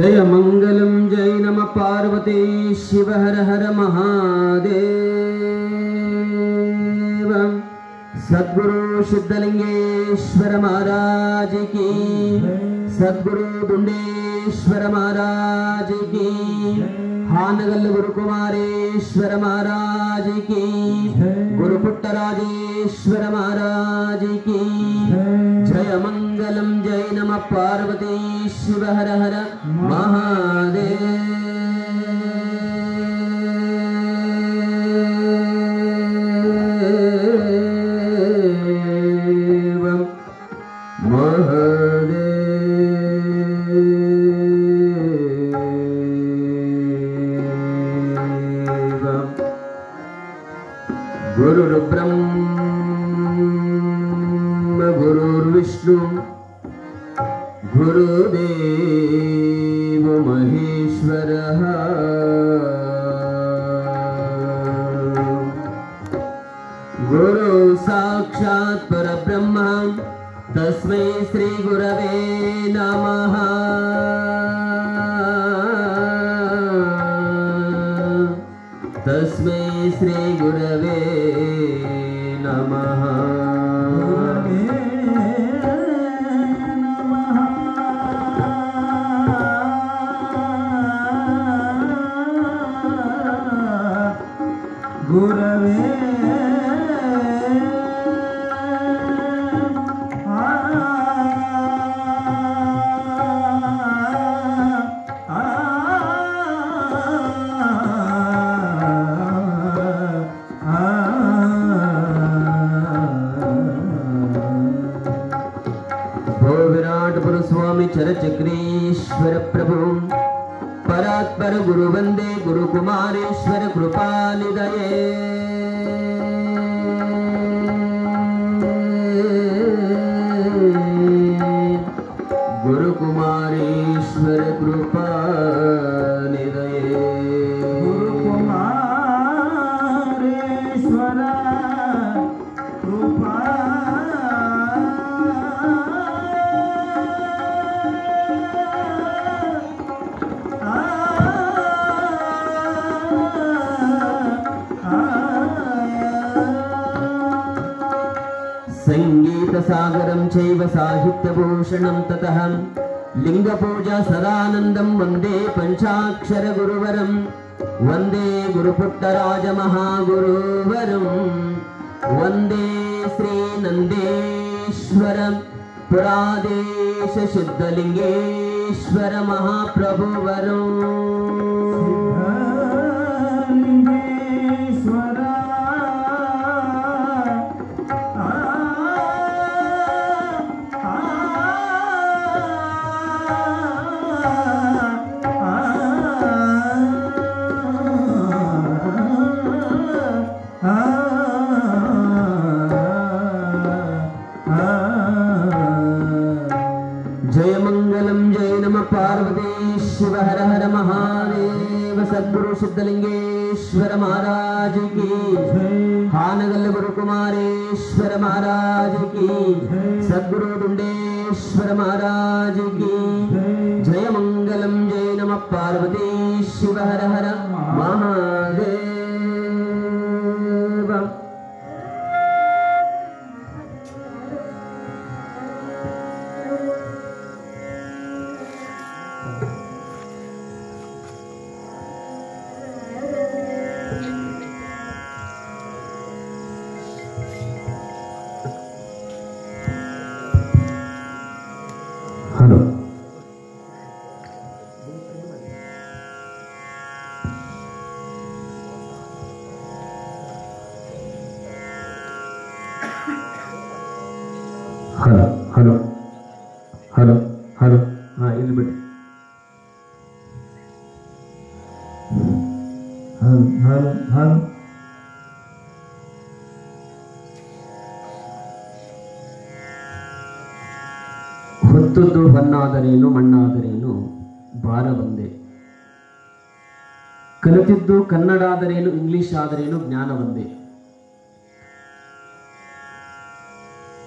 जय मङ्गलं जय नमः पार्वती शिव हर हर महादेव सद्गुरु सिद्धलिङ्गेश्वर महाराज की सद्गुरु दुण्डेश्वर महाराज की हानगल्ल गुरुकुमारेश्वर महाराज की गुरुपुट्टराजेश्वर महाराज की जय मङ्गलं जय नमः पार्वती शिव हर हर महादेव महादेव गुरुर्ब्रह्म गुरुर्विष्णु गुरुदेव महेश्वरः गुरु साक्षात् परब्रह्म तस्मै श्रीगुरवे नमः तस्मै श्रीगुरवे नमः ಗುರವೇ भो विराट पुर स्वामी चरचक्रेश्वर प्रभु परात्पर गुरु वंदे गुरु कुमारेश्वर कृपानिदये गुरु कुमारेश्वर कृपानिदये ಗುರುಕುಮಾರೇಶ್ವರ ಕೃಪಾ सङ्गीतसागरं चैव साहित्यभूषणं ततः लिङ्गपूजा सदानन्दं वन्दे पञ्चाक्षरगुरुवरं वन्दे गुरुपुट्टराजमहागुरुवरं वन्दे श्रीनन्देश्वरं पुरादेशसिद्धलिङ्गेश्वर महाप्रभुवरम् ಲಿಂಗೇಶ್ವರ जय मङ्गलं जय नमः पार्वती शिव हर हर महादेव सद्गुरु सिद्धलिङ्गेश्वर महाराज की हानगल गुरु कुमारेश्वर महाराज की सद्गुरु दुण्डेश्वर महाराज की जय मङ्गलं जय नमः Parvati Shiva Har Har Mahadev hello hello hello hello hello ಹಾ ಇಲ್ಲಿ ಬಿಟ್ಟು ಹಲ್ ಹಲ್ ಹಲ್ ಹೊತ್ತದ್ದು ಹೊನ್ನಾದರೇನು ಮಣ್ಣಾದರೇನು ಭಾರ ಒಂದೇ ಕಲಿತಿದ್ದು ಕನ್ನಡ ಆದರೇನು ಇಂಗ್ಲಿಷ್ ಆದರೇನು ಜ್ಞಾನ ಒಂದೇ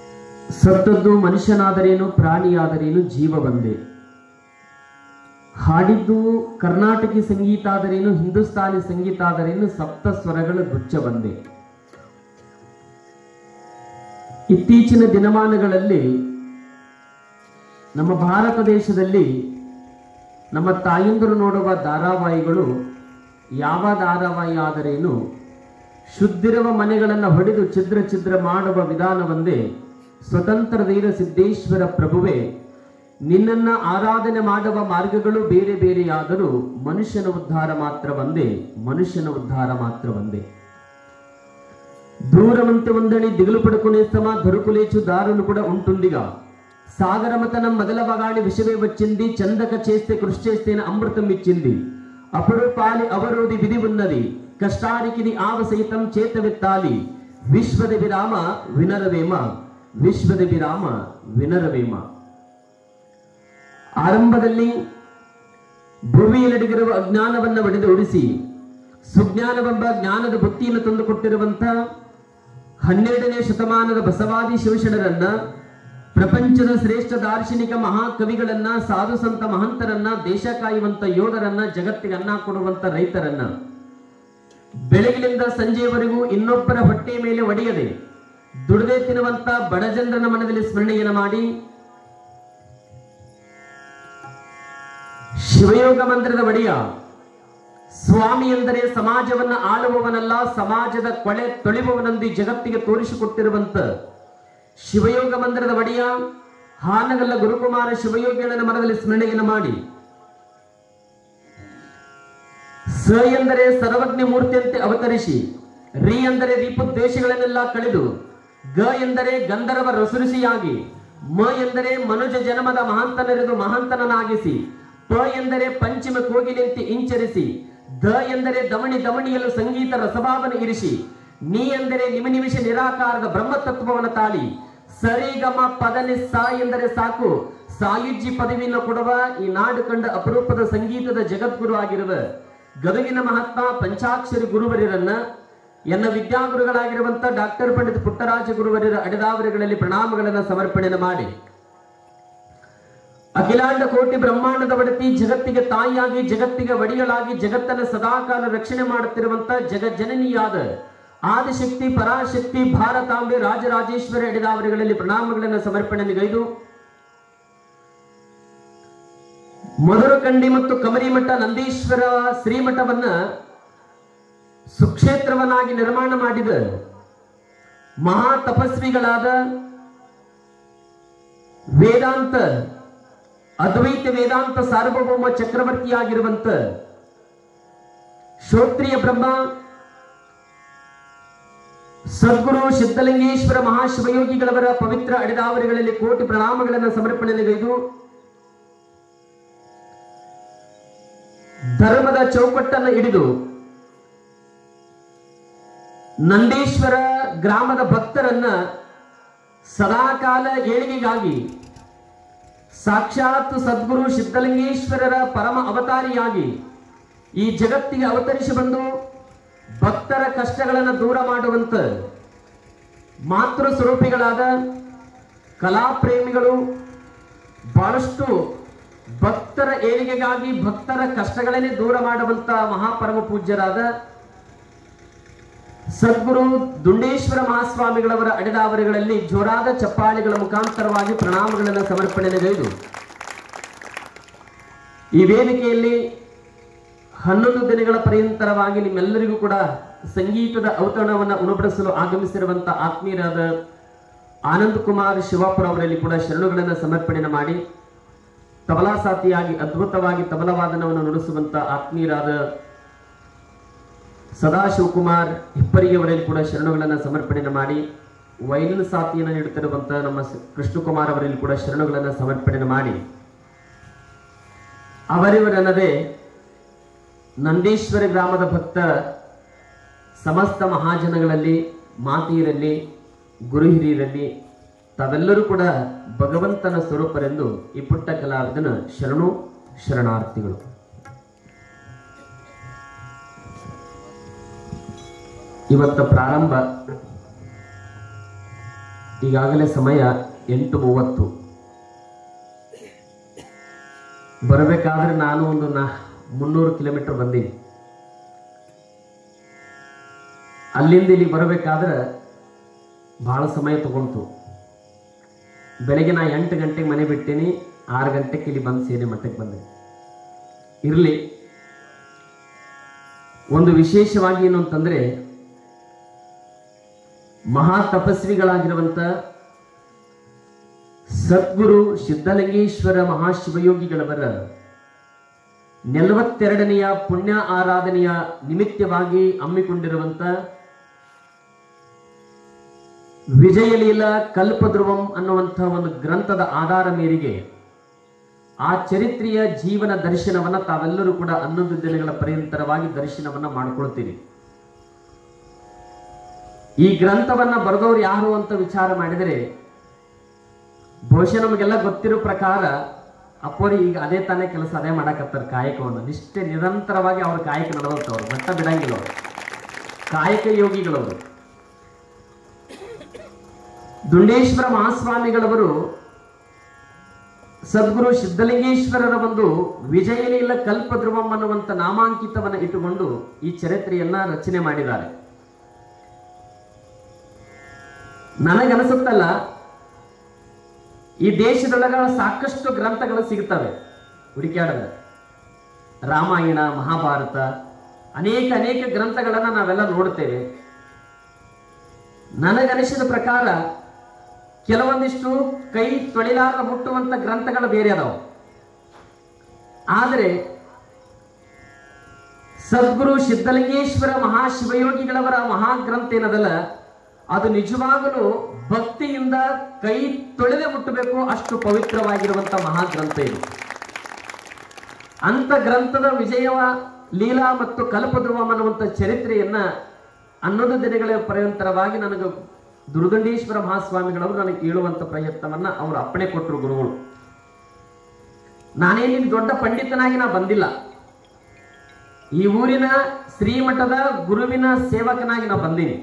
ಸತ್ತದ್ದು ಮನುಷ್ಯನಾದರೇನು ಪ್ರಾಣಿಯಾದರೇನು ಜೀವ ಒಂದೇ ಹಾಡಿದ್ದು ಕರ್ನಾಟಕಿ ಸಂಗೀತ ಆದರೇನು ಹಿಂದೂಸ್ತಾನಿ ಸಂಗೀತ ಆದರೇನು ಸಪ್ತ ಸ್ವರಗಳ ಗುಚ್ಛ ಬಂದೆ ಇತ್ತೀಚಿನ ದಿನಮಾನಗಳಲ್ಲಿ ನಮ್ಮ ಭಾರತ ದೇಶದಲ್ಲಿ ನಮ್ಮ ತಾಯಂದರು ನೋಡುವ ಧಾರಾವಾಹಿಗಳು ಯಾವ ಧಾರಾವಾಹಿ ಆದರೇನು ಶುದ್ಧಿರುವ ಮನೆಗಳನ್ನು ಹೊಡೆದು ಛಿದ್ರ ಛಿದ್ರ ಮಾಡುವ ವಿಧಾನವೊಂದೇ ಸ್ವತಂತ್ರ ಧೀರ ಸಿದ್ದೇಶ್ವರ ಪ್ರಭುವೇ ನಿನ್ನನ್ನ ಆರಾಧನೆ ಮಾಡುವ ಮಾರ್ಗಗಳು ಬೇರೆ ಬೇರೆಯಾದರೂ ಮನುಷ್ಯನ ಉದ್ಧಾರ ಮಾತ್ರ ಒಂದೇ ಮನುಷ್ಯನ ಉದ್ಧಾರ ಮಾತ್ರ ಒಂದೇ దూరమంత ఉందని దిగులు పడుకునేస్తమా దొరుకులేచు దారులు కూడా ఉంటుందిగా సాగరమతనం మొదలవగాని విషమే వచ్చింది చందక చేస్తే కృషి చేస్తేనే అమృతం ఇచ్చింది అప్పుడు పాలి అవరోధి విధి ఉన్నది కష్టానికి ఆవ సైతం చేతవెత్తాలి విశ్వద విరామ వినరవేమ ವಿಶ್ವದ ವಿರಾಮ ವಿನರವೇಮ ಆರಂಭದಲ್ಲಿ ಭೂಮಿಯಲ್ಲಿರುವ ಅಜ್ಞಾನವನ್ನ ಒಡೆದು ಉಳಿಸಿ ಸುಜ್ಞಾನವೆಂಬ ಜ್ಞಾನದ ಬುತ್ತಿಯನ್ನು ತಂದುಕೊಟ್ಟಿರುವಂತ ಹನ್ನೆರಡನೇ ಶತಮಾನದ ಬಸವಾದಿ ಶಿವಶರಣರನ್ನ ಪ್ರಪಂಚದ ಶ್ರೇಷ್ಠ ದಾರ್ಶನಿಕ ಮಹಾಕವಿಗಳನ್ನ ಸಾಧು ಸಂತ ಮಹಂತರನ್ನ ದೇಶ ಕಾಯುವಂತ ಯೋಧರನ್ನ ಜಗತ್ತಿಗೆ ಅನ್ನ ಕೊಡುವಂತ ರೈತರನ್ನ ಬೆಳಗಿನಿಂದ ಸಂಜೆಯವರೆಗೂ ಇನ್ನೊಬ್ಬರ ಹೊಟ್ಟೆ ಮೇಲೆ ಒಡೆಯದೆ ದುಡದೆ ತಿನ್ನುವಂತ ಬಡಜನರನ್ನ ಮನದಲ್ಲಿ ಸ್ಮರಣೆಯನ್ನು ಮಾಡಿ ಶಿವಯೋಗ ಮಂದಿರದ ಒಡೆಯ ಸ್ವಾಮಿ ಎಂದರೆ ಸಮಾಜವನ್ನ ಆಳುವವನಲ್ಲ ಸಮಾಜದ ಕೊಳೆ ತೊಳೆಯುವವನೆಂದು ಈ ಜಗತ್ತಿಗೆ ತೋರಿಸಿಕೊಟ್ಟಿರುವಂತ ಶಿವಯೋಗ ಮಂದಿರದ ಒಡೆಯ ಹಾನಗಲ್ಲ ಗುರುಕುಮಾರ ಶಿವಯೋಗಿಗಳನ್ನ ಮನದಲ್ಲಿ ಸ್ಮರಣೆಯನ್ನು ಮಾಡಿ ಸ ಎಂದರೆ ಸರ್ವಜ್ಞ ಮೂರ್ತಿಯಂತೆ ಅವತರಿಸಿ ರಿ ಎಂದರೆ ರೀಪೋದ್ದೇಶಗಳನ್ನೆಲ್ಲ ಕಳೆದು ಗ ಎಂದರೆ ಗಂಧರ್ವ ರಸುರಿಸಿಯಾಗಿ ಮ ಎಂದರೆ ಮನುಜ ಜನ್ಮದ ಮಹಾಂತನರೆದು ಮಹಾಂತನನಾಗಿಸಿ ಪ ಎಂದರೆ ಪಂಚಮ ಕೋಗಿಲೆಂತೆ ಇಂಚರಿಸಿ ದ ಎಂದರೆ ದಮಣಿ ದಮಣಿಯಲು ಸಂಗೀತ ರಸಭಾವನೆ ಇರಿಸಿ ನೀ ಎಂದರೆ ನಿಮ ನಿಮಿಷ ನಿರಾಕಾರದ ಬ್ರಹ್ಮತತ್ವವನ್ನು ತಾಳಿ ಸರಿಗಮ ಪದನಿ ಸಾ ಎಂದರೆ ಸಾಕು ಸಾಯುಜ್ಯ ಪದವಿಯನ್ನು ಕೊಡುವ ಈ ನಾಡು ಕಂಡ ಅಪರೂಪದ ಸಂಗೀತದ ಜಗದ್ಗುರು ಆಗಿರುವ ಗದಗಿನ ಮಹಾತ್ಮ ಪಂಚಾಕ್ಷರಿ ಗುರುವರಿರನ್ನ ಎನ್ನ ವಿದ್ಯಾಗುರುಗಳಾಗಿರುವಂತ ಡಾಕ್ಟರ್ ಪಂಡಿತ್ ಪುಟ್ಟರಾಜ ಗುರುವರಿರ ಅಡೆದಾವರಿಗಳಲ್ಲಿ ಪ್ರಣಾಮಗಳನ್ನು ಸಮರ್ಪಣೆ ಮಾಡಿ ಅಖಿಲಾಂಡ ಕೋಟಿ ಬ್ರಹ್ಮಾಂಡದ ಒಡತಿ ಜಗತ್ತಿಗೆ ತಾಯಿಯಾಗಿ ಜಗತ್ತಿಗೆ ಒಡೆಯಲಾಗಿ ಜಗತ್ತನ್ನು ಸದಾಕಾಲ ರಕ್ಷಣೆ ಮಾಡುತ್ತಿರುವಂತ ಜಗಜ್ಜನನಿಯಾದ ಆದಿಶಕ್ತಿ ಪರಾಶಕ್ತಿ ಭಾರತಾಂಬೆ ರಾಜರಾಜೇಶ್ವರಿ ಅಡೆದಾವರಿಗಳಲ್ಲಿ ಪ್ರಣಾಮಗಳನ್ನು ಸಮರ್ಪಣೆಗೈದು ಮಧುರಕಂಡಿ ಮತ್ತು ಕಮರಿಮಠ ನಂದೀಶ್ವರ ಶ್ರೀಮಠವನ್ನ ಸುಕ್ಷೇತ್ರವನ್ನಾಗಿ ನಿರ್ಮಾಣ ಮಾಡಿದ ಮಹಾ ತಪಸ್ವಿಗಳಾದ ವೇದಾಂತ ಅದ್ವೈತ ವೇದಾಂತ ಸಾರ್ವಭೌಮ ಚಕ್ರವರ್ತಿಯಾಗಿರುವಂತ ಶ್ರೋತ್ರಿಯ ಬ್ರಹ್ಮ ಸದ್ಗುರು ಸಿದ್ಧಲಿಂಗೇಶ್ವರ ಮಹಾಶಿವಯೋಗಿಗಳವರ ಪವಿತ್ರ ಅಡೆದಾವರಿಗಳಲ್ಲಿ ಕೋಟಿ ಪ್ರಣಾಮಗಳನ್ನು ಸಮರ್ಪಣೆಗೈದು ಧರ್ಮದ ಚೌಕಟ್ಟನ್ನು ಹಿಡಿದು ನಂದೀಶ್ವರ ಗ್ರಾಮದ ಭಕ್ತರನ್ನ ಸದಾಕಾಲ ಏಳಿಗೆಗಾಗಿ ಸಾಕ್ಷಾತ್ ಸದ್ಗುರು ಸಿದ್ಧಲಿಂಗೇಶ್ವರರ ಪರಮ ಅವತಾರಿಯಾಗಿ ಈ ಜಗತ್ತಿಗೆ ಅವತರಿಸಿ ಬಂದು ಭಕ್ತರ ಕಷ್ಟಗಳನ್ನು ದೂರ ಮಾಡುವಂತ ಮಾತೃ ಸ್ವರೂಪಿಗಳಾದ ಕಲಾಪ್ರೇಮಿಗಳು ಬಹಳಷ್ಟು ಭಕ್ತರ ಏಳಿಗೆಗಾಗಿ ಭಕ್ತರ ಕಷ್ಟಗಳನ್ನೇ ದೂರ ಮಾಡುವಂತ ಮಹಾಪರಮ ಪೂಜ್ಯರಾದ ಸದ್ಗುರು ದುಂಡೇಶ್ವರ ಮಹಾಸ್ವಾಮಿಗಳವರ ಅಡೆದಾವರಿಗಳಲ್ಲಿ ಜೋರಾದ ಚಪ್ಪಾಳಿಗಳ ಮುಖಾಂತರವಾಗಿ ಪ್ರಣಾಮಗಳನ್ನು ಸಮರ್ಪಣೆಗೈದು ಈ ವೇದಿಕೆಯಲ್ಲಿ ಹನ್ನೊಂದು ದಿನಗಳ ಪರ್ಯಂತರವಾಗಿ ನಿಮ್ಮೆಲ್ಲರಿಗೂ ಕೂಡ ಸಂಗೀತದ ಔತಣವನ್ನು ಉಣಬಡಿಸಲು ಆಗಮಿಸಿರುವಂತ ಆತ್ಮೀಯರಾದ ಆನಂದ್ ಕುಮಾರ್ ಶಿವಾಪುರ ಅವರಲ್ಲಿ ಕೂಡ ಶರಣುಗಳನ್ನು ಸಮರ್ಪಣೆ ಮಾಡಿ ತಬಲಾ ಸಾಥಿಯಾಗಿ ಅದ್ಭುತವಾಗಿ ತಬಲಾ ವಾದನವನ್ನು ನುಡಿಸುವಂತ ಆತ್ಮೀಯರಾದ ಸದಾಶಿವಕುಮಾರ್ ಹಿಪ್ಪರಿಯವರಲ್ಲಿ ಕೂಡ ಶರಣುಗಳನ್ನು ಸಮರ್ಪಣೆ ಮಾಡಿ ವೈಲಿನ್ ಸಾಥಿಯನ್ನು ನೀಡುತ್ತಿರುವಂತ ನಮ್ಮ ಸ- ಕೃಷ್ಣಕುಮಾರ್ ಅವರಲ್ಲಿ ಕೂಡ ಶರಣುಗಳನ್ನು ಸಮರ್ಪಣೆ ಮಾಡಿ ಅವರಿವರಲ್ಲದೆ ನಂದೀಶ್ವರ ಗ್ರಾಮದ ಭಕ್ತ ಸಮಸ್ತ ಮಹಾಜನಗಳಲ್ಲಿ ಮಾತೆಯರಲ್ಲಿ ಗುರು ಹಿರಿಯರಲ್ಲಿ ತಾವೆಲ್ಲರೂ ಕೂಡ ಭಗವಂತನ ಸ್ವರೂಪರೆಂದು ಈ ಪುಟ್ಟ ಕಲಾವಿದನ ಶರಣು ಶರಣಾರ್ಥಿಗಳು ಇವತ್ತ ಪ್ರಾರಂಭ ಈಗಾಗಲೇ ಸಮಯ ಎಂಟು ಮೂವತ್ತು ಬರಬೇಕಾದ್ರೆ ನಾನು ಒಂದು ನಾ ಮುನ್ನೂರು ಕಿಲೋಮೀಟರ್ ಬಂದೀನಿ ಅಲ್ಲಿಂದ ಇಲ್ಲಿ ಬರಬೇಕಾದ್ರೆ ಬಹಳ ಸಮಯ ತಗೊಂತು ಬೆಳಗ್ಗೆ ನಾ ಎಂಟು ಗಂಟೆಗೆ ಮನೆ ಬಿಟ್ಟೀನಿ ಆರು ಗಂಟೆಗೆ ಇಲ್ಲಿ ಬಂದು ಸೇನೆ ಮಠಕ್ಕೆ ಬಂದೆ ಇರಲಿ ಒಂದು ವಿಶೇಷವಾಗಿ ಏನು ಅಂತಂದ್ರೆ ಮಹಾ ತಪಸ್ವಿಗಳಾಗಿರುವಂತ ಸದ್ಗುರು ಸಿದ್ಧಲಿಂಗೇಶ್ವರ ಮಹಾಶಿವಯೋಗಿಗಳವರ ನಲವತ್ತೆರಡನೆಯ ಪುಣ್ಯ ಆರಾಧನೆಯ ನಿಮಿತ್ತವಾಗಿ ಹಮ್ಮಿಕೊಂಡಿರುವಂತ ವಿಜಯಲೀಲ ಕಲ್ಪಧ್ರುವಂ ಅನ್ನುವಂಥ ಒಂದು ಗ್ರಂಥದ ಆಧಾರ ಮೇರೆಗೆ ಆ ಚರಿತ್ರೆಯ ಜೀವನ ದರ್ಶನವನ್ನ ತಾವೆಲ್ಲರೂ ಕೂಡ ಹನ್ನೊಂದು ದಿನಗಳ ಪರ್ಯಂತರವಾಗಿ ದರ್ಶನವನ್ನ ಮಾಡ್ಕೊಳ್ತೀರಿ ಈ ಗ್ರಂಥವನ್ನ ಬರೆದವರು ಯಾರು ಅಂತ ವಿಚಾರ ಮಾಡಿದರೆ ಬಹುಶಃ ನಮಗೆಲ್ಲ ಗೊತ್ತಿರೋ ಪ್ರಕಾರ ಅಪ್ಪೋರಿ ಈಗ ಅದೇ ತಾನೇ ಕೆಲಸ ಅದೇ ಮಾಡಕತ್ತಾರ ಕಾಯಕವನ್ನು ನಿಷ್ಠೆ ನಿರಂತರವಾಗಿ ಅವ್ರ ಕಾಯಕ ನಡೆದವ್ರು ಮಟ್ಟ ಬಿಡಂಗಿಲ್ಲ ಅವರು ಕಾಯಕ ಯೋಗಿಗಳವರು ದುಂಡೇಶ್ವರ ಮಹಾಸ್ವಾಮಿಗಳವರು ಸದ್ಗುರು ಸಿದ್ಧಲಿಂಗೇಶ್ವರರ ಒಂದು ವಿಜಯಲೀಲ ಕಲ್ಪಧ್ರುವಂ ಅನ್ನುವಂಥ ನಾಮಾಂಕಿತವನ್ನು ಇಟ್ಟುಕೊಂಡು ಈ ಚರಿತ್ರೆಯನ್ನ ರಚನೆ ಮಾಡಿದ್ದಾರೆ ನನಗನಿಸುತ್ತಲ್ಲ ಈ ದೇಶದೊಳಗ ಸಾಕಷ್ಟು ಗ್ರಂಥಗಳು ಸಿಗ್ತವೆ ಹುಡುಕ್ಯಾಡಿದ್ರೆ ರಾಮಾಯಣ ಮಹಾಭಾರತ ಅನೇಕ ಅನೇಕ ಗ್ರಂಥಗಳನ್ನ ನಾವೆಲ್ಲ ನೋಡ್ತೇವೆ ನನಗನಿಸಿದ ಪ್ರಕಾರ ಕೆಲವೊಂದಿಷ್ಟು ಕೈ ತೊಳಿಲಾರ ಮುಟ್ಟುವಂತ ಗ್ರಂಥಗಳು ಬೇರೆ ಅದಾವ ಆದರೆ ಸದ್ಗುರು ಸಿದ್ಧಲಿಂಗೇಶ್ವರ ಮಹಾಶಿವಯೋಗಿಗಳವರ ಮಹಾಗ್ರಂಥ ಏನದಲ್ಲ ಅದು ನಿಜವಾಗಲೂ ಭಕ್ತಿಯಿಂದ ಕೈ ತೊಳೆದೇ ಮುಟ್ಟಬೇಕು ಅಷ್ಟು ಪವಿತ್ರವಾಗಿರುವಂತ ಮಹಾಗ್ರಂಥ ಇದು ಅಂತ ಗ್ರಂಥದ ವಿಜಯವ ಲೀಲಾ ಮತ್ತು ಕಲ್ಪಧ್ರುವಂ ಅನ್ನುವಂಥ ಚರಿತ್ರೆಯನ್ನ ಹನ್ನೊಂದು ದಿನಗಳ ಪರ್ಯಂತರವಾಗಿ ನನಗೆ ದುರ್ಗಂಡೇಶ್ವರ ಮಹಾಸ್ವಾಮಿಗಳವರು ನನಗೆ ಹೇಳುವಂತ ಪ್ರಯತ್ನವನ್ನ ಅವರು ಅಪ್ಪಣೆ ಕೊಟ್ಟರು ಗುರುಗಳು ನಾನೇನಿನ್ ದೊಡ್ಡ ಪಂಡಿತನಾಗಿ ನಾ ಬಂದಿಲ್ಲ ಈ ಊರಿನ ಶ್ರೀಮಠದ ಗುರುವಿನ ಸೇವಕನಾಗಿ ನಾ ಬಂದೀನಿ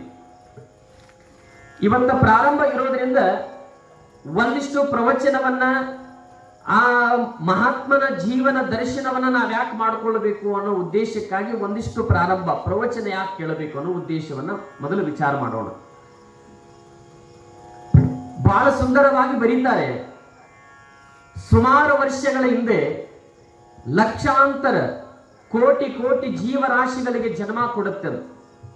ಇವತ್ತ ಪ್ರಾರಂಭ ಇರೋದ್ರಿಂದ ಒಂದಿಷ್ಟು ಪ್ರವಚನವನ್ನ ಆ ಮಹಾತ್ಮನ ಜೀವನ ದರ್ಶನವನ್ನ ನಾವ್ ಯಾಕೆ ಮಾಡ್ಕೊಳ್ಬೇಕು ಅನ್ನೋ ಉದ್ದೇಶಕ್ಕಾಗಿ ಒಂದಿಷ್ಟು ಪ್ರಾರಂಭ ಪ್ರವಚನ ಯಾಕೆ ಕೇಳಬೇಕು ಅನ್ನೋ ಉದ್ದೇಶವನ್ನ ಮೊದಲು ವಿಚಾರ ಮಾಡೋಣ ಬಹಳ ಸುಂದರವಾಗಿ ಬರೀತಾರೆ ಸುಮಾರು ವರ್ಷಗಳ ಹಿಂದೆ ಲಕ್ಷಾಂತರ ಕೋಟಿ ಕೋಟಿ ಜೀವರಾಶಿಗಳಿಗೆ ಜನ್ಮ ಕೊಡುತ್ತೆ ಅದು.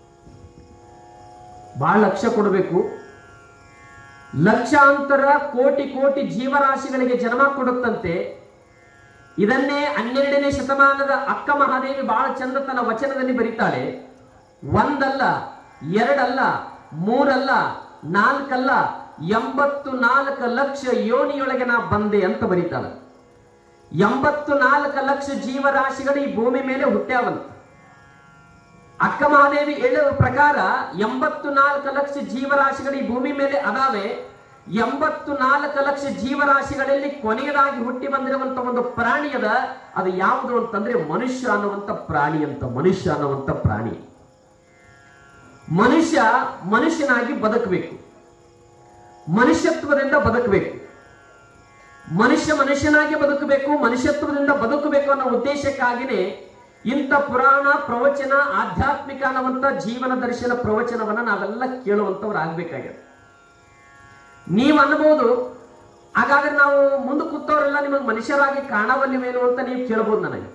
ಬಹಳ ಲಕ್ಷ್ಯ ಕೊಡಬೇಕು ಲಕ್ಷಾಂತರ ಕೋಟಿ ಕೋಟಿ ಜೀವರಾಶಿಗಳಿಗೆ ಜನ್ಮ ಕೊಡುತ್ತಂತೆ ಇದನ್ನೇ ಹನ್ನೆರಡನೇ ಶತಮಾನದ ಅಕ್ಕ ಮಹಾದೇವಿ ಬಹಳ ಚಂದ ತನ್ನ ವಚನದಲ್ಲಿ ಬರೀತಾಳೆ ಒಂದಲ್ಲ ಎರಡಲ್ಲ ಮೂರಲ್ಲ ನಾಲ್ಕಲ್ಲ ಎಂಬತ್ತು ನಾಲ್ಕು ಲಕ್ಷ ಯೋನಿಯೊಳಗೆ ನಾ ಬಂದೆ ಅಂತ ಬರೀತಾಳೆ ಎಂಬತ್ತು ನಾಲ್ಕು ಲಕ್ಷ ಜೀವರಾಶಿಗಳು ಈ ಭೂಮಿ ಮೇಲೆ ಹುಟ್ಟ್ಯಾವಂತ ಅಕ್ಕ ಮಹಾದೇವಿ ಹೇಳುವ ಪ್ರಕಾರ ಎಂಬತ್ತು ನಾಲ್ಕು ಲಕ್ಷ ಜೀವರಾಶಿಗಳು ಈ ಭೂಮಿ ಮೇಲೆ ಅದಾವೆ ಎಂಬತ್ತು ನಾಲ್ಕು ಲಕ್ಷ ಜೀವರಾಶಿಗಳಲ್ಲಿ ಕೊನೆಯದಾಗಿ ಹುಟ್ಟಿ ಬಂದಿರುವಂತ ಒಂದು ಪ್ರಾಣಿ ಅದ ಅದು ಯಾವುದು ಅಂತಂದ್ರೆ ಮನುಷ್ಯ ಅನ್ನುವಂತ ಪ್ರಾಣಿ ಅಂತ ಮನುಷ್ಯ ಅನ್ನುವಂತ ಪ್ರಾಣಿ ಮನುಷ್ಯ ಮನುಷ್ಯನಾಗಿ ಬದುಕಬೇಕು ಮನುಷ್ಯತ್ವದಿಂದ ಬದುಕಬೇಕು ಮನುಷ್ಯ ಮನುಷ್ಯನಾಗಿ ಬದುಕಬೇಕು ಮನುಷ್ಯತ್ವದಿಂದ ಬದುಕಬೇಕು ಅನ್ನೋ ಉದ್ದೇಶಕ್ಕಾಗಿನೇ ಇಂಥ ಪುರಾಣ ಪ್ರವಚನ ಆಧ್ಯಾತ್ಮಿಕ ಅನ್ನುವಂಥ ಜೀವನ ದರ್ಶನ ಪ್ರವಚನವನ್ನ ನಾವೆಲ್ಲ ಕೇಳುವಂಥವ್ರು ಆಗ್ಬೇಕಾಗಿದೆ ನೀವು ಅನ್ಬೋದು ಹಾಗಾದ್ರೆ ನಾವು ಮುಂದೆ ಕೂತವರೆಲ್ಲ ನಿಮಗೆ ಮನುಷ್ಯರಾಗಿ ಕಾಣವಲ್ಲಿವೇನು ಅಂತ ನೀವು ಕೇಳ್ಬೋದು ನನಗೆ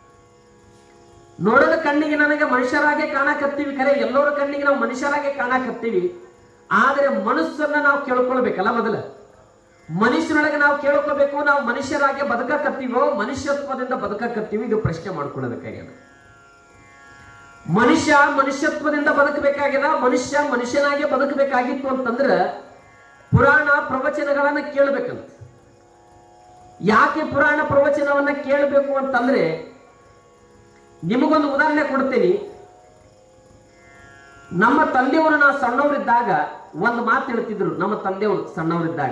ನೋಡದ ಕಣ್ಣಿಗೆ ನನಗೆ ಮನುಷ್ಯರಾಗೆ ಕಾಣಕತ್ತೀವಿ ಖರೆ ಎಲ್ಲರ ಕಣ್ಣಿಗೆ ನಾವು ಮನುಷ್ಯರಾಗೆ ಕಾಣಕತ್ತೀವಿ ಆದರೆ ಮನಸ್ಸನ್ನ ನಾವು ಕೇಳ್ಕೊಳ್ಬೇಕಲ್ಲ ಮೊದಲ ಮನುಷ್ಯನೊಳಗೆ ನಾವು ಕೇಳ್ಕೋಬೇಕು ನಾವು ಮನುಷ್ಯರಾಗೆ ಬದುಕಕತ್ತೀವೋ ಮನುಷ್ಯತ್ವದಿಂದ ಬದುಕಕತ್ತೀವಿ ಇದು ಪ್ರಶ್ನೆ ಮಾಡ್ಕೊಳ್ಳೋದಕ್ಕಾಗ್ಯದ ಮನುಷ್ಯ ಮನುಷ್ಯತ್ವದಿಂದ ಬದುಕಬೇಕಾಗ್ಯದ ಮನುಷ್ಯ ಮನುಷ್ಯನಾಗೆ ಬದುಕಬೇಕಾಗಿತ್ತು ಅಂತಂದ್ರ ಪುರಾಣ ಪ್ರವಚನಗಳನ್ನ ಕೇಳಬೇಕಂತ ಯಾಕೆ ಪುರಾಣ ಪ್ರವಚನವನ್ನ ಕೇಳಬೇಕು ಅಂತಂದ್ರೆ ನಿಮಗೊಂದು ಉದಾಹರಣೆ ಕೊಡ್ತೀನಿ ನಮ್ಮ ತಂದೆಯವರು ನಾ ಸಣ್ಣವರಿದ್ದಾಗ ಒಂದು ಮಾತು ಹೇಳ್ತಿದ್ರು ನಮ್ಮ ತಂದೆಯವರು ಸಣ್ಣವರಿದ್ದಾಗ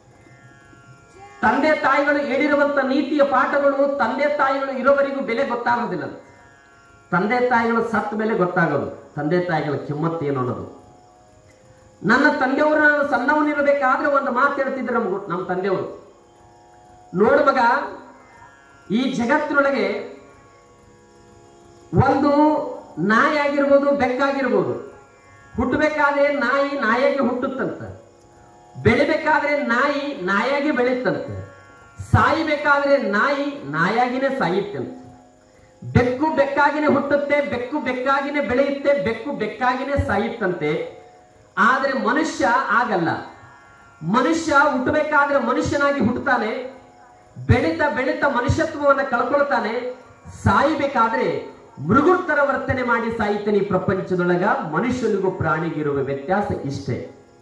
ತಂದೆ ತಾಯಿಗಳು ಹೇಳಿರುವಂತ ನೀತಿಯ ಪಾಠಗಳು ತಂದೆ ತಾಯಿಗಳು ಇರೋವರೆಗೂ ಬೆಲೆ ಗೊತ್ತಾಗೋದಿಲ್ಲ ತಂದೆ ತಾಯಿಗಳು ಸತ್ತ ಮೇಲೆ ಗೊತ್ತಾಗೋದು ತಂದೆ ತಾಯಿಗಳ ಕಿಮ್ಮತ್ತು ಏನು ಅನ್ನೋದು ನನ್ನ ತಂದೆಯವರು ನಾನು ಸಣ್ಣವನಿರಬೇಕಾದ್ರೆ ಒಂದು ಮಾತು ಹೇಳ್ತಿದ್ರು ನಮ್ಗೆ ನಮ್ಮ ತಂದೆಯವರು ನೋಡು ಮಗ ಈ ಜಗತ್ತಿನೊಳಗೆ ಒಂದು ನಾಯಿ ಆಗಿರ್ಬೋದು ಬೆಕ್ಕಾಗಿರ್ಬೋದು ಹುಟ್ಟಬೇಕಾದ್ರೆ ನಾಯಿ ನಾಯಾಗಿ ಹುಟ್ಟುತ್ತಂತ ಬೆಳಿಬೇಕಾದ್ರೆ ನಾಯಿ ನಾಯಾಗಿ ಬೆಳೀತಂತೆ ಸಾಯಬೇಕಾದ್ರೆ ನಾಯಿ ನಾಯಾಗಿನೇ ಸಾಯುತ್ತಂತೆ ಬೆಕ್ಕು ಬೆಕ್ಕಾಗಿನೇ ಹುಟ್ಟುತ್ತೆ ಬೆಕ್ಕು ಬೆಕ್ಕಾಗಿನೇ ಬೆಳೆಯುತ್ತೆ ಬೆಕ್ಕು ಬೆಕ್ಕಾಗಿನೇ ಸಾಯುತ್ತಂತೆ ಆದರೆ ಮನುಷ್ಯ ಆಗಲ್ಲ ಮನುಷ್ಯ ಹುಟ್ಟಬೇಕಾದ್ರೆ ಮನುಷ್ಯನಾಗಿ ಹುಟ್ಟುತ್ತಾನೆ ಬೆಳೀತಾ ಬೆಳೀತಾ ಮನುಷ್ಯತ್ವವನ್ನು ಕಳ್ಕೊಳ್ತಾನೆ ಸಾಯಬೇಕಾದ್ರೆ ಮೃಗುತ್ತರ ವರ್ತನೆ ಮಾಡಿ ಸಾಯ್ತಾನೆ ಈ ಪ್ರಪಂಚದೊಳಗ ಮನುಷ್ಯನಿಗೂ ಪ್ರಾಣಿಗಿರುವ ವ್ಯತ್ಯಾಸ ಇಷ್ಟೇ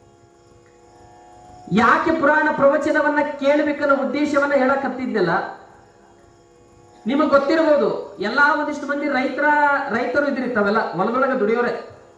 ಯಾಕೆ ಪುರಾಣ ಪ್ರವಚನವನ್ನ ಕೇಳಬೇಕನ್ನೋ ಉದ್ದೇಶವನ್ನ ಹೇಳಕತ್ತಿದ್ದೆಲ್ಲ ನಿಮಗೆ ಗೊತ್ತಿರಬಹುದು ಎಲ್ಲಾ ಒಂದಿಷ್ಟು ಮಂದಿ ರೈತರ ರೈತರು ಇದ್ರಿರ್ತಾವೆಲ್ಲ ಹೊಲದೊಳಗೆ ದುಡಿಯೋರೆ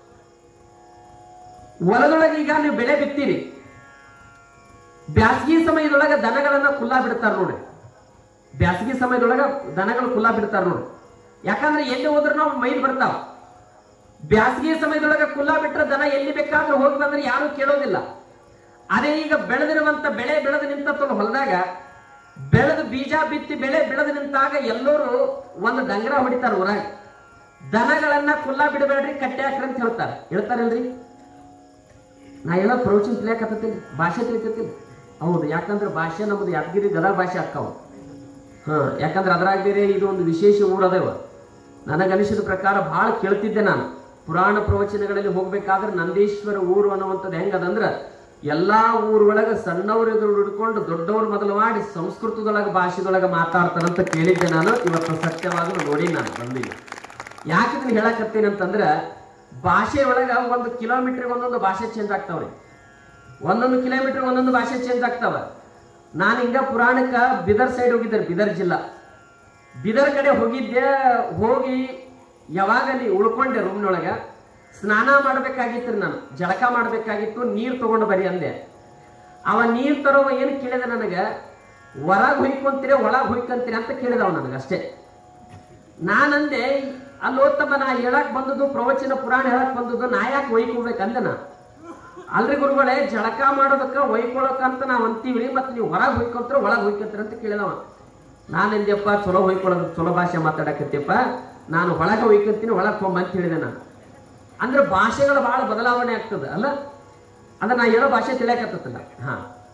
ಹೊಲದೊಳಗೆ ಈಗ ನೀವು ಬೆಳೆ ಬಿತ್ತೀರಿ ಬ್ಯಾಸಗಿ ಸಮಯದೊಳಗ ದನಗಳನ್ನ ಕುಲ್ಲಾ ಬಿಡ್ತಾರ ನೋಡಿ ಬ್ಯಾಸಗಿ ಸಮಯದೊಳಗ ದನಗಳು ಕುಲ್ಲಾ ಬಿಡ್ತಾರ ನೋಡಿ ಯಾಕಂದ್ರೆ ಎಲ್ಲಿ ಹೋದ್ರು ನಾವು ಮೈಲ್ ಬರ್ತಾವ ಬ್ಯಾಸಗಿ ಸಮಯದೊಳಗ ಕುಲ್ಲಾ ಬಿಟ್ರೆ ದನ ಎಲ್ಲಿ ಬೇಕಾದ್ರೂ ಹೋಗಿ ಬಂದ್ರೆ ಯಾರು ಕೇಳೋದಿಲ್ಲ ಅದೇ ಈಗ ಬೆಳೆದಿರುವಂತ ಬೆಳೆ ಬೆಳೆದು ನಿಂತ ಹೊಲದಾಗ ಬೆಳೆದು ಬೀಜ ಬಿತ್ತಿ ಬೆಳೆ ಬೆಳೆದು ನಿಂತಾಗ ಎಲ್ಲರೂ ಒಂದು ಡಂಗರ ಹೊಡಿತಾರ ಊರಾಗ ದನಗಳನ್ನ ಕುಲ್ಲಾ ಬಿಡಬೇಡ್ರಿ ಕಟ್ಟೆ ಹಾಕ್ರಿ ಅಂತ ಹೇಳ್ತಾರೆ ಹೇಳ್ತಾರಲ್ರಿ ನಾ ಎಲ್ಲ ಪ್ರವಚನ ತಿಳಿಯಾಕತ್ತೀನಿ ಭಾಷೆ ತಿಳಿಕತ್ತೀನಿ ಹೌದು ಯಾಕಂದ್ರೆ ಭಾಷೆ ನಮ್ಮದು ಯಾದಗಿರಿ ಗದಗ ಭಾಷೆ ಅಕ್ಕಾವ ಹಾ ಯಾಕಂದ್ರೆ ಅದ್ರಾಗ ಬೇರೆ ಇದು ಒಂದು ವಿಶೇಷ ಊರದೇವ ನನಗನಿಸಿದ ಪ್ರಕಾರ ಬಹಳ ಕೇಳ್ತಿದ್ದೆ ನಾನು ಪುರಾಣ ಪ್ರವಚನಗಳಲ್ಲಿ ಹೋಗ್ಬೇಕಾದ್ರೆ ನಂದೀಶ್ವರ ಊರು ಅನ್ನುವಂಥದ್ದು ಹೆಂಗದಂದ್ರ ಎಲ್ಲಾ ಊರೊಳಗ ಸಣ್ಣವ್ರು ಎದುರು ಹಿಡ್ಕೊಂಡು ದೊಡ್ಡವ್ರು ಮೊದಲು ಮಾಡಿ ಸಂಸ್ಕೃತದೊಳಗ ಭಾಷೆದೊಳಗ ಮಾತಾಡ್ತಾರಂತ ಕೇಳಿದ್ದೆ ನಾನು ಇವತ್ತು ಸತ್ಯವಾಗಲು ನೋಡಿ ನಾನು ಬಂದಿಲ್ಲ ಯಾಕೆ ಇದನ್ನ ಹೇಳಕತ್ತೀನಿ ಅಂತಂದ್ರ ಭಾಷೆ ಒಳಗ ಒಂದು ಕಿಲೋಮೀಟರ್ ಒಂದೊಂದು ಭಾಷೆ ಚೇಂಜ್ ಆಗ್ತಾವ್ರಿ ಒಂದೊಂದು ಕಿಲೋಮೀಟರ್ ಒಂದೊಂದು ಭಾಷೆ ಚೇಂಜ್ ಆಗ್ತಾವ ನಾನು ಹಿಂಗ ಪುರಾಣಕ್ಕ ಬಿದರ್ ಸೈಡ್ ಹೋಗಿದ್ದೆ ಬಿದರ್ ಜಿಲ್ಲಾ ಬಿದರ್ ಕಡೆ ಹೋಗಿದ್ದೆ ಹೋಗಿ ಯಾವಾಗ ಅಲ್ಲಿ ಉಳ್ಕೊಂಡೆ ರೂಮ್ನೊಳಗ ಸ್ನಾನ ಮಾಡ್ಬೇಕಾಗಿತ್ತು ನಾನು ಜಳಕ ಮಾಡ್ಬೇಕಾಗಿತ್ತು ನೀರು ತಗೊಂಡು ಬರಿ ಅಂದೆ ಅವ ನೀರು ತರೋವ ಏನು ಕೇಳಿದ ನನಗ ಹೊರಗೆ ಹೊಯ್ಕೊಂತೀರಿ ಒಳಗೆ ಹೊಯ್ಕೊಂತೀರಿ ಅಂತ ಕೇಳಿದವ ನನಗೆ ಅಷ್ಟೇ ನಾನಂದೆ ಅಲ್ಲಿ ಓದ್ತಮ್ಮ ನಾ ಹೇಳಕ್ ಬಂದದ್ದು ಪ್ರವಚನ ಪುರಾಣ ಹೇಳಕ್ ಬಂದದ್ದು ನಾ ಯಾಕೆ ಒಯ್ಕೊಬೇಕಂದೆ ನಾ ಅಲ್ರಿ ಗುರುಗಳೇ ಜಳಕ ಮಾಡೋದಕ್ಕ ಒಯ್ಕೊಳಕಂತ ನಾವು ಅಂತೀವಿ ಮತ್ತೆ ನೀವು ಹೊರಗೆ ಹೊಯ್ಕೊಂತೀರ ಒಳಗೆ ಹೊಯ್ಕೊಂತೀರ ಅಂತ ಕೇಳಿದವ ನಾನೆಂದೆಪ್ಪ ಚಲೋ ಹೊಯ್ಕೊಳ್ಳೋದು ಚಲೋ ಭಾಷೆ ಮಾತಾಡಕತ್ತೆಪ್ಪ ನಾನು ಒಳಗೆ ಹೊಯ್ಕೊಂತೀನಿ ಒಳಗೆ ಹೋಗ್ ಅಂತ ಹೇಳಿದೆ ನಾನು ಅಂದ್ರೆ ಭಾಷೆಗಳು ಬಹಳ ಬದಲಾವಣೆ ಆಗ್ತದೆ ಅಲ್ಲ ಅಂದ್ರೆ ನಾ ಹೇಳೋ ಭಾಷೆ ತಿಳಿಯಕತ್ತಲ್ಲ ಹಾ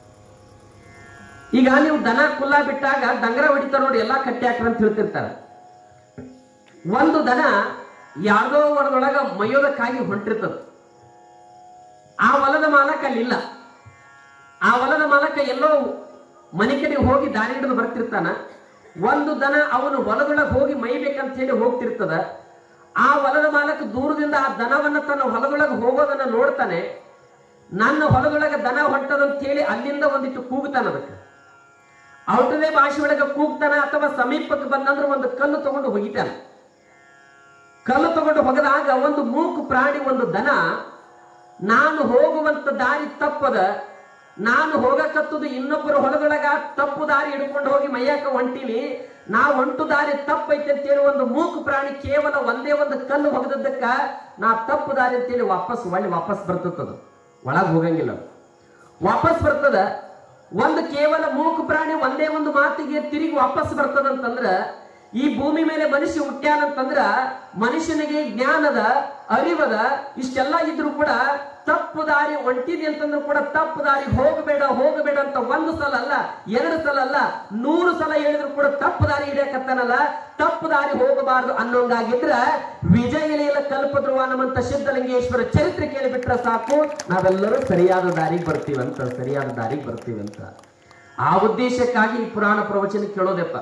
ಈಗ ನೀವು ದನ ಕುಲ್ಲ ಬಿಟ್ಟಾಗ ಡಂಗರ ಹೊಡಿತಾರ ನೋಡಿ ಎಲ್ಲಾ ಕಟ್ಟಿ ಹಾಕ್ರ ಅಂತ ಹೇಳ್ತಿರ್ತಾರೆ ಒಂದು ದನ ಯಾರ್ದೋ ಹೊಲದೊಳಗ ಮೈಯೋದಕ್ಕಾಗಿ ಹೊಂಟಿರ್ತದ ಆ ಹೊಲದ ಮಾಲಕ ಅಲ್ಲಿಲ್ಲ ಆ ಹೊಲದ ಮಾಲಕ ಎಲ್ಲೋ ಮನೆ ಕಡೆ ಹೋಗಿ ದಾರಿ ಹಿಡಿದು ಬರ್ತಿರ್ತಾನ ಒಂದು ದನ ಅವನು ಹೊಲದೊಳಗೆ ಹೋಗಿ ಮೈಬೇಕಂತ ಹೇಳಿ ಹೋಗ್ತಿರ್ತದ ಆ ಹೊಲದ ಮಾಲಕ ದೂರದಿಂದ ಆ ದನವನ್ನ ತನ್ನ ಹೊಲದೊಳಗೆ ಹೋಗೋದನ್ನ ನೋಡ್ತಾನೆ ನನ್ನ ಹೊಲದೊಳಗೆ ದನ ಹೊಂಟದಂತ ಹೇಳಿ ಅಲ್ಲಿಂದ ಒಂದಿಟ್ಟು ಕೂಗ್ತಾನ ಅದಕ್ಕೆ ಔಟದೇ ಭಾಷೆ ಒಳಗೆ ಕೂಗ್ತಾನ ಅಥವಾ ಸಮೀಪಕ್ಕೆ ಬಂದಂದ್ರೆ ಒಂದು ಕಲ್ಲು ತಗೊಂಡು ಹೋಗಿತಾನ ಕಲ್ಲು ತಗೊಂಡು ಹೋಗದಾಗ ಒಂದು ಮೂಕು ಪ್ರಾಣಿ ಒಂದು ದನ ನಾನು ಹೋಗುವಂತ ದಾರಿ ತಪ್ಪದ ನಾನು ಹೋಗಕತ್ತದು ಇನ್ನೊಬ್ಬರ ಹೊಲದೊಳಗ ತಪ್ಪು ದಾರಿ ಹಿಡ್ಕೊಂಡು ಹೋಗಿ ಮೈಯಾಕ ಹೊಂಟೀನಿ ನಾ ಹೊಂಟು ದಾರಿ ತಪ್ಪೈತೆ ಅಂತೇಳಿ ಒಂದು ಮೂಕು ಪ್ರಾಣಿ ಕೇವಲ ಒಂದೇ ಒಂದು ಕಲ್ಲು ಹೊಗದದ್ದಕ್ಕ ನಾ ತಪ್ಪು ದಾರಿ ಅಂತೇಳಿ ವಾಪಸ್ ಒಳ್ಳೆ ವಾಪಸ್ ಬರ್ತದದು ಒಳಗ್ ಹೋಗಂಗಿಲ್ಲ ಅದು. ವಾಪಸ್ ಬರ್ತದ ಒಂದು ಕೇವಲ ಮೂಕು ಪ್ರಾಣಿ ಒಂದೇ ಒಂದು ಮಾತಿಗೆ ತಿರುಗಿ ವಾಪಸ್ ಬರ್ತದಂತಂದ್ರ ಈ ಭೂಮಿ ಮೇಲೆ ಮನುಷ್ಯ ಹುಟ್ಟ್ಯಾನಂತಂದ್ರ ಮನುಷ್ಯನಿಗೆ ಜ್ಞಾನದ ಅರಿವದ ಇಷ್ಟೆಲ್ಲ ಇದ್ರೂ ಕೂಡ ತಪ್ಪು ದಾರಿ ಹೊಂಟಿದೆ ಅಂತಂದ್ರೂ ಕೂಡ ತಪ್ಪು ದಾರಿ ಹೋಗಬೇಡ ಹೋಗಬೇಡ ಅಂತ ಒಂದು ಸಲ ಅಲ್ಲ ಎರಡು ಸಲ ಅಲ್ಲ ನೂರು ಸಲ ಹೇಳಿದ್ರು ಕೂಡ ತಪ್ಪು ದಾರಿ ಹಿಡಿಯಕತ್ತಾನಲ್ಲ ತಪ್ಪು ದಾರಿ ಹೋಗಬಾರದು ಅನ್ನೋಂಗಾಗಿದ್ರ ವಿಜಯಲೀಲ ಕಲ್ಪಧ್ರುವ ಅನ್ನುವಂತ ಸಿದ್ಧಲಿಂಗೇಶ್ವರ ಚರಿತ್ರೆ ಕೇಳಿಬಿಟ್ರೆ ಸಾಕು ನಾವೆಲ್ಲರೂ ಸರಿಯಾದ ದಾರಿಗೆ ಬರ್ತೀವಂತ ಸರಿಯಾದ ದಾರಿಗೆ ಬರ್ತೀವಂತ ಆ ಉದ್ದೇಶಕ್ಕಾಗಿ ಈ ಪುರಾಣ ಪ್ರವಚನ ಕೇಳೋದಪ್ಪ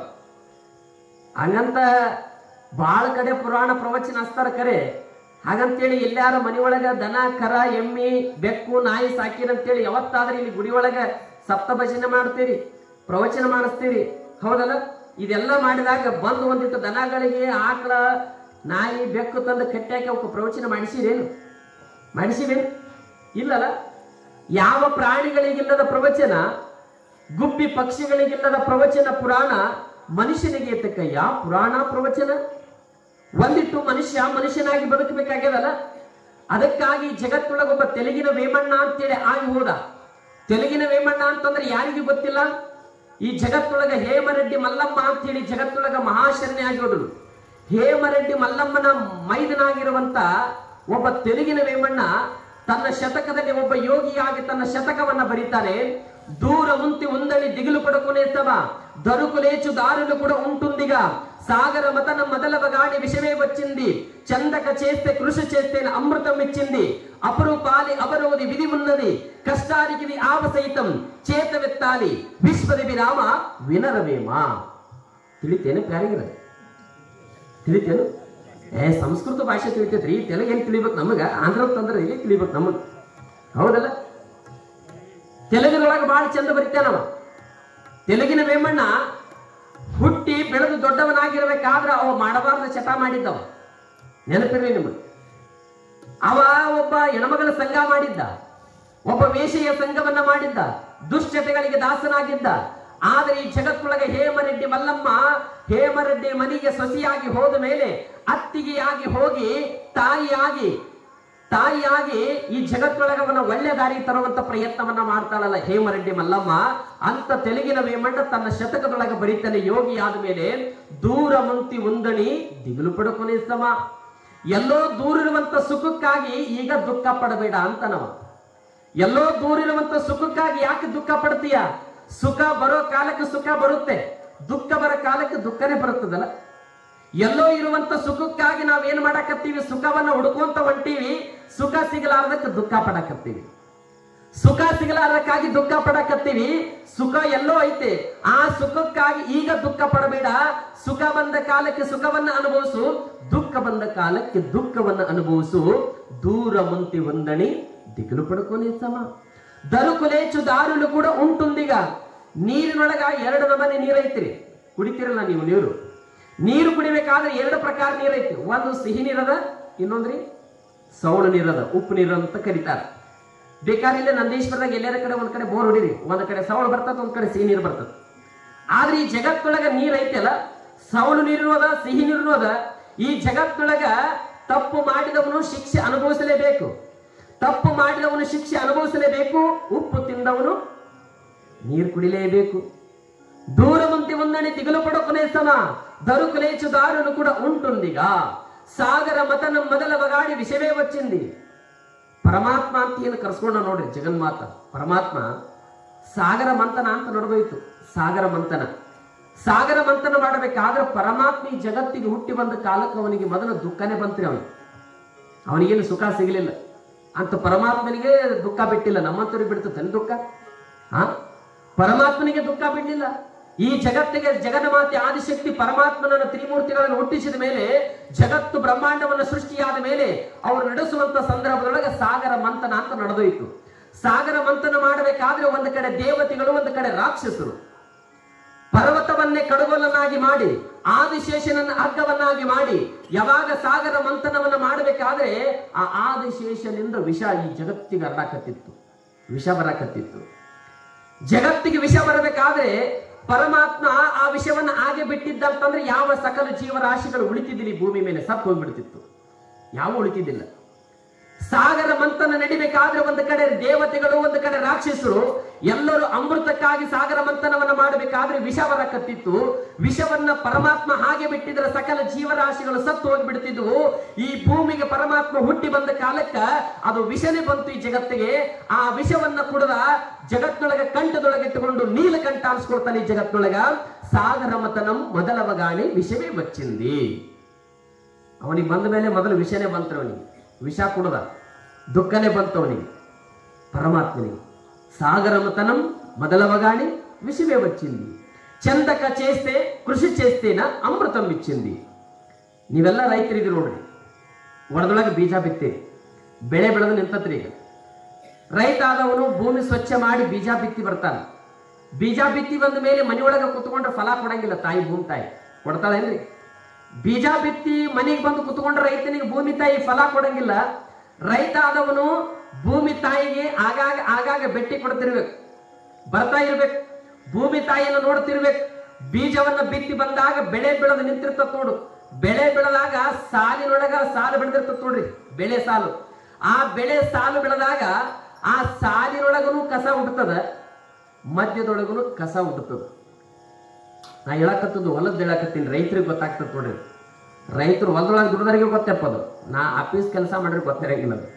ಹಂಗಂತ ಬಾಳ ಕಡೆ ಪುರಾಣ ಪ್ರವಚನ ಹಚ್ತಾರ ಕರೆ ಹಾಗಂತೇಳಿ ಎಲ್ಲಾರ ಮನೆಯೊಳಗ ದನ ಕರ ಎಮ್ಮಿ ಬೆಕ್ಕು ನಾಯಿ ಸಾಕಿರಂತೇಳಿ ಯಾವತ್ತಾದ್ರೂ ಇಲ್ಲಿ ಗುಡಿ ಒಳಗ ಸಪ್ತ ಭಜನೆ ಮಾಡ್ತೀರಿ ಪ್ರವಚನ ಮಾಡಿಸ್ತೀರಿ ಹೌದಲ್ಲ ಇದೆಲ್ಲ ಮಾಡಿದಾಗ ಬಂದು ಒಂದಿಟ್ಟು ದನಗಳಿಗೆ ಆಕಳ ನಾಯಿ ಬೆಕ್ಕು ತಂದು ಕಟ್ಟಾಕಿ ಅವಕ್ಕೆ ಪ್ರವಚನ ಮಾಡಿಸಿರೇನು ಮಾಡಿಸಿರೇನು ಇಲ್ಲಲ್ಲ ಯಾವ ಪ್ರಾಣಿಗಳಿಗಿಲ್ಲದ ಪ್ರವಚನ ಗುಬ್ಬಿ ಪಕ್ಷಿಗಳಿಗಿಲ್ಲದ ಪ್ರವಚನ ಪುರಾಣ ಮನುಷ್ಯನಿಗೆ ತಕ್ಕಯ್ಯ ಪುರಾಣ ಪ್ರವಚನ ಒಂದಿಟ್ಟು ಮನುಷ್ಯ ಮನುಷ್ಯನಾಗಿ ಬದುಕಬೇಕಾಗ್ಯದಲ್ಲ ಅದಕ್ಕಾಗಿ ಜಗತ್ತೊಳಗೊಬ್ಬ ತೆಲುಗಿನ ವೇಮಣ್ಣ ಅಂತೇಳಿ ಆಗಿ ಹೋದ ತೆಲುಗಿನ ವೇಮಣ್ಣ ಅಂತಂದ್ರೆ ಯಾರಿಗೂ ಗೊತ್ತಿಲ್ಲ ಈ ಜಗತ್ತೊಳಗ ಹೇಮರೆಡ್ಡಿ ಮಲ್ಲಮ್ಮ ಅಂತ ಹೇಳಿ ಜಗತ್ತೊಳಗ ಮಹಾಶರಣೆ ಆಗಿರೋದು ಹೇಮರೆಡ್ಡಿ ಮಲ್ಲಮ್ಮನ ಮೈದನಾಗಿರುವಂತ ಒಬ್ಬ ತೆಲುಗಿನ ವೇಮಣ್ಣ ತನ್ನ ಶತಕದಲ್ಲಿ ಒಬ್ಬ ಯೋಗಿಯಾಗಿ ತನ್ನ ಶತಕವನ್ನ ಬರೀತಾನೆ ದೂರ ಮುಂತಿ ఉందని దిగులు పడుకునేస్తవా దరుకులేచు దారులు కూడా ఉంటుందిగా సాగర మతన మొదలవగాని విషమే వచ్చింది చందక చేస్తే కృషి చేస్తే అమృతం ఇచ్చింది అపరూపాలి అవరోధి విధి ఉన్నది కష్టానికి ఇది ఆవ సైతం చేతవెత్తాలి విశ్వది విరామ వినరవేమా ತಿಳಿತೇನೆ ಪ್ಯಾರಿಗಿರ ತಿಳಿತೇನು ಏ ಸಂಸ್ಕೃತ ಭಾಷೆ ತಿಳಿತೈತ್ರಿ ತೆಲುಗು ಏನು ತಿಳಿಬೇಕು ನಮಗ ಆಂಧ್ರ ತಂದ್ರೆ ಇಲ್ಲಿ ತಿಳಿಬೇಕು ನಮಗ್ ಹೌದಲ್ಲ ತೆಲುಗಿನೊಳಗೆ ಬಹಳ ಚಂದ ಬರಿತಾನವ ತೆಲುಗಿನ ವೇಮಣ್ಣ ಹುಟ್ಟಿ ಬೆಳೆದು ದೊಡ್ಡವನಾಗಿರ್ಬೇಕಾದ್ರೆ ಅವ ಮಾಡಬಾರ್ದ ಚಟ ಮಾಡಿದ್ದವ ನೆನಪಿರ್ಲಿ ನಿಮಗೆ ಅವ ಒಬ್ಬ ಹೆಣ್ಮಗಳ ಸಂಘ ಮಾಡಿದ್ದ ಒಬ್ಬ ವೇಷೆಯ ಸಂಘವನ್ನ ಮಾಡಿದ್ದ ದುಶ್ಚಟಗಳಿಗೆ ದಾಸನಾಗಿದ್ದ ಆದರೆ ಈ ಜಗತ್ತೊಳಗೆ ಹೇಮರೆಡ್ಡಿ ಮಲ್ಲಮ್ಮ ಹೇಮರೆಡ್ಡಿ ಮನೆಗೆ ಸೊಸೆಯಾಗಿ ಹೋದ ಮೇಲೆ ಅತ್ತಿಗೆಯಾಗಿ ಹೋಗಿ ತಾಯಿಯಾಗಿ ತಾಯಿಯಾಗಿ ಈ ಜಗತ್ತೊಳಗವನ್ನ ಒಳ್ಳೆ ದಾರಿ ತರುವಂತ ಪ್ರಯತ್ನವನ್ನ ಮಾಡ್ತಾಳಲ್ಲ ಹೇಮರೆಡ್ಡಿ ಮಲ್ಲಮ್ಮ ಅಂತ ತೆಲುಗಿನ ವೇಮಣ್ಣ ತನ್ನ ಶತಕದೊಳಗೆ ಬರೀತಾನೆ ಯೋಗಿ ಆದ್ಮೇಲೆ ದೂರ ಮುಂತಿ ಉಂದಣಿ ದಿಗಿಲು ಪಡುಕೊನೆ ಸಮ ಎಲ್ಲೋ ದೂರಿರುವಂತ ಸುಖಕ್ಕಾಗಿ ಈಗ ದುಃಖ ಪಡಬೇಡ ಅಂತ ನಾವು ಎಲ್ಲೋ ದೂರಿರುವಂತ ಸುಖಕ್ಕಾಗಿ ಯಾಕೆ ದುಃಖ ಪಡ್ತೀಯ ಸುಖ ಬರೋ ಕಾಲಕ್ಕೆ ಸುಖ ಬರುತ್ತೆ ದುಃಖ ಬರೋ ಕಾಲಕ್ಕೆ ದುಃಖನೇ ಬರುತ್ತದಲ್ಲ ಎಲ್ಲೋ ಇರುವಂತ ಸುಖಕ್ಕಾಗಿ ನಾವೇನ್ ಮಾಡಕತ್ತೀವಿ ಸುಖವನ್ನ ಹುಡ್ಕೊಂತ ಹೊಂಟೀವಿ ಸುಖ ಸಿಗಲಾರ್ದಕ್ಕೆ ದುಃಖ ಪಡಕತ್ತೀವಿ ಸುಖ ಸಿಗಲಾರಕ್ಕಾಗಿ ದುಃಖ ಪಡಕತ್ತೀವಿ ಸುಖ ಎಲ್ಲೋ ಐತೆ ಆ ಸುಖಕ್ಕಾಗಿ ಈಗ ದುಃಖ ಪಡಬೇಡ ಸುಖ ಬಂದ ಕಾಲಕ್ಕೆ ಸುಖವನ್ನ ಅನುಭವಿಸು ದುಃಖ ಬಂದ ಕಾಲಕ್ಕೆ ದುಃಖವನ್ನ ಅನುಭವಿಸು ದೂರ ಮುಂತಿ ಒಂದಣಿ ದಿಗಿಲು ಪಡ್ಕೊನೆ ಸಮ ದರುಕುಲೇಚು ದಾರುಲು ಕೂಡ ಉಂಟುಂದಿಗ ನೀರಿನೊಳಗ ಎರಡು ನಮನೆ ನೀರೈತ್ರಿ ಕುಡಿತಿರಲ್ಲ ನೀವು ನೀರು ನೀರು ಕುಡಿಬೇಕಾದ್ರೆ ಎರಡು ಪ್ರಕಾರ ನೀರೈತಿ ಒಂದು ಸಿಹಿ ನೀರದ ಇನ್ನೊಂದ್ರಿ ಸೌಳು ನೀರದ ಉಪ್ಪು ನೀರು ಅಂತ ಕರೀತಾರೆ ಬೇಕಾದ್ರೆ ಇಲ್ಲೇ ನಂದೀಶ್ವರದಾಗ ಎಲ್ಲರ ಕಡೆ ಒಂದ್ ಕಡೆ ಬೋರ್ ಹೊಡಿರಿ ಒಂದ್ ಕಡೆ ಸೌಳು ಬರ್ತದ ಒಂದ್ ಕಡೆ ಸಿಹಿ ನೀರು ಬರ್ತದ ಆದ್ರೆ ಈ ಜಗತ್ತೊಳಗ ನೀರ್ ಐತಲ್ಲ ಸೌಳು ನೀರು ಅದ ಸಿಹಿ ನೀರು ಅದ ಈ ಜಗತ್ತೊಳಗ ತಪ್ಪು ಮಾಡಿದವನು ಶಿಕ್ಷೆ ಅನುಭವಿಸಲೇಬೇಕು ತಪ್ಪು ಮಾಡಿದವನು ಶಿಕ್ಷೆ ಅನುಭವಿಸಲೇಬೇಕು ಉಪ್ಪು ತಿಂದವನು ನೀರು ಕುಡಿಲೇಬೇಕು ದೂರ ಮುಂತಿ ಒಂದಣೆ ದಿಗಲು ಪಡಕೊನೆ ಸಮ దరుకులేచు దారులు కూడా ఉంటుందిగా సాగర మతన మొదలవగాడి విషయమే వచ్చింది ಪರಮಾತ್ಮ ಅಂತ ಏನು ಕರ್ಸ್ಕೊಂಡ ನೋಡ್ರಿ ಜಗನ್ಮಾತ ಪರಮಾತ್ಮ ಸಾಗರ ಮಂಥನ ಅಂತ ನಡೆದೋಯ್ತು ಸಾಗರ ಮಂಥನ ಸಾಗರ ಮಂಥನ ಮಾಡಬೇಕಾದ್ರೆ ಪರಮಾತ್ಮ ಈ ಜಗತ್ತಿಗೆ ಹುಟ್ಟಿ ಬಂದ ಕಾಲಕ್ಕೆ ಅವನಿಗೆ ಮೊದಲು ದುಃಖನೇ ಬಂತ್ರಿ ಅವನು ಅವನಿಗೇನು ಸುಖ ಸಿಗಲಿಲ್ಲ ಅಂತ ಪರಮಾತ್ಮನಿಗೆ ದುಃಖ ಬಿಟ್ಟಿಲ್ಲ ನಮ್ಮಂತವ್ರಿಗೆ ಬಿಡ್ತದೆ ದುಃಖ ಹಾ ಪರಮಾತ್ಮನಿಗೆ ದುಃಖ ಬಿಡಲಿಲ್ಲ ಈ ಜಗತ್ತಿಗೆ ಜಗನ್ಮಾತೆ ಆದಿಶಕ್ತಿ ಪರಮಾತ್ಮನನ್ನ ತ್ರಿಮೂರ್ತಿಗಳನ್ನು ಹುಟ್ಟಿಸಿದ ಮೇಲೆ ಜಗತ್ತು ಬ್ರಹ್ಮಾಂಡವನ್ನು ಸೃಷ್ಟಿಯಾದ ಮೇಲೆ ಅವರು ನಡೆಸುವಂತ ಸಂದರ್ಭದೊಳಗೆ ಸಾಗರ ಮಂಥನ ಅಂತ ನಡೆದೋಯ್ತು ಸಾಗರ ಮಂಥನ ಮಾಡಬೇಕಾದ್ರೆ ಒಂದು ಕಡೆ ದೇವತೆಗಳು ಒಂದು ಕಡೆ ರಾಕ್ಷಸರು ಪರ್ವತವನ್ನೇ ಕಡುಗೊಲನ್ನಾಗಿ ಮಾಡಿ ಆದಿಶೇಷನನ್ನ ಹಗ್ಗವನ್ನಾಗಿ ಮಾಡಿ ಯಾವಾಗ ಸಾಗರ ಮಂಥನವನ್ನ ಮಾಡಬೇಕಾದ್ರೆ ಆ ಆದಿಶೇಷನಿಂದ ವಿಷ ಈ ಜಗತ್ತಿಗೆ ಹರಡಾಕತ್ತಿತ್ತು ವಿಷ ಬರಕತ್ತಿತ್ತು ಜಗತ್ತಿಗೆ ವಿಷ ಬರಬೇಕಾದ್ರೆ ಪರಮಾತ್ಮ ಆ ವಿಷಯವನ್ನ ಹಾಗೆ ಬಿಟ್ಟಿದ್ದಂತಂದ್ರೆ ಯಾವ ಸಕಲ ಜೀವರಾಶಿಗಳು ಉಳಿತಿದ್ದಿಲ್ಲ ಈ ಭೂಮಿ ಮೇಲೆ ಸತ್ತು ಹೋಗ್ಬಿಡ್ತಿತ್ತು ಯಾವ ಉಳಿತಿದ್ದಿಲ್ಲ ಸಾಗರ ಮಂಥನ ನಡಿಬೇಕಾದ್ರೆ ಒಂದು ಕಡೆ ದೇವತೆಗಳು ಒಂದು ಕಡೆ ರಾಕ್ಷಸರು ಎಲ್ಲರೂ ಅಮೃತಕ್ಕಾಗಿ ಸಾಗರ ಮಂಥನವನ್ನ ಮಾಡಬೇಕಾದ್ರೆ ವಿಷ ಬರಕತ್ತಿತ್ತು ವಿಷವನ್ನ ಪರಮಾತ್ಮ ಹಾಗೆ ಬಿಟ್ಟಿದ್ರೆ ಸಕಲ ಜೀವರಾಶಿಗಳು ಸತ್ತು ಹೋಗ್ಬಿಡ್ತಿದ್ವು ಈ ಭೂಮಿಗೆ ಪರಮಾತ್ಮ ಹುಟ್ಟಿ ಬಂದ ಕಾಲಕ್ಕ ಅದು ವಿಷನೇ ಬಂತು ಈ ಜಗತ್ತಿಗೆ ಆ ವಿಷವನ್ನ ಕುಡದ ಜಗತ್ತಿನೊಳಗೆ ಕಂಠದೊಳಗೆ ಇಟ್ಟುಕೊಂಡು ನೀಲಕಂಠ ಅನ್ಸ್ಕೊಳ್ತಾನೆ ಈ ಜಗತ್ತಿನೊಳಗ ಸಾಗರ ಮತನಂ ಮೊದಲವಗಾಳಿ ವಿಷವೇ ಬಚ್ಚಿಂದಿ ಅವನಿಗೆ ಬಂದ ಮೇಲೆ ಮೊದಲು ವಿಷನೇ ಬಂತು ಅವನಿಗೆ ವಿಷ ಕುಡದ ದುಃಖನೇ ಬಂತು ಅವನಿಗೆ పరమాత్మని సాగరమతనం మొదలవగానే విషమే వచ్చింది ಚಂದಕ చేస్తే ಕೃಷಿ చేస్తೇನ ಅಮೃತಂ ಇಚ್ಚಿಂದಿ ನೀವೆಲ್ಲ ರೈತರಿದ್ದೀರಿ ನೋಡ್ರಿ ಹೊರದೊಳಗೆ ಬೀಜ ಬಿತ್ತೀರಿ ಬೆಳೆ ಬೆಳೆದು ನಿಂತತ್ರಿ ಈಗ ರೈತ ಆದವನು ಭೂಮಿ ಸ್ವಚ್ಛ ಮಾಡಿ ಬೀಜ ಬಿತ್ತಿ ಬರ್ತಾನೆ ಬೀಜ ಬಿತ್ತಿ ಬಂದ ಮೇಲೆ ಮನೆಯೊಳಗೆ ಕುತ್ಕೊಂಡ್ರೆ ಫಲ ಕೊಡಂಗಿಲ್ಲ ತಾಯಿ ಭೂಮಿ ತಾಯಿ ಕೊಡ್ತಾಳೇನ್ರಿ ಬೀಜ ಬಿತ್ತಿ ಮನೆಗೆ ಬಂದು ಕುತ್ಕೊಂಡ್ರೆ ರೈತನಿಗೆ ಭೂಮಿ ತಾಯಿ ಫಲ ಕೊಡಂಗಿಲ್ಲ ರೈತ ಆದವನು ಭೂಮಿ ತಾಯಿಗೆ ಆಗಾಗ ಆಗಾಗ ಭೇಟಿ ಕೊಡ್ತಿರ್ಬೇಕು ಬರ್ತಾ ಇರ್ಬೇಕು ಭೂಮಿ ತಾಯಿಯನ್ನು ನೋಡ್ತಿರ್ಬೇಕು ಬೀಜವನ್ನ ಬಿತ್ತಿ ಬಂದಾಗ ಬೆಳೆ ಬೆಳೆದು ನಿಂತಿರ್ತದ ನೋಡು ಬೆಳೆ ಬೆಳೆದಾಗ ಸಾಲಿನೊಳಗ ಸಾಲು ಬೆಳೆದಿರ್ತದ ನೋಡ್ರಿ ಬೆಳೆ ಸಾಲು ಆ ಬೆಳೆ ಸಾಲು ಬೆಳೆದಾಗ ಆ ಸಾಲಿನೊಳಗನು ಕಸ ಹುಟ್ಟುತ್ತದ ಮಧ್ಯದೊಳಗನು ಕಸ ಹುಟ್ಟುತ್ತದ ನಾ ಹೇಳಕತ್ತದ್ದು ಹೊಲದ ಹೇಳಕತ್ತೀನಿ ರೈತರಿಗೆ ಗೊತ್ತಾಗ್ತದೆ ನೋಡ್ರಿ ರೈತರು ಹೊಲದೊಳಗೆ ದುಡಿದವರಿಗೆ ಗೊತ್ತಪ್ಪ ಅದು ನಾ ಆಫೀಸ್ ಕೆಲಸ ಮಾಡಿದ್ರೆ ಗೊತ್ತಿರಂಗಿಲ್ಲ ಅದು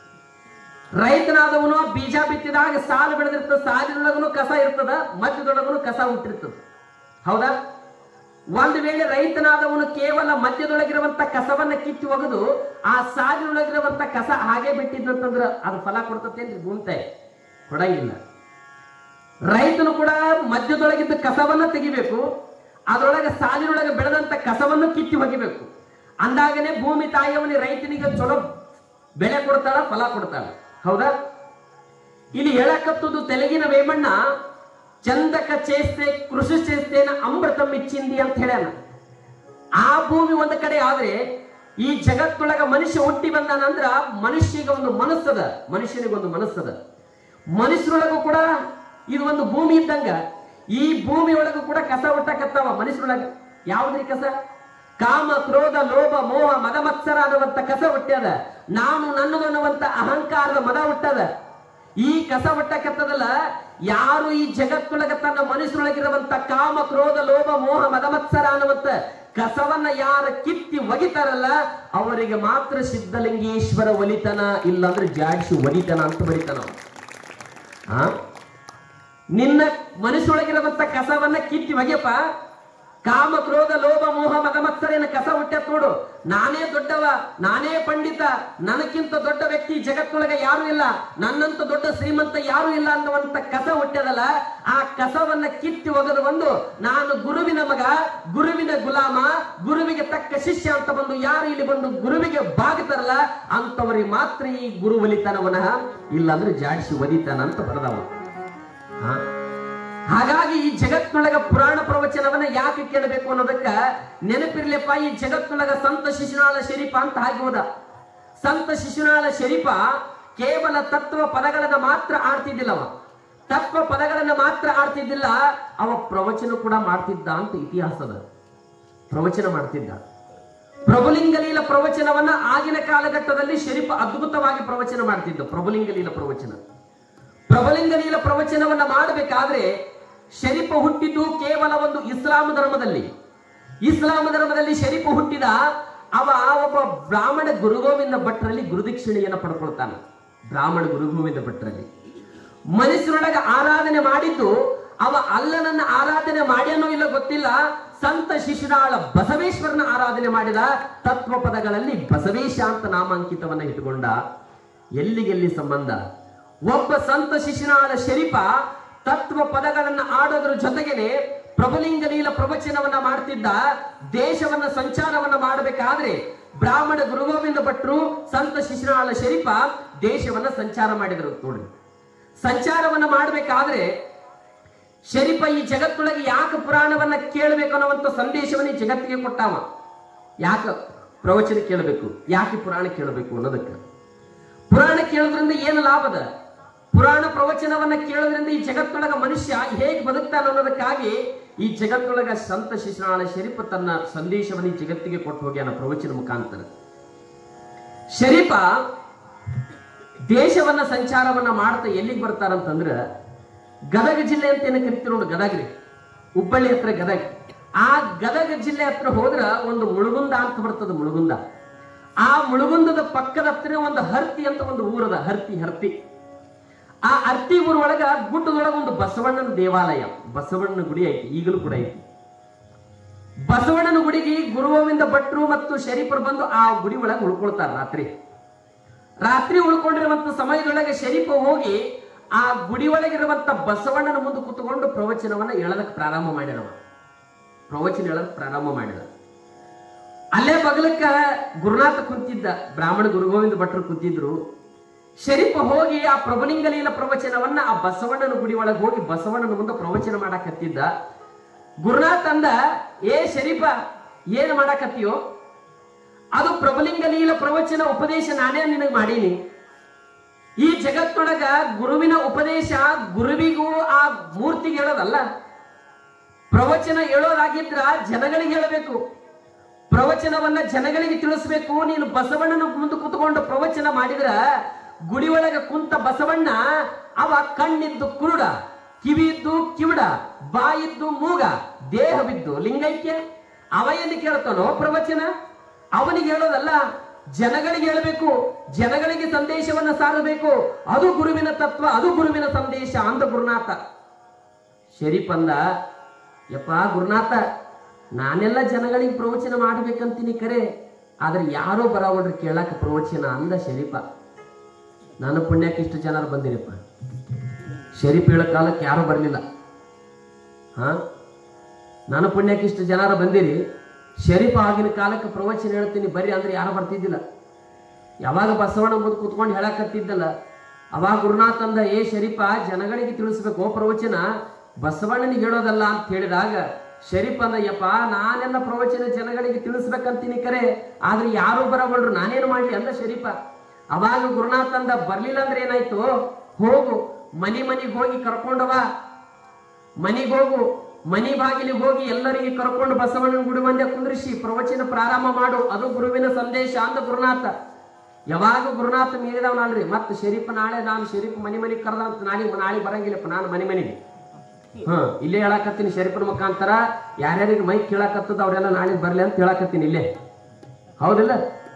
ರೈತನಾದವನು ಬೀಜ ಬಿತ್ತಿದಾಗ ಸಾಲು ಬೆಳೆದಿರ್ತದ ಸಾಲಿನೊಳಗನು ಕಸ ಇರ್ತದ ಮಧ್ಯದೊಳಗನು ಕಸ ಹುಟ್ಟಿರ್ತದ ಹೌದಾ ಒಂದು ವೇಳೆ ರೈತನಾದವನು ಕೇವಲ ಮಧ್ಯದೊಳಗಿರುವಂತ ಕಸವನ್ನ ಕಿತ್ತಿ ಒಗೆದು ಆ ಸಾಲಿನೊಳಗಿರುವಂತ ಕಸ ಹಾಗೆ ಬಿಟ್ಟಿದ್ದಂತಂದ್ರ ಅದು ಫಲ ಕೊಡ್ತತೇನ್ರಿ ಭೂಮಿತೆ ಕೊಡಂಗಿಲ್ಲ ರೈತನು ಕೂಡ ಮಧ್ಯದೊಳಗಿದ್ದ ಕಸವನ್ನ ತೆಗಿಬೇಕು ಅದರೊಳಗೆ ಸಾಲಿನೊಳಗೆ ಬೆಳೆದಂತ ಕಸವನ್ನು ಕಿತ್ತಿ ಒಗಿಬೇಕು ಅಂದಾಗನೇ ಭೂಮಿ ತಾಯಿಯವನಿ ರೈತನಿಗೆ ಚಲೋ ಬೆಳೆ ಕೊಡ್ತಾಳ ಫಲ ಕೊಡ್ತಾಳ ಹೌದಾ ಇಲ್ಲಿ ಹೇಳಕತ್ತದು ತೆಲಗಿನ ವೇಮಣ್ಣ ಚಂದಕ ಚೇಷ್ಟೆ ಕೃಷಿ ಚೇಷ್ಟೆನ ಅಮೃತಂ ಇಚ್ಚಿಂದಿ ಅಂತ ಹೇಳ್ಯಾನ ಆ ಭೂಮಿ ಒಂದು ಕಡೆ ಆದ್ರೆ ಈ ಜಗತ್ತೊಳಗ ಮನುಷ್ಯ ಹುಟ್ಟಿ ಬಂದಾನಂದ್ರ ಮನುಷ್ಯಗೆ ಒಂದು ಮನಸ್ಸದ ಮನುಷ್ಯನಿಗೆ ಒಂದು ಮನಸ್ಸದ ಮನುಷ್ಯರೊಳಗೂ ಕೂಡ ಇದು ಒಂದು ಭೂಮಿ ಇದ್ದಂಗ ಈ ಭೂಮಿ ಒಳಗೂ ಕೂಡ ಕಸ ಹುಟ್ಟಕತ್ತಾವ ಮನುಷ್ಯರೊಳಗ ಯಾವ್ದ್ರಿ ಕಸ ಕಾಮ ಕ್ರೋಧ ಲೋಭ ಮೋಹ ಮದ ಮತ್ಸರ ಅನ್ನುವಂತ ಕಸ ಹುಟ್ಟ್ಯದ ನಾನು ನನ್ನದು ಅನ್ನುವಂತ ಅಹಂಕಾರದ ಮದ ಹುಟ್ಟದ ಈ ಕಸ ಹುಟ್ಟಕತ್ತದಲ್ಲ ಯಾರು ಈ ಜಗತ್ತೊಳಗ ತನ್ನ ಮನುಷ್ಯರೊಳಗಿರುವಂತ ಕಾಮ ಕ್ರೋಧ ಲೋಭ ಮೋಹ ಮದ ಮತ್ಸರ ಅನ್ನುವಂತ ಕಸವನ್ನ ಯಾರ ಕಿತ್ತಿ ಒಗಿತಾರಲ್ಲ ಅವರಿಗೆ ಮಾತ್ರ ಸಿದ್ಧಲಿಂಗೇಶ್ವರ ಒಲಿತನ ಇಲ್ಲಾಂದ್ರೆ ಜಾಡ್ಸಿ ಒಲಿತನ ಅಂತ ಬರಿತಾನ ಅವ. ಆ ನಿನ್ನ ಮನಸ್ಸೊಳಗಿರುವಂತ ಕಸವನ್ನ ಕಿತ್ತಿ ಒಗೆಯಪ್ಪ ಕಾಮ ಕ್ರೋಧ ಲೋಭ ಮೋಹ ಮದ ಮತ್ಸರೇನ ಕಸ ಹುಟ್ಟ್ಯಾತ್ ನೋಡು ನಾನೇ ದೊಡ್ಡವ ನಾನೇ ಪಂಡಿತ ನನಕ್ಕಿಂತ ದೊಡ್ಡ ವ್ಯಕ್ತಿ ಜಗತ್ತೊಳಗೆ ಯಾರು ಇಲ್ಲ ನನ್ನಂತ ದೊಡ್ಡ ಶ್ರೀಮಂತ ಯಾರು ಇಲ್ಲ ಅನ್ನುವಂತ ಕಸ ಹುಟ್ಟ್ಯದಲ್ಲ ಆ ಕಸವನ್ನ ಕಿತ್ತಿ ಒಗೆದು ಬಂದು ನಾನು ಗುರುವಿನ ಮಗ ಗುರುವಿನ ಗುಲಾಮ ಗುರುವಿಗೆ ತಕ್ಕ ಶಿಷ್ಯ ಅಂತ ಬಂದು ಯಾರು ಇಲ್ಲಿ ಬಂದು ಗುರುವಿಗೆ ಬಾಗುತ್ತಾರಲ್ಲ ಅಂತವರಿಗೆ ಮಾತ್ರ ಈ ಗುರು ಒಲಿತಾನವನಃ ಇಲ್ಲಾಂದ್ರೆ ಜಾಡಿಸಿ ಒಲಿತಾನ ಅಂತ ಬರದವ ಹಾ ಹಾಗಾಗಿ ಈ ಜಗತ್ನೊಳಗ ಪುರಾಣ ಪ್ರವಚನವನ್ನ ಯಾಕೆ ಕೇಳಬೇಕು ಅನ್ನೋದಕ್ಕ ನೆನಪಿರ್ಲಿಪ್ಪ ಈ ಜಗತ್ನೊಳಗ ಸಂತ ಶಿಶುನಾಳ ಶರೀಫ ಅಂತ ಹಾಗೆ ಹೋದ ಸಂತ ಶಿಶುನಾಳ ಶರೀಫ ಕೇವಲ ತತ್ವ ಪದಗಳನ್ನ ಮಾತ್ರ ಆಡ್ತಿದ್ದಿಲ್ಲವ ತತ್ವ ಪದಗಳನ್ನ ಮಾತ್ರ ಆಡ್ತಿದ್ದಿಲ್ಲ ಅವ ಪ್ರವಚನ ಕೂಡ ಮಾಡ್ತಿದ್ದ ಅಂತ ಇತಿಹಾಸದ ಪ್ರವಚನ ಮಾಡ್ತಿದ್ದ ಪ್ರಭುಲಿಂಗಲೀಲ ಪ್ರವಚನವನ್ನ ಆಗಿನ ಕಾಲಘಟ್ಟದಲ್ಲಿ ಶರೀಫ ಅದ್ಭುತವಾಗಿ ಪ್ರವಚನ ಮಾಡ್ತಿದ್ದ ಪ್ರಭುಲಿಂಗಲೀಲ ಪ್ರವಚನ ಪ್ರಭುಲಿಂಗಲೀಲ ಪ್ರವಚನವನ್ನ ಮಾಡಬೇಕಾದ್ರೆ ಶರೀಫ ಹುಟ್ಟಿದ್ದು ಕೇವಲ ಒಂದು ಇಸ್ಲಾಂ ಧರ್ಮದಲ್ಲಿ ಇಸ್ಲಾಂ ಧರ್ಮದಲ್ಲಿ ಶರೀಫ ಹುಟ್ಟಿದ ಅವ ಒಬ್ಬ ಬ್ರಾಹ್ಮಣ ಗುರುಗೋವಿಂದ ಭಟ್ರಲ್ಲಿ ಗುರುದಕ್ಷಿಣೆಯನ್ನು ಪಡ್ಕೊಳ್ತಾನೆ ಬ್ರಾಹ್ಮಣ ಗುರುಗೋವಿಂದ ಭಟ್ರಲ್ಲಿ ಮನಸ್ಸಿನೊಳಗ ಆರಾಧನೆ ಮಾಡಿದ್ದು ಅವ ಅಲ್ಲನನ್ನ ಆರಾಧನೆ ಮಾಡ್ಯಾನೋ ಇಲ್ಲ ಗೊತ್ತಿಲ್ಲ ಸಂತ ಶಿಶುನಾಳ ಬಸವೇಶ್ವರನ ಆರಾಧನೆ ಮಾಡಿದ ತತ್ವ ಪದಗಳಲ್ಲಿ ಬಸವೇಶ ಅಂತ ನಾಮಾಂಕಿತವನ್ನ ಇಟ್ಟುಕೊಂಡ ಎಲ್ಲಿಗೆಲ್ಲಿ ಸಂಬಂಧ ಒಬ್ಬ ಸಂತ ಶಿಶುನಾಳ ಶರೀಫ ತತ್ವ ಪದಗಳನ್ನ ಆಡೋದ್ರ ಜೊತೆಗೇನೆ ಪ್ರಭುಲಿಂಗಲೀಲ ಪ್ರವಚನವನ್ನ ಮಾಡ್ತಿದ್ದ ದೇಶವನ್ನ ಸಂಚಾರವನ್ನ ಮಾಡಬೇಕಾದ್ರೆ ಬ್ರಾಹ್ಮಣ ಗುರುಗೋವಿಂದ ಭಟ್ರು ಸಂತ ಶಿಶುನಾಳ ಶರೀಫ ದೇಶವನ್ನ ಸಂಚಾರ ಮಾಡಿದರು ನೋಡಿ ಸಂಚಾರವನ್ನ ಮಾಡಬೇಕಾದ್ರೆ ಶರೀಫ ಈ ಜಗತ್ತೊಳಗೆ ಯಾಕೆ ಪುರಾಣವನ್ನ ಕೇಳಬೇಕು ಅನ್ನುವಂತ ಸಂದೇಶವನ್ನ ಈ ಜಗತ್ತಿಗೆ ಕೊಟ್ಟಾವ ಯಾಕೆ ಪ್ರವಚನ ಕೇಳಬೇಕು ಯಾಕೆ ಪುರಾಣ ಕೇಳಬೇಕು ಅನ್ನೋದಕ್ಕೆ ಪುರಾಣ ಕೇಳೋದ್ರಿಂದ ಏನು ಲಾಭದ ಪುರಾಣ ಪ್ರವಚನವನ್ನ ಕೇಳೋದ್ರಿಂದ ಈ ಜಗತ್ತೊಳಗ ಮನುಷ್ಯ ಹೇಗೆ ಬದುಕ್ತಾನ ಅನ್ನೋದಕ್ಕಾಗಿ ಈ ಜಗತ್ತೊಳಗ ಸಂತ ಶಿಶುನಾಳ ಶರೀಫ ತನ್ನ ಸಂದೇಶವನ್ನು ಈ ಜಗತ್ತಿಗೆ ಕೊಟ್ಟು ಹೋಗ್ಯಾನ ಪ್ರವಚನ ಮುಖಾಂತರ ಶರೀಫ ದೇಶವನ್ನ ಸಂಚಾರವನ್ನ ಮಾಡ್ತಾ ಎಲ್ಲಿಗೆ ಬರ್ತಾರಂತಂದ್ರ ಗದಗ ಜಿಲ್ಲೆ ಅಂತ ಏನ ಕರಿತೀವಿ ನೋಡಿ ಗದಗ್ರಿ ಹುಬ್ಬಳ್ಳಿ ಹತ್ರ ಗದಗ ಆ ಗದಗ ಜಿಲ್ಲೆ ಹತ್ರ ಹೋದ್ರ ಒಂದು ಮುಳುಗುಂದ ಅಂತ ಬರ್ತದ ಮುಳುಗುಂದ ಆ ಮುಳುಗುಂದದ ಪಕ್ಕದ ಹತ್ರ ಒಂದು ಹರ್ತಿ ಅಂತ ಒಂದು ಊರದ ಹರ್ತಿ ಹರ್ತಿ ಆ ಅರ್ತಿ ಊರೊಳಗ ಗುಡ್ಡದೊಳಗ ಒಂದು ಬಸವಣ್ಣನ ದೇವಾಲಯ ಬಸವಣ್ಣನ ಗುಡಿ ಐತಿ ಈಗಲೂ ಕೂಡ ಐತಿ ಬಸವಣ್ಣನ ಗುಡಿಗೆ ಗುರುಗೋವಿಂದ ಭಟ್ರು ಮತ್ತು ಶರೀಫರು ಬಂದು ಆ ಗುಡಿ ಒಳಗೆ ಉಳ್ಕೊಳ್ತಾರ ರಾತ್ರಿ ರಾತ್ರಿ ಉಳ್ಕೊಂಡಿರುವಂತ ಸಮಯದೊಳಗೆ ಶರೀಫ ಹೋಗಿ ಆ ಗುಡಿ ಒಳಗಿರುವಂತ ಬಸವಣ್ಣನ ಮುಂದೆ ಕೂತ್ಕೊಂಡು ಪ್ರವಚನವನ್ನ ಹೇಳದಕ್ಕೆ ಪ್ರಾರಂಭ ಮಾಡಿದವ ಪ್ರವಚನ ಹೇಳಕ್ ಪ್ರಾರಂಭ ಮಾಡಿದ ಅಲ್ಲೇ ಬಗಲಕ್ಕ ಗುರುನಾಥ ಕುಂತಿದ್ದ ಬ್ರಾಹ್ಮಣ ಗುರುಗೋವಿಂದ ಭಟ್ರು ಕುಂತಿದ್ರು ಶರೀಫ ಹೋಗಿ ಆ ಪ್ರಭುಲಿಂಗಲೀಲ ಪ್ರವಚನವನ್ನ ಆ ಬಸವಣ್ಣನ ಗುಡಿ ಒಳಗೆ ಹೋಗಿ ಬಸವಣ್ಣನ ಮುಂದೆ ಪ್ರವಚನ ಮಾಡಾಕತ್ತಿದ್ದ ಗುರುನಾಥ್ ಅಂದ ಏ ಶರೀಫ ಏನ್ ಮಾಡಾಕತ್ತೀಯೋ ಅದು ಪ್ರಭುಲಿಂಗಲೀಲ ಪ್ರವಚನ ಉಪದೇಶ ನಾನೇ ನಿನಗೆ ಮಾಡೀನಿ ಈ ಜಗತ್ತೊಳಗ ಗುರುವಿನ ಉಪದೇಶ ಗುರುವಿಗೂ ಆ ಮೂರ್ತಿಗೆ ಹೇಳೋದಲ್ಲ ಪ್ರವಚನ ಹೇಳೋದಾಗಿದ್ರ ಜನಗಳಿಗೆ ಹೇಳಬೇಕು ಪ್ರವಚನವನ್ನ ಜನಗಳಿಗೆ ತಿಳಿಸ್ಬೇಕು ನೀನು ಬಸವಣ್ಣನ ಮುಂದೆ ಕೂತ್ಕೊಂಡು ಪ್ರವಚನ ಮಾಡಿದ್ರ ಗುಡಿ ಒಳಗ ಕುಂತ ಬಸವಣ್ಣ ಅವ ಕಣ್ಣಿದ್ದು ಕುರುಡ ಕಿವಿ ಇದ್ದು ಕಿವಿಡ ಬಾಯಿದ್ದು ಮೂಗ ದೇಹವಿದ್ದು ಲಿಂಗೈಕ್ಯ ಅವ ಎಲ್ಲಿ ಕೇಳ್ತಾನೋ ಪ್ರವಚನ ಅವನಿಗೆ ಹೇಳೋದಲ್ಲ ಜನಗಳಿಗೆ ಹೇಳಬೇಕು ಜನಗಳಿಗೆ ಸಂದೇಶವನ್ನ ಸಾರಬೇಕು ಅದು ಗುರುವಿನ ತತ್ವ ಅದು ಗುರುವಿನ ಸಂದೇಶ ಅಂದ ಗುರುನಾಥ ಶರೀಫ್ ಅಂದ ಯಪ್ಪ ಗುರುನಾಥ ನಾನೆಲ್ಲ ಜನಗಳಿಗೆ ಪ್ರವಚನ ಮಾಡ್ಬೇಕಂತೀನಿ ಕರೆ ಆದ್ರೆ ಯಾರೋ ಬರವಲ್ರಿ ಕೇಳಾಕ ಪ್ರವಚನ ಅಂದ ಶರೀಫ ನನ್ನ ಪುಣ್ಯಕ್ಕೆ ಇಷ್ಟು ಜನರು ಬಂದಿರಪ್ಪ ಶರೀಫ್ ಹೇಳೋ ಕಾಲಕ್ಕೆ ಯಾರು ಬರಲಿಲ್ಲ ಹಾ ನನ್ನ ಪುಣ್ಯಕ್ಕೆ ಇಷ್ಟು ಜನರು ಬಂದಿರಿ ಶರೀಫ್ ಆಗಿನ ಕಾಲಕ್ಕೆ ಪ್ರವಚನ ಹೇಳ್ತೀನಿ ಬರ್ರಿ ಅಂದ್ರೆ ಯಾರು ಬರ್ತಿದ್ದಿಲ್ಲ ಯಾವಾಗ ಬಸವಣ್ಣ ಮುಂದೆ ಕೂತ್ಕೊಂಡು ಹೇಳಕತ್ತಿದ್ದಲ್ಲ ಅವಾಗ ಗುರುನಾಥ್ ಅಂದ ಏ ಶರೀಫ ಜನಗಳಿಗೆ ತಿಳಿಸ್ಬೇಕು ಪ್ರವಚನ ಬಸವಣ್ಣನಿಗೆ ಹೇಳೋದಲ್ಲ ಅಂತ ಹೇಳಿದಾಗ ಶರೀಫ್ ಅಂದ ಯಪ್ಪ ನಾನೆಲ್ಲ ಪ್ರವಚನ ಜನಗಳಿಗೆ ತಿಳಿಸ್ಬೇಕಂತೀನಿ ಕರೆ ಆದ್ರೆ ಯಾರು ಬರಬಲ್ರು ನಾನೇನು ಮಾಡ್ಲಿ ಅಂದ ಶರೀಫ ಅವಾಗ ಗುರುನಾಥ್ ಅಂದ ಬರ್ಲಿಲ್ಲ ಅಂದ್ರೆ ಏನಾಯ್ತು ಹೋಗು ಮನಿ ಮನಿಗೆ ಹೋಗಿ ಕರ್ಕೊಂಡವ ಮನಿಗೆ ಹೋಗು ಮನಿ ಬಾಗಿಲಿಗೆ ಹೋಗಿ ಎಲ್ಲರಿಗೆ ಕರ್ಕೊಂಡು ಬಸವಣ್ಣನ ಗುಡಿ ಮಂದೆ ಕುಂದ್ರಿಸಿ ಪ್ರವಚನ ಪ್ರಾರಂಭ ಮಾಡು ಅದು ಗುರುವಿನ ಸಂದೇಶ ಅಂದ ಗುರುನಾಥ ಯಾವಾಗ ಗುರುನಾಥ ಮೀರಿದವನಲ್ರಿ ಮತ್ತೆ ಶರೀಫ್ ನಾಳೆ ನಾನು ಶರೀಫ್ ಮನಿ ಮನಿಗೆ ಕರೆದ ಅಂತ ನಾಳೆ ನಾಳೆ ಬರಂಗಿಲ್ಲಪ್ಪ ನಾನು ಮನಿ ಮನಿಗೆ ಹ್ಮ್ ಇಲ್ಲೇ ಹೇಳಕತ್ತೀನಿ ಶರೀಫ್ರ ಮುಖಾಂತರ ಯಾರ್ಯಾರಿಗೆ ಮೈಕ್ ಕೇಳಕತ್ತದ ಅವರೆಲ್ಲ ನಾಳೆ ಬರ್ಲಿ ಅಂತ ಹೇಳಕತ್ತೀನಿ ಇಲ್ಲೇ ಹೌದಿಲ್ಲ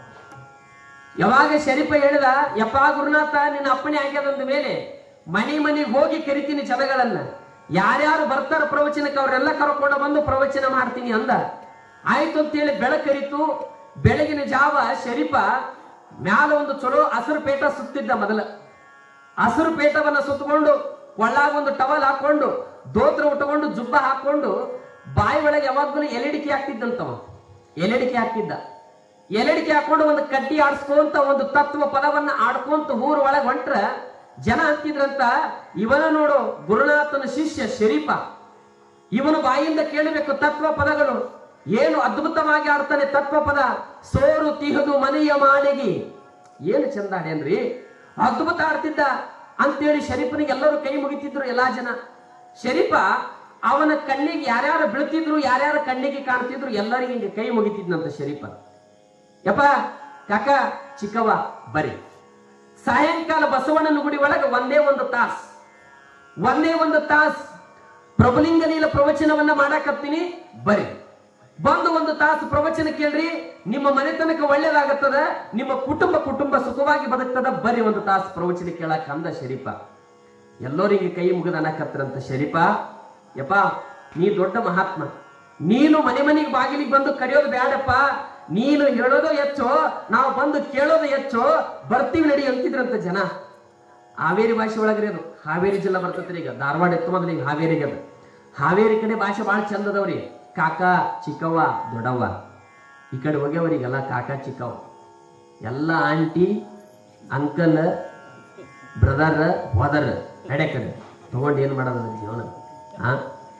ಯಾವಾಗ ಶರೀಫ ಹೇಳಿದ ಯಪ್ಪ ಗುರುನಾಥ ನಿನ್ನ ಅಪ್ಪಣೆ ಆಗ್ಯದಂದ ಮೇಲೆ ಮನಿ ಮನಿಗೆ ಹೋಗಿ ಕರಿತೀನಿ ಜನಗಳನ್ನ ಯಾರ್ಯಾರು ಬರ್ತಾರ ಪ್ರವಚನಕ್ಕೆ ಅವರೆಲ್ಲ ಕರ್ಕೊಂಡು ಬಂದು ಪ್ರವಚನ ಮಾಡ್ತೀನಿ ಅಂದ ಆಯ್ತು ಅಂತೇಳಿ ಬೆಳಕರಿತು ಬೆಳಗಿನ ಜಾವ ಶರೀಫ ಮ್ಯಾಲ ಒಂದು ಚಲೋ ಹಸಿರು ಪೇಟ ಸುತ್ತಿದ್ದ ಮೊದಲ ಹಸಿರು ಪೇಟವನ್ನ ಸುತ್ತಕೊಂಡು ಕೊಳ್ಳಾಗ ಒಂದು ಟವಲ್ ಹಾಕೊಂಡು ದೋತ್ರ ಉಟ್ಕೊಂಡು ಜುಬ್ಬ ಹಾಕೊಂಡು ಬಾಯಿ ಒಳಗೆ ಯಾವಾಗಲೂ ಎಲೆಡಿಕೆ ಹಾಕ್ತಿದ್ದಂತವ ಎಲೆಡಿಕೆ ಹಾಕ್ತಿದ್ದ ಎಲೆಡಿಕೆ ಹಾಕೊಂಡು ಒಂದು ಕಡ್ಡಿ ಆಡ್ಸ್ಕೊಂತ ಒಂದು ತತ್ವ ಪದವನ್ನ ಆಡ್ಕೊಂತ ಊರ್ ಒಳಗೆ ಹೊಂಟ್ರ ಜನ ಅಂತಿದ್ರಂತ ಇವನ ನೋಡು ಗುರುನಾಥನ ಶಿಷ್ಯ ಶರೀಫ ಇವನು ಬಾಯಿಂದ ಕೇಳಬೇಕು ತತ್ವ ಪದಗಳು ಏನು ಅದ್ಭುತವಾಗಿ ಆಡ್ತಾನೆ ತತ್ವ ಪದ ಸೋರು ತಿಹದು ಮನೆಯ ಮಾಳಿಗೆ ಏನು ಚಂದ ಆಡ್ಯಾನ್ರಿ ಅದ್ಭುತ ಆಡ್ತಿದ್ದ ಅಂತೇಳಿ ಶರೀಫನಿಗೆ ಎಲ್ಲರೂ ಕೈ ಮುಗಿತಿದ್ರು ಎಲ್ಲಾ ಜನ ಶರೀಫ ಅವನ ಕಣ್ಣಿಗೆ ಯಾರ್ಯಾರು ಬೀಳ್ತಿದ್ರು ಯಾರ್ಯಾರ ಕಣ್ಣಿಗೆ ಕಾಣ್ತಿದ್ರು ಎಲ್ಲರಿಗೆ ಹಿಂಗೆ ಕೈ ಮುಗಿತಿದ್ನಂತ ಶರೀಫ ಯಪ್ಪ ಕಾಕ ಚಿಕ್ಕವ್ವ ಬರಿ ಸಾಯಂಕಾಲ ಬಸವಣ್ಣನ ಗುಡಿ ಒಳಗೆ ಒಂದೇ ಒಂದು ತಾಸ್ ಒಂದೇ ಒಂದು ತಾಸ್ ಪ್ರಭುಲಿಂಗ ಲೀಲ ಪ್ರವಚನವನ್ನ ಮಾಡಾಕತ್ತೀನಿ ಬರಿ ಬಂದು ಒಂದು ತಾಸು ಪ್ರವಚನ ಕೇಳ್ರಿ ನಿಮ್ಮ ಮನೆತನಕ ಒಳ್ಳೇದಾಗತ್ತದ ನಿಮ್ಮ ಕುಟುಂಬ ಕುಟುಂಬ ಸುಖವಾಗಿ ಬದುಕ್ತದ ಬರಿ ಒಂದು ತಾಸು ಪ್ರವಚನ ಕೇಳಾಕ ಅಂದ ಶರೀಫ ಎಲ್ಲರಿಗೆ ಕೈ ಮುಗಿದ ಅನ್ನಕತ್ತರಂತ ಶರೀಫ ಯಪ್ಪ ನೀ ದೊಡ್ಡ ಮಹಾತ್ಮ ನೀನು ಮನೆ ಮನೆಗೆ ಬಾಗಿಲಿಗೆ ಬಂದು ಕರೆಯೋದು ಬ್ಯಾಡಪ್ಪ ನೀನು ಹೇಳೋದು ಹೆಚ್ಚು ನಾವು ಬಂದು ಕೇಳೋದು ಹೆಚ್ಚು ಬರ್ತೀವಿ ನಡಿ ಅಂತಿದ್ರಂತ ಜನ ಹಾವೇರಿ ಭಾಷೆ ಒಳಗ್ರಿ ಅದು ಹಾವೇರಿ ಜಿಲ್ಲಾ ಬರ್ತೈತ್ರಿ ಈಗ ಧಾರವಾಡ ಎತ್ತು ಮೊದಲು ಈಗ ಹಾವೇರಿಗೆ ಅದು ಹಾವೇರಿ ಕಡೆ ಭಾಷೆ ಭಾಳ ಚಂದ ಅದಾವ್ರಿ ಕಾಕ ಚಿಕ್ಕವ್ವ ದೊಡ್ಡವ್ವ ಈ ಕಡೆ ಹೋಗ್ಯಾವ್ರಿಗೆಲ್ಲ ಕಾಕ ಚಿಕ್ಕವ್ವ ಎಲ್ಲ ಆಂಟಿ ಅಂಕಲ್ ಬ್ರದರ್ ಹೋದರ್ ನಡೆ ಕಡೆ ತಗೊಂಡು ಏನ್ ಮಾಡೋದು ಜೀವನ ಆ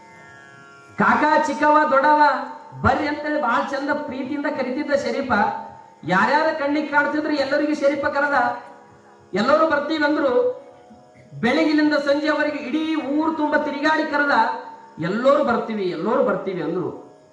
ಕಾಕ ಚಿಕ್ಕವ ದೊಡ್ಡವ ಬರ್ರಿ ಅಂತೇಳಿ ಬಹಳ ಚಂದ ಪ್ರೀತಿಯಿಂದ ಕರಿತಿದ್ದ ಶರೀಫ ಯಾರ್ಯಾರ ಕಣ್ಣಿಗೆ ಕಾಣ್ತಿದ್ರು ಎಲ್ಲರಿಗೂ ಶರೀಫ ಕರೆದ ಎಲ್ಲರೂ ಬರ್ತೀವಿ ಅಂದ್ರು ಬೆಳಗಿನಿಂದ ಸಂಜೆವರೆಗೆ ಇಡೀ ಊರು ತುಂಬ ತಿರುಗಾಡಿ ಕರೆದ ಎಲ್ಲರೂ ಬರ್ತೀವಿ ಎಲ್ಲರೂ ಬರ್ತೀವಿ ಅಂದ್ರು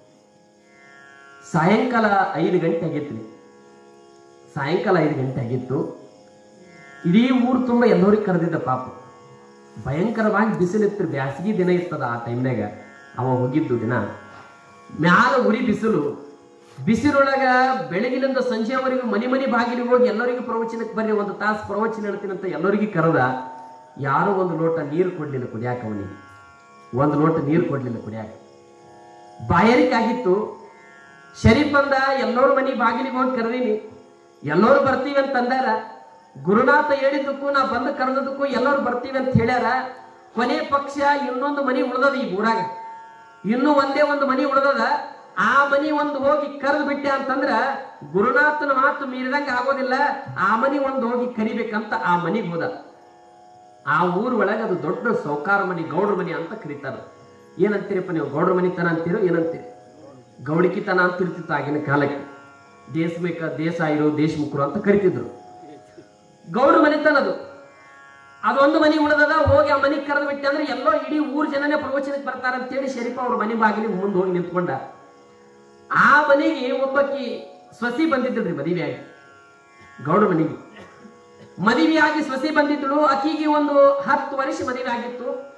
ಸಾಯಂಕಾಲ ಐದು ಗಂಟೆ ಆಗಿತ್ರಿ ಸಾಯಂಕಾಲ ಐದು ಗಂಟೆ ಆಗಿತ್ತು ಇಡೀ ಊರು ತುಂಬ ಎಲ್ಲರಿಗೆ ಕರೆದಿದ್ದ ಪಾಪ ಭಯಂಕರವಾಗಿ ಬಿಸಿಲಿತ್ತು ಬ್ಯಾಸಗಿ ದಿನ ಇರ್ತದ ಆ ಟೈಮ್ನಾಗ ಅವ ಹೋಗಿದ್ದು ದಿನ ಮ್ಯಾಲ ಉರಿ ಬಿಸಿಲು ಬಿಸಿಲೊಳಗ ಬೆಳಗಿನಿಂದ ಸಂಜೆವರೆಗೂ ಮನಿ ಮನಿ ಬಾಗಿಲಿಗೆ ಹೋಗಿ ಎಲ್ಲರಿಗೂ ಪ್ರವಚನಕ್ಕೆ ಬರ್ರಿ ಒಂದು ತಾಸು ಪ್ರವಚನ ಹೇಳ್ತೀನಿ ಅಂತ ಎಲ್ಲರಿಗೂ ಕರೆದ ಯಾರೋ ಒಂದು ಲೋಟ ನೀರು ಕೊಡ್ಲಿಲ್ಲ ಕುಡಿಯಾಕ ಅವನಿಗೆ ಒಂದು ಲೋಟ ನೀರು ಕೊಡ್ಲಿಲ್ಲ ಕುಡಿಯಾಕ ಬಾಯಾರಿಕೆ ಆಗಿತ್ತು ಶರೀಫ್ ಅಂದ ಎಲ್ಲರೂ ಮನಿ ಬಾಗಿಲಿಗೆ ಹೋಗಿ ಕರೆದೀನಿ ಎಲ್ಲರೂ ಬರ್ತೀವಿ ಅಂತ ಅಂದಾರ ಗುರುನಾಥ ಹೇಳಿದ್ದಕ್ಕೂ ನಾ ಬಂದು ಕರೆದಕ್ಕೂ ಎಲ್ಲರೂ ಬರ್ತೀವಿ ಅಂತ ಹೇಳ್ಯಾರ ಕೊನೆ ಪಕ್ಷ ಇನ್ನೊಂದು ಮನಿ ಉಳ್ದದ ಈ ಊರಾಗ ಇನ್ನೂ ಒಂದೇ ಒಂದು ಮನಿ ಉಳ್ದದ ಆ ಮನಿ ಒಂದು ಹೋಗಿ ಕರೆದು ಬಿಟ್ಟೆ ಅಂತಂದ್ರ ಗುರುನಾಥನ ಮಾತು ಮೀರಿದಂಗ ಆಗೋದಿಲ್ಲ ಆ ಮನಿ ಒಂದು ಹೋಗಿ ಕರಿಬೇಕಂತ ಆ ಮನಿಗೆ ಹೋದ ಆ ಊರ್ ಒಳಗೆ ಅದು ದೊಡ್ಡ ಸೌಕಾರ ಮನಿ ಗೌಡ್ರ ಮನಿ ಅಂತ ಕರೀತಾರ ಏನಂತೀರಪ್ಪ ನೀವು ಗೌಡ್ರ ಮನಿತನ ಅಂತೀರೋ ಏನಂತೀರಿ ಗೌಡಿಕಿತನ ಅಂತ ಇರ್ತಿತ್ತು ಆಗಿನ ಕಾಲಕ್ಕೆ ದೇಶಬೇಕ ದೇಸಾಯಿರು ದೇಶಮುಖರು ಅಂತ ಕರಿತಿದ್ರು ಗೌಡ್ರ ಮನಿತನ ಅದು ಅದೊಂದು ಮನಿ ಉಳಿದದ ಹೋಗಿ ಆ ಮನಿಗೆ ಕರೆದು ಬಿಟ್ಟೆ ಅಂದ್ರೆ ಎಲ್ಲೋ ಇಡೀ ಊರ್ ಜನನೇ ಪ್ರವಚನಕ್ಕೆ ಬರ್ತಾರ ಅಂತೇಳಿ ಶರೀಫ ಅವ್ರ ಮನೆ ಬಾಗಿಲಿಗೆ ಮುಂದೆ ಹೋಗಿ ನಿಂತ್ಕೊಂಡ ಆ ಮನೆಗೆ ಒಬ್ಬಕಿ ಸೊಸಿ ಬಂದಿದ್ದಳ್ರಿ ಮದುವೆಯಾಗಿ ಗೌಡ್ರ ಮನೆಗೆ ಮದುವೆಯಾಗಿ ಸೊಸಿ ಬಂದಿದ್ದಳು ಆಕಿಗೆ ಒಂದು ಹತ್ತು ವರ್ಷ ಮದುವೆ ಆಗಿತ್ತು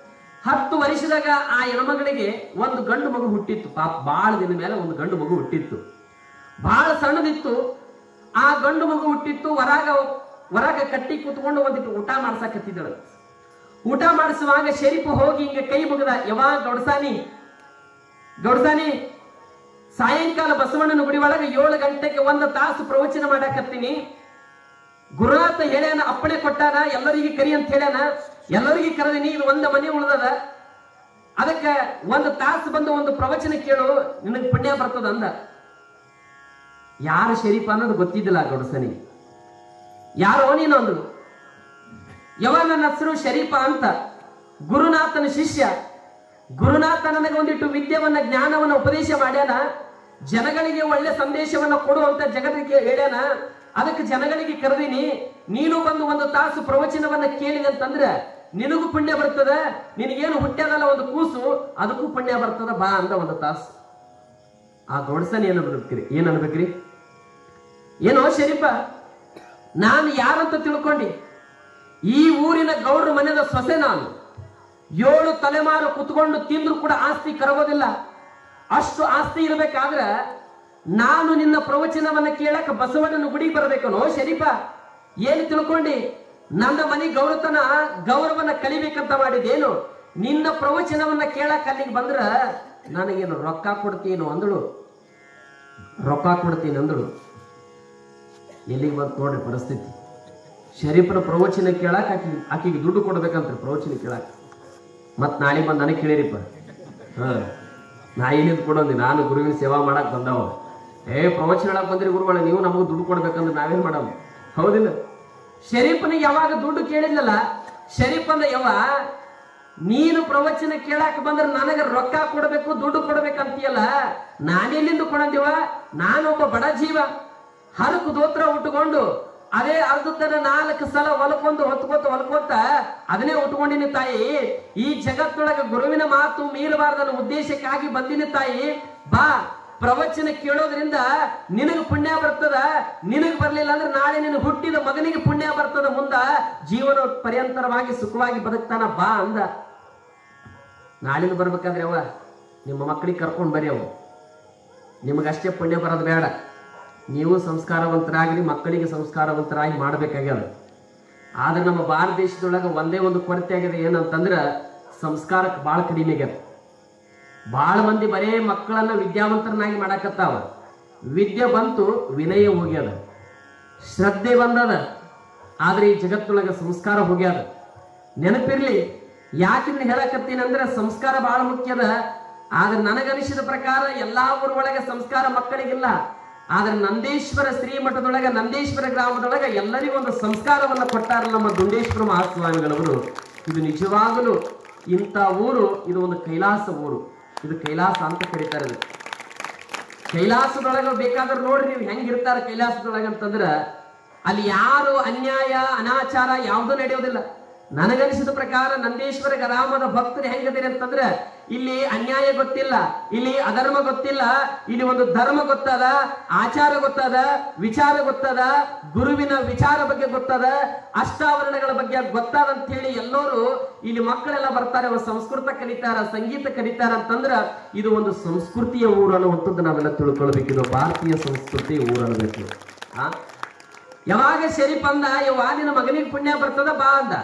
ಹತ್ತು ವರ್ಷದಾಗ ಆ ಹೆಣ್ಮಗಳಿಗೆ ಒಂದು ಗಂಡು ಮಗು ಹುಟ್ಟಿತ್ತು ಪಾಪ ಬಾಳ ದಿನ ಮೇಲೆ ಒಂದು ಗಂಡು ಮಗು ಹುಟ್ಟಿತ್ತು ಬಹಳ ಸಣ್ಣದಿತ್ತು ಆ ಗಂಡು ಮಗು ಹುಟ್ಟಿತ್ತು ಹೊರಾಗ ಹೊರಾಗ ಕಟ್ಟಿ ಕೂತ್ಕೊಂಡು ಒಂದಿಟ್ಟು ಊಟ ಮಾಡ್ಸಕತ್ತಿದ್ದಳು ಊಟ ಮಾಡಿಸುವಾಗ ಶರೀಫ್ ಹೋಗಿ ಹಿಂಗ ಕೈ ಮುಗದ ಯಾವಾಗ ಗೌಡ್ಸಾನಿ ಗೌಡ್ಸಾನಿ ಸಾಯಂಕಾಲ ಬಸವಣ್ಣನ ಗುಡಿ ಒಳಗೆ ಏಳು ಗಂಟೆಗೆ ಒಂದು ತಾಸು ಪ್ರವಚನ ಮಾಡಾಕತ್ತೀನಿ ಗುರುನಾಥ ಹೇಳ್ಯಾನ ಅಪ್ಪಣೆ ಕೊಟ್ಟಾನ ಎಲ್ಲರಿಗೆ ಕರಿ ಅಂತ ಹೇಳ್ಯಾನ ಎಲ್ಲರಿಗೆ ಕರೆದಿನಿ ಇದು ಒಂದ ಮನೆ ಉಳ್ದದ ಅದಕ್ಕೆ ಒಂದು ತಾಸು ಬಂದು ಒಂದು ಪ್ರವಚನ ಕೇಳು ನಿನಗೆ ಪುಣ್ಯ ಬರ್ತದ ಅಂದ ಯಾರು ಶರೀಫ ಅನ್ನೋದು ಗೊತ್ತಿದ್ದಿಲ್ಲ ಗೌಡಸನಿ ಯಾರೋ ನೀನು ಅಂದ್ರು ಯವ ನನ್ನ ಹೆಸರು ಶರೀಫ ಅಂತ ಗುರುನಾಥನ ಶಿಷ್ಯ ಗುರುನಾಥ ನನಗೆ ಒಂದಿಟ್ಟು ವಿದ್ಯೆವನ್ನ ಜ್ಞಾನವನ್ನ ಉಪದೇಶ ಮಾಡ್ಯಾನ ಜನಗಳಿಗೆ ಒಳ್ಳೆ ಸಂದೇಶವನ್ನ ಕೊಡುವಂತ ಜಗತ್ತಿಗೆ ಹೇಳ್ಯಾನ ಅದಕ್ಕೆ ಜನಗಳಿಗೆ ಕರೆದೀನಿ ನೀನು ಬಂದು ಒಂದು ತಾಸು ಪ್ರವಚನವನ್ನ ಕೇಳಿದೆ ಅಂತಂದ್ರೆ ನಿನಗೂ ಪುಣ್ಯ ಬರ್ತದ ನಿನಗೇನು ಹುಟ್ಟ್ಯಾನಲ್ಲ ಒಂದು ಕೂಸು ಅದಕ್ಕೂ ಪುಣ್ಯ ಬರ್ತದ ಬಾ ಅಂದ ಒಂದು ತಾಸು ಆ ಗೌಡ್ಸನ್ ಏನ್ ಅನ್ಬೇಕ್ರಿ ಏನ್ ಅನ್ಬೇಕ್ರಿ ಏನೋ ಶರೀಫ ನಾನು ಯಾರಂತ ತಿಳ್ಕೊಂಡಿ ಈ ಊರಿನ ಗೌಡ್ರ ಮನೆಯ ಸೊಸೆ ನಾನು ಏಳು ತಲೆಮಾರು ಕುತ್ಕೊಂಡು ತಿಂದ್ರು ಕೂಡ ಆಸ್ತಿ ಕರಗೋದಿಲ್ಲ ಅಷ್ಟು ಆಸ್ತಿ ಇರಬೇಕಾದ್ರೆ ನಾನು ನಿನ್ನ ಪ್ರವಚನವನ್ನ ಕೇಳಕ ಬಸವಣ್ಣನ ಗುಡಿಗೆ ಬರಬೇಕನೋ ಶರೀಫ ಏನು ತಿಳ್ಕೊಂಡಿ ನನ್ನ ಮನೆ ಗೌರವತನ ಗೌರವನ ಕಲಿಬೇಕಂತ ಮಾಡಿದೇನು ನಿನ್ನ ಪ್ರವಚನವನ್ನ ಕೇಳಕ್ ಅಲ್ಲಿಗೆ ಬಂದ್ರ ನನಗೇನು ರೊಕ್ಕ ಕೊಡ್ತೀನೋ ಅಂದಳು ರೊಕ್ಕ ಕೊಡ್ತೀನಿ ಅಂದಳು ಎಲ್ಲಿಗೆ ಬಂತು ನೋಡ್ರಿ ಪರಿಸ್ಥಿತಿ ಶರೀಫನ ಪ್ರವಚನ ಕೇಳಕ್ ಆಕಿ ಆಕಿಗೆ ದುಡ್ಡು ಕೊಡ್ಬೇಕಂತ ಪ್ರವಚನ ಕೇಳಕ್ ಮತ್ ನಾಳೆ ಬಂದು ನನಗೆ ಕೇಳಿರಿಪ್ಪ ಹ ನಾ ಏನಿದ್ ಕೊಡೋದಿ ನಾನು ಗುರುವಿನ ಸೇವಾ ಮಾಡಕ್ ಬಂದವ ಏ ಪ್ರವಚನ ಹೇಳಕ್ ಬಂದ್ರಿ ಗುರುಗಳ ನೀವು ನಮಗೆ ದುಡ್ಡು ಕೊಡ್ಬೇಕಂದ್ರೆ ನಾವೇನ್ ಮಾಡಮ್ ಹೌದಿಲ್ಲ ಶರೀಫನಿಗೆ ಯಾವಾಗ ದುಡ್ಡು ಕೇಳಿದ್ಲಲ್ಲ ಶರೀಫ್ ಅಂದ ಯವ್ವ ನೀನು ಪ್ರವಚನ ಕೇಳಾಕ ಬಂದ್ರೆ ನನಗೆ ರೊಕ್ಕ ಕೊಡಬೇಕು ದುಡ್ಡು ಕೊಡ್ಬೇಕಂತೀಯಲ್ಲ ನಾನೆಲ್ಲಿಂದ ಕೊಡಂದಿವ ನಾನೊಬ್ಬ ಬಡ ಜೀವ ಹರಕು ದೋತ್ರ ಉಟ್ಕೊಂಡು ಅದೇ ಅರ್ಧತನ ನಾಲ್ಕು ಸಲ ಹೊಲ್ಕೊಂಡು ಹೊತ್ಕೋತ ಹೊಲ್ಕೋತ ಅದನ್ನೇ ಉಟ್ಕೊಂಡಿನಿ ತಾಯಿ ಈ ಜಗತ್ತೊಳಗ ಗುರುವಿನ ಮಾತು ಮೀರಬಾರ್ದನ್ನ ಉದ್ದೇಶಕ್ಕಾಗಿ ಬಂದಿನಿ ತಾಯಿ ಬಾ ಪ್ರವಚನ ಕೇಳೋದ್ರಿಂದ ನಿನಗೆ ಪುಣ್ಯ ಬರ್ತದ ನಿನಗೆ ಬರ್ಲಿಲ್ಲ ಅಂದ್ರೆ ನಾಳೆ ನಿನ್ನ ಹುಟ್ಟಿದ ಮಗನಿಗೆ ಪುಣ್ಯ ಬರ್ತದ ಮುಂದ ಜೀವನ ಪರ್ಯಂತರವಾಗಿ ಸುಖವಾಗಿ ಬದುಕ್ತಾನ ಬಾ ಅಂದ ನಾಳಿನ ಬರ್ಬೇಕಾದ್ರೆ ಅವ ನಿಮ್ಮ ಮಕ್ಕಳಿಗೆ ಕರ್ಕೊಂಡು ಬರ್ರಿ ಅವು ನಿಮಗಷ್ಟೇ ಪುಣ್ಯ ಬರೋದು ಬೇಡ ನೀವು ಸಂಸ್ಕಾರವಂತರಾಗ್ರಿ ಮಕ್ಕಳಿಗೆ ಸಂಸ್ಕಾರವಂತರಾಗಿ ಮಾಡ್ಬೇಕಾಗ್ಯದ ಆದ್ರೆ ನಮ್ಮ ಭಾರತ ದೇಶದೊಳಗೆ ಒಂದೇ ಒಂದು ಕೊರತೆ ಆಗಿದೆ ಏನಂತಂದ್ರ ಸಂಸ್ಕಾರಕ್ಕೆ ಭಾಳ ಕಡಿಮೆ ಆಗ್ಯದ ಭಾಳ ಮಂದಿ ಬರೇ ಮಕ್ಕಳನ್ನ ವಿದ್ಯಾವಂತರನ್ನಾಗಿ ಮಾಡಾಕತ್ತಾವ ವಿದ್ಯೆ ಬಂತು ವಿನಯ ಹೋಗ್ಯದ ಶ್ರದ್ಧೆ ಬಂದದ ಆದ್ರೆ ಈ ಜಗತ್ತೊಳಗೆ ಸಂಸ್ಕಾರ ಹೋಗ್ಯದ ನೆನಪಿರ್ಲಿ ಯಾಕಿನ್ನ ಹೇಳಕತ್ತೀನಿ ಅಂದ್ರೆ ಸಂಸ್ಕಾರ ಬಹಳ ಮುಖ್ಯದ ಆದ್ರೆ ನನಗನಿಸಿದ ಪ್ರಕಾರ ಎಲ್ಲಾ ಊರೊಳಗೆ ಸಂಸ್ಕಾರ ಮಕ್ಕಳಿಗಿಲ್ಲ ಆದ್ರೆ ನಂದೇಶ್ವರ ಶ್ರೀಮಠದೊಳಗೆ ನಂದೇಶ್ವರ ಗ್ರಾಮದೊಳಗೆ ಎಲ್ಲರಿಗೂ ಒಂದು ಸಂಸ್ಕಾರವನ್ನ ಕೊಟ್ಟಾರ ನಮ್ಮ ದುಂಡೇಶ್ವರ ಮಹಾಸ್ವಾಮಿಗಳವರು ಇದು ನಿಜವಾಗಲೂ ಇಂಥ ಊರು ಇದು ಒಂದು ಕೈಲಾಸ ಊರು ಇದು ಕೈಲಾಸ ಅಂತ ಕರೀತಾರೆ ಇದಕ್ಕೆ. ಕೈಲಾಸದೊಳಗ ಬೇಕಾದ್ರೆ ನೋಡ್ರಿ ನೀವು ಹೆಂಗಿರ್ತಾರ ಕೈಲಾಸದೊಳಗ ಅಂತಂದ್ರ ಅಲ್ಲಿ ಯಾರು ಅನ್ಯಾಯ ಅನಾಚಾರ ಯಾವುದು ನಡೆಯೋದಿಲ್ಲ ನನಗನಿಸಿದ ಪ್ರಕಾರ ನಂದೇಶ್ವರ ಗ್ರಾಮದ ಭಕ್ತರು ಹೆಂಗದಿರಿ ಅಂತಂದ್ರೆ ಇಲ್ಲಿ ಅನ್ಯಾಯ ಗೊತ್ತಿಲ್ಲ ಇಲ್ಲಿ ಅಧರ್ಮ ಗೊತ್ತಿಲ್ಲ ಇಲ್ಲಿ ಒಂದು ಧರ್ಮ ಗೊತ್ತದ ಆಚಾರ ಗೊತ್ತದ ವಿಚಾರ ಗೊತ್ತದ ಗುರುವಿನ ವಿಚಾರ ಬಗ್ಗೆ ಗೊತ್ತದ ಅಷ್ಟಾವರಣಗಳ ಬಗ್ಗೆ ಗೊತ್ತಾದ ಅಂತ ಹೇಳಿ ಎಲ್ಲರೂ ಇಲ್ಲಿ ಮಕ್ಕಳೆಲ್ಲ ಬರ್ತಾರೆ ಅವ್ರು ಸಂಸ್ಕೃತ ಕಲಿತಾರ ಸಂಗೀತ ಕಲಿತಾರ ಅಂತಂದ್ರ ಇದು ಒಂದು ಸಂಸ್ಕೃತಿಯ ಊರು ಅನ್ನುವಂಥದ್ದು ನಾವೆಲ್ಲ ತಿಳ್ಕೊಳ್ಬೇಕು ಇದು ಭಾರತೀಯ ಸಂಸ್ಕೃತಿ ಊರು ಅನ್ನಬೇಕು ಆ ಯಾವಾಗ ಶರೀಫ್ ಅಂದ ಯವ್ವ ನಿನ್ನ ಮಗನಿಗೆ ಪುಣ್ಯ ಬರ್ತದ ಬಾ ಅಂದ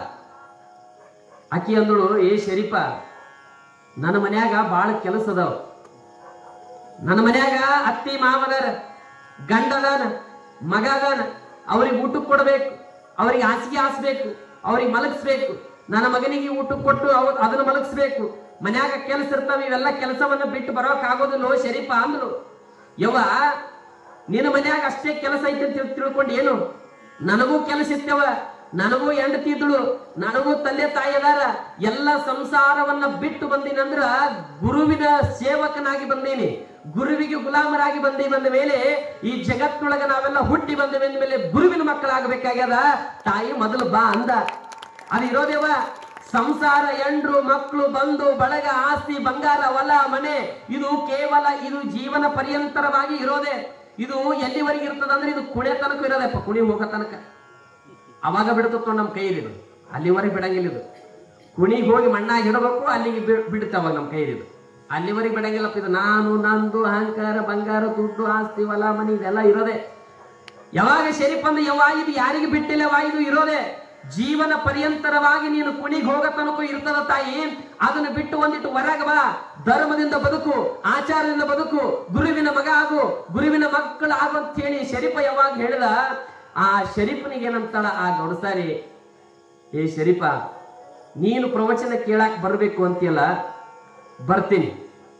ಆಕಿ ಅಂದಳು ಏ ಶರೀಫ ನನ್ನ ಮನ್ಯಾಗ ಬಾಳ ಕೆಲಸ ಅದಾವ ನನ್ನ ಮನ್ಯಾಗ ಅತ್ತಿ ಮಾವನರ ಗಂಡದಾನ ಮಗ ಅದಾನ ಅವ್ರಿಗೆ ಊಟಕ್ಕೆ ಕೊಡಬೇಕು ಅವ್ರಿಗೆ ಹಾಸಿಗೆ ಹಾಸ್ಬೇಕು ಅವ್ರಿಗೆ ಮಲಗಿಸ್ಬೇಕು ನನ್ನ ಮಗನಿಗೆ ಊಟಕ್ಕೆ ಕೊಟ್ಟು ಅವ್ ಅದನ್ನ ಮಲಗಿಸ್ಬೇಕು ಮನ್ಯಾಗ ಕೆಲಸ ಇರ್ತಾವ ಇವೆಲ್ಲ ಕೆಲಸವನ್ನ ಬಿಟ್ಟು ಬರೋಕ್ ಆಗೋದಿಲ್ಲೋ ಶರೀಫ ಅಂದ್ರು ಯವ್ವ ನಿನ್ನ ಮನ್ಯಾಗ ಅಷ್ಟೇ ಕೆಲಸ ಐತೆ ಅಂತ ತಿಳ್- ತಿಳ್ಕೊಂಡು ಏನು ನನಗೂ ಕೆಲಸ ಇತ್ತವ ನನಗೂ ಹೆಂಡತಿ ಇದ್ಳು ನನಗೂ ತಂದೆ ತಾಯಿ ಅದಾರ ಎಲ್ಲ ಸಂಸಾರವನ್ನ ಬಿಟ್ಟು ಬಂದಿನಂದ್ರ ಗುರುವಿನ ಸೇವಕನಾಗಿ ಬಂದೀನಿ ಗುರುವಿಗೆ ಗುಲಾಮರಾಗಿ ಬಂದಿ ಬಂದ ಮೇಲೆ ಈ ಜಗತ್ತೊಳಗ ನಾವೆಲ್ಲ ಹುಟ್ಟಿ ಬಂದ ಮೇಲೆ ಗುರುವಿನ ಮಕ್ಕಳಾಗಬೇಕಾಗ್ಯದ ತಾಯಿ ಮೊದಲು ಬಾ ಅಂದ ಅದು ಇರೋದೇವ ಸಂಸಾರ ಎಂಡ್ರು ಮಕ್ಕಳು ಬಂಧು ಬಳಗ ಆಸ್ತಿ ಬಂಗಾರ ಹೊಲ ಮನೆ ಇದು ಕೇವಲ ಇದು ಜೀವನ ಪರ್ಯಂತರವಾಗಿ ಇರೋದೇ ಇದು ಎಲ್ಲಿವರೆಗೆ ಇರ್ತದ ಅಂದ್ರೆ ಇದು ಕುಣೆ ತನಕ ಇರೋದಪ್ಪ ಕುಣಿ ಹೋಗೋ ತನಕ ಅವಾಗ ಬಿಡ್ತತ್ತು ನಮ್ಮ ಕೈಲಿ ಇದು ಅಲ್ಲಿವರೆಗೆ ಬಿಡಂಗಿಲ್ಲ ಇದು ಕುಣಿಗೆ ಹೋಗಿ ಮಣ್ಣಾಗಿ ಇಡಬೇಕು ಅಲ್ಲಿಗೆ ಬಿ- ಬಿಡ್ತಾವ ನಮ್ಮ ಕೈಲಿದು ಅಲ್ಲಿವರೆಗೆ ಬಿಡಂಗಿಲ್ಲಪ್ಪ ಇದು ನಾನು ನಂದು ಅಹಂಕಾರ ಬಂಗಾರ ದುಡ್ಡು ಆಸ್ತಿ ಹೊಲ ಮನಿ ಇದೆಲ್ಲ ಇರೋದೆ ಯಾವಾಗ ಶರೀಫ್ ಅಂದ ಯವ್ವ ಇದು ಯಾರಿಗೆ ಬಿಟ್ಟಿಲ್ಲವ ಇದು ಇರೋದೆ ಜೀವನ ಪರ್ಯಂತರವಾಗಿ ನೀನು ಕುಣಿಗೆ ಹೋಗೋ ತನಕ ಇರ್ತದ ತಾಯಿ ಅದನ್ನ ಬಿಟ್ಟು ಒಂದಿಟ್ಟು ಹೊರಗೆ ಬಾ ಧರ್ಮದಿಂದ ಬದುಕು ಆಚಾರದಿಂದ ಬದುಕು ಗುರುವಿನ ಮಗ ಆಗು ಗುರುವಿನ ಮಕ್ಕಳು ಆಗು ಅಂತ ಹೇಳಿ ಶರೀಫ ಯಾವಾಗ ಹೇಳಿದ ಆ ಶರೀಫನಿಗೆ ಏನಂತಾಳ ಆ ಗೌಡಸಾರಿ ಏ ಶರೀಫ ನೀನು ಪ್ರವಚನ ಕೇಳಾಕ್ ಬರ್ಬೇಕು ಅಂತೀಯಲ್ಲ ಬರ್ತೀನಿ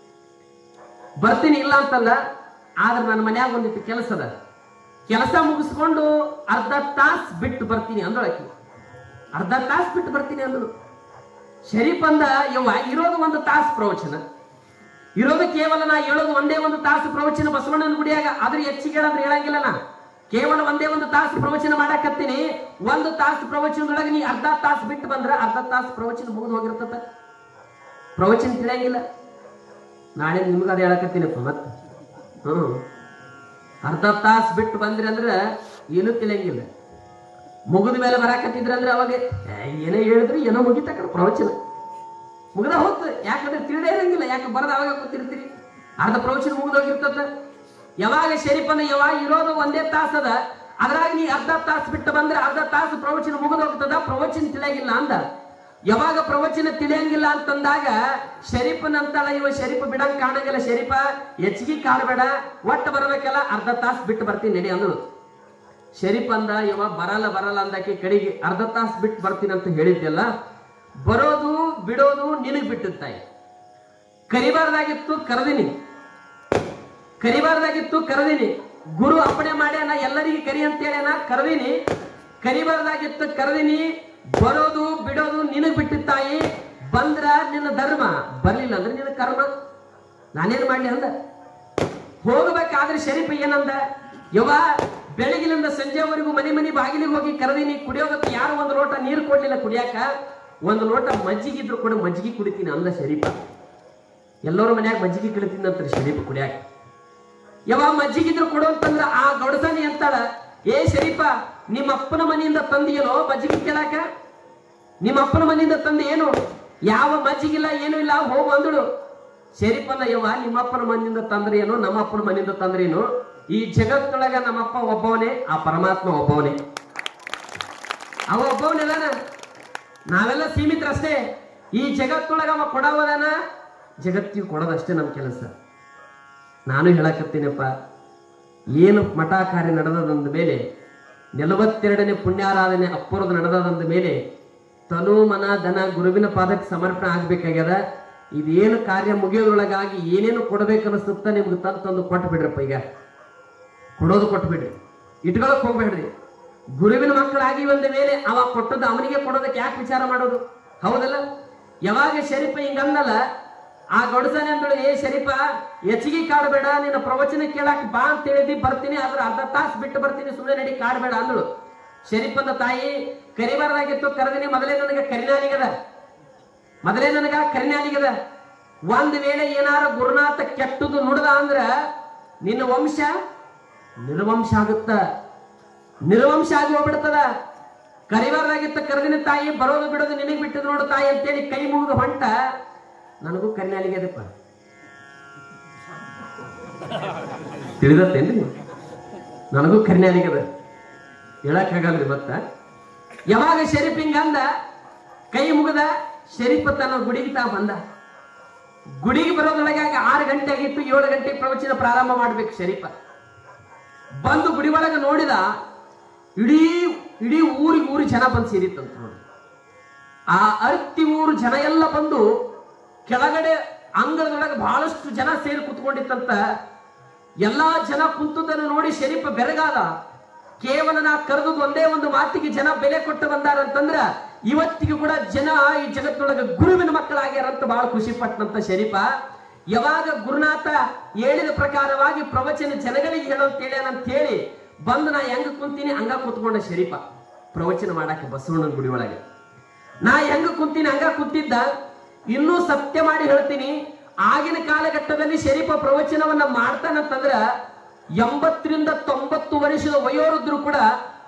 ಬರ್ತೀನಿ ಇಲ್ಲ ಅಂತಲ್ಲ ಆದ್ರೆ ನನ್ನ ಮನ್ಯಾಗ ಒಂದಿಟ್ಟು ಕೆಲಸ ಅದ ಕೆಲಸ ಮುಗಿಸ್ಕೊಂಡು ಅರ್ಧ ತಾಸ್ ಬಿಟ್ಟು ಬರ್ತೀನಿ ಅಂದಳಕಿ ಅರ್ಧ ತಾಸ್ ಬಿಟ್ಟು ಬರ್ತೀನಿ ಅಂದಳು ಶರೀಫ್ ಅಂದ ಯವ್ವ ಇರೋದು ಒಂದು ತಾಸು ಪ್ರವಚನ ಇರೋದು ಕೇವಲ ನಾ ಹೇಳೋದು ಒಂದೇ ಒಂದು ತಾಸು ಪ್ರವಚನ ಬಸವಣ್ಣನ ಗುಡಿಯಾಗ ಅದ್ರ ಹೆಚ್ಚಿಗೆ ಹೇಳಂದ್ರೆ ಹೇಳಂಗಿಲ್ಲ ನಾ ಕೇವಲ ಒಂದೇ ಒಂದು ತಾಸು ಪ್ರವಚನ ಮಾಡಾಕತ್ತೀನಿ ಒಂದು ತಾಸು ಪ್ರವಚನದೊಳಗೆ ನೀ ಅರ್ಧ ತಾಸು ಬಿಟ್ಟು ಬಂದ್ರ ಅರ್ಧ ತಾಸು ಪ್ರವಚನ ಮುಗಿದು ಹೋಗಿರ್ತದ ಪ್ರವಚನ ತಿಳಿಯಂಗಿಲ್ಲ ನಾಳೆ ನಿಮ್ಗೆ ಅದು ಹೇಳಕತ್ತೀನಪ್ಪ ಮತ್ತೆ ಹ್ಮ್ ಅರ್ಧ ತಾಸು ಬಿಟ್ಟು ಬಂದ್ರಿ ಅಂದ್ರೆ ಏನೂ ತಿಳಿಯಂಗಿಲ್ಲ ಮುಗಿದ ಮೇಲೆ ಬರಾಕತ್ತಿದ್ರ ಅಂದ್ರೆ ಅವಾಗ ಏ, ಏನೇ ಹೇಳಿದ್ರು ಏನೋ ಮುಗಿತ ಕಡೆ ಪ್ರವಚನ ಮುಗ್ದ ಹೋಗ್ತು ಯಾಕಂದ್ರೆ ತಿಳಿದೇ ಇರಂಗಿಲ್ಲ ಯಾಕೆ ಬರದ ಅವಾಗ ಗೊತ್ತಿರ್ತೀರಿ ಅರ್ಧ ಪ್ರವಚನ ಮುಗಿದೋಗಿರ್ತದ ಯಾವಾಗ ಶರೀಫನ ಯಾವಾಗ ಇರೋದು ಒಂದೇ ತಾಸದ ಅದ್ರಾಗ ನೀ ಅರ್ಧ ತಾಸು ಬಿಟ್ಟು ಬಂದ್ರೆ ಅರ್ಧ ತಾಸು ಪ್ರವಚನ ಮುಗಿದೋಗ್ತದ ಪ್ರವಚನ ತಿಳಿಯಾಗಿಲ್ಲ ಅಂದ ಯಾವಾಗ ಪ್ರವಚನ ತಿಳಿಯಂಗಿಲ್ಲ ಅಂತಂದಾಗ ಶರೀಫನ್ ಅಂತಾಳ ಇವ ಶರೀಫ ಬಿಡಂಗ್ ಕಾಣಂಗಿಲ್ಲ ಶರೀಫ ಹೆಚ್ಚಿಗೆ ಕಾಣಬೇಡ ಒಟ್ಟು ಬರಬೇಕಲ್ಲ ಅರ್ಧ ತಾಸು ಬಿಟ್ಟು ಬರ್ತೀನಿ ನಡಿ ಅಂದಳು ಶರೀಫ್ ಅಂದ ಇವ ಬರಲ್ಲ ಬರಲ್ಲ ಅಂದಾಕೆ ಕಡೆಗೆ ಅರ್ಧ ತಾಸು ಬಿಟ್ಟು ಬರ್ತೀನಿ ಅಂತ ಹೇಳಿದ್ಯಲ್ಲ ಬರೋದು ಬಿಡೋದು ನಿನಗ್ ಬಿಟ್ಟಿರ್ತಾಯಿ ಕರಿಬಾರ್ದಾಗಿತ್ತು ಕರೆದಿನಿ ಕರಿಬಾರ್ದಾಗಿತ್ತು ಕರೆದಿನಿ ಗುರು ಅಪ್ಪಣೆ ಮಾಡ್ಯಾನ ಎಲ್ಲರಿಗೆ ಕರಿ ಅಂತ ಹೇಳ್ಯಾನ ಕರೆದಿನಿ ಕರಿಬಾರ್ದಾಗಿತ್ತು ಕರೆದಿನಿ ಬರೋದು ಬಿಡೋದು ನಿನಗ್ ಬಿಟ್ಟಿತ್ತಾಯಿ ಬಂದ್ರ ನಿನ್ನ ಧರ್ಮ ಬರ್ಲಿಲ್ಲ ಅಂದ್ರೆ ನಿನ್ನ ಕರ್ಮ ನಾನೇನ್ ಮಾಡ್ಲಿ ಅಂದ ಹೋಗಬೇಕಾದ್ರೆ ಶರೀಫ್ ಏನಂದ ಯವ್ವ ಬೆಳಗಿನಿಂದ ಸಂಜೆವರೆಗೂ ಮನೆ ಮನೆ ಬಾಗಿಲಿಗೆ ಹೋಗಿ ಕರೆದಿನಿ ಕುಡಿಯೋದಕ್ಕೆ ಯಾರು ಒಂದು ಲೋಟ ನೀರು ಕೊಡ್ಲಿಲ್ಲ ಕುಡಿಯಾಕ ಒಂದು ಲೋಟ ಮಜ್ಜಿಗೆ ಇದ್ರು ಕೂಡ ಮಜ್ಜಿಗೆ ಕುಡಿತೀನಿ ಅಂದ ಶರೀಫ ಎಲ್ಲರೂ ಮನ್ಯಾಗ ಮಜ್ಜಿಗೆ ಕುಡಿತೀನಿ ಅಂತಾರೆ ಶರೀಫ ಕುಡಿಯಾಕ ಯಾವ ಮಜ್ಜಿಗಿದ್ರು ಕೊಡು ಅಂತಂದ್ರ ಆ ಗೌಡಸನಿ ಅಂತಾಳ ಏ ಶರೀಫ ನಿಮ್ಮ ಅಪ್ಪನ ಮನೆಯಿಂದ ತಂದಿಯೇನೋ ಮಜ್ಜಿಗೆ ಕೇಳಾಕ ನಿಮ್ಮ ಅಪ್ಪನ ಮನೆಯಿಂದ ತಂದು ಏನು ಯಾವ ಮಜ್ಜಿಗಿಲ್ಲ ಏನು ಇಲ್ಲ ಹೋಗು ಅಂದಳು ಶರೀಫನ ಯವ್ವ ನಿಮ್ಮ ಅಪ್ಪನ ಮನೆಯಿಂದ ತಂದ್ರೆ ಏನು ನಮ್ಮ ಅಪ್ಪನ ಮನೆಯಿಂದ ತಂದ್ರೆ ಏನು ಈ ಜಗತ್ತೊಳಗ ನಮ್ಮಪ್ಪ ಒಬ್ಬವನೇ ಆ ಪರಮಾತ್ಮ ಒಬ್ಬವನೇ ಅವ ಒಬ್ಬವನೆಲ್ಲನ ನಾವೆಲ್ಲ ಸೀಮಿತರಷ್ಟೇ ಈ ಜಗತ್ತೊಳಗ ಅವ ಕೊಡವದನ ಜಗತ್ತಿಗೆ ಕೊಡೋದಷ್ಟೇ ನಮ್ಮ ಕೆಲಸ ನಾನು ಹೇಳಕತ್ತೀನಪ್ಪ ಏನು ಮಠ ಕಾರ್ಯ ನಡೆದದಂದ ಮೇಲೆ ನಲವತ್ತೆರಡನೇ ಪುಣ್ಯಾರಾಧನೆ ಅಪ್ಪುರದ ನಡೆದದಂದ ಮೇಲೆ ತನು ಮನ ಧನ ಗುರುವಿನ ಪಾದಕ್ಕೆ ಸಮರ್ಪಣೆ ಆಗ್ಬೇಕಾಗ್ಯದ ಇದೇನು ಕಾರ್ಯ ಮುಗಿಯೋದ್ರೊಳಗಾಗಿ ಏನೇನು ಕೊಡ್ಬೇಕನ್ನಿಸುತ್ತ ನಿಮ್ಗೆ ತಂದು ತಂದು ಕೊಟ್ಟು ಬಿಡ್ರಪ್ಪ ಈಗ ಕೊಡೋದು ಕೊಟ್ಬಿಡ್ರಿ ಇಟ್ಕೊಳಕ್ ಹೋಗ್ಬೇಡ್ರಿ ಗುರುವಿನ ಮಕ್ಕಳಾಗಿ ಬಂದ ಮೇಲೆ ಅವ ಕೊಟ್ಟದ್ದು ಅವನಿಗೆ ಕೊಡೋದಕ್ಕೆ ಯಾಕೆ ವಿಚಾರ ಮಾಡೋದು ಹೌದಲ್ಲ ಯಾವಾಗ ಶರೀಫ ಹಿಂಗಂದಲ್ಲ ಆ ಗೌಡಸನೆ ಅಂದಳು ಏ ಶರೀಫ ಹೆಚ್ಚಿಗೆ ಕಾಡಬೇಡ ನಿನ್ನ ಪ್ರವಚನ ಕೇಳಾಕ ಬಾ ಅಂತ ಹೇಳಿದಿ ಬರ್ತೀನಿ ಅದ್ರ ಅರ್ಧ ತಾಸು ಬಿಟ್ಟು ಬರ್ತೀನಿ ಸುಮ್ಮನೆ ನಡಿ ಕಾಡಬೇಡ ಅಂದಳು ಶರೀಫನ ತಾಯಿ ಕರಿಬಾರ್ದಾಗಿತ್ತು ಕರೆದಿನಿ ಮೊದಲೇ ನನಗೆ ಕರಿನಾಲಿಗದ ಮೊದಲೇ ನನಗ ಕರಿನಾಲಿಗದ ಒಂದ್ ವೇಳೆ ಏನಾರ ಗುರುನಾಥ ಕೆಟ್ಟದು ನುಡ್ದ ಅಂದ್ರ ನಿನ್ನ ವಂಶ ನಿರ್ವಂಶ ಆಗುತ್ತ ನಿರ್ವಂಶ ಆಗಿ ಹೋಗ್ಬಿಡ್ತದ ಕರಿಬಾರ್ದಾಗಿತ್ತ ಕರೆದಿನ ತಾಯಿ ಬರೋದು ಬಿಡೋದು ನಿನಗೆ ಬಿಟ್ಟದು ನೋಡು ತಾಯಿ ಅಂತೇಳಿ ಕೈ ಮುಗಿದು ಹೊಂಟ ನನಗೂ ಕರಿನಾಲಿಗೆ ಅದಪ್ಪ ತಿಳಿದತ್ತೇನ್ರಿ ನನಗೂ ಕರಿನಾಲಿಗೆ ಅದ ಹೇಳಕ್ಕಾಗಲ್ರಿ ಮತ್ತ ಯಾವಾಗ ಶರೀಫ್ ಹಿಂಗಂದ ಕೈ ಮುಗದ ಶರೀಫ್ ತನ್ನ ಗುಡಿಗೆ ತಾ ಬಂದ ಗುಡಿಗೆ ಬರೋದ್ರೊಳಗಾಗಿ ಆರು ಗಂಟೆ ಆಗಿತ್ತು ಏಳು ಗಂಟೆ ಪ್ರವಚನ ಪ್ರಾರಂಭ ಮಾಡ್ಬೇಕು ಶರೀಫ ಬಂದು ಗುಡಿ ಒಳಗೆ ನೋಡಿದ ಇಡೀ ಇಡೀ ಊರಿಗೆ ಊರು ಜನ ಬಂದು ಸೇರಿತ್ತಂತ ನೋಡಿ ಆ ಅರ್ತಿ ಊರು ಜನ ಎಲ್ಲ ಬಂದು ಕೆಳಗಡೆ ಅಂಗಳದೊಳಗೆ ಬಹಳಷ್ಟು ಜನ ಸೇರಿ ಕುತ್ಕೊಂಡಿತ್ತಂತ ಎಲ್ಲಾ ಜನ ಕುಂತದನ್ನು ನೋಡಿ ಶರೀಫ ಬೆರಗಾದ ಕೇವಲ ನಾ ಕರೆದದ್ದು ಒಂದೇ ಒಂದು ಮಾತಿಗೆ ಜನ ಬೆಲೆ ಕೊಟ್ಟು ಬಂದಾರಂತಂದ್ರ ಇವತ್ತಿಗೂ ಕೂಡ ಜನ ಈ ಜಗತ್ತೊಳಗೆ ಗುರುವಿನ ಮಕ್ಕಳಾಗ್ಯಾರಂತ ಬಹಳ ಖುಷಿ ಪಟ್ಟನಂತ ಶರೀಫ ಯಾವಾಗ ಗುರುನಾಥ ಹೇಳಿದ ಪ್ರಕಾರವಾಗಿ ಪ್ರವಚನ ಜನಗಳಿಗೆ ಹೇಳೋಂತ ಹೇಳ್ಯಾನಂತ ಹೇಳಿ ಬಂದು ನಾ ಹೆಂಗ ಕುಂತೀನಿ ಹಂಗ ಕೂತ್ಕೊಂಡ ಶರೀಫ ಪ್ರವಚನ ಮಾಡಾಕ ಬಸವಣ್ಣನ ಗುಡಿ ಒಳಗೆ ನಾ ಹೆಂಗ ಕುಂತೀನಿ ಹಂಗ ಕುಂತಿದ್ದ ಇನ್ನೂ ಸತ್ಯ ಮಾಡಿ ಹೇಳ್ತೀನಿ ಆಗಿನ ಕಾಲಘಟ್ಟದಲ್ಲಿ ಶರೀಫ ಪ್ರವಚನವನ್ನ ಮಾಡ್ತಾನಂತಂದ್ರ ಎಂಬತ್ತರಿಂದ ತೊಂಬತ್ತು ವರ್ಷದ ವಯೋವೃದ್ಧರು ಕೂಡ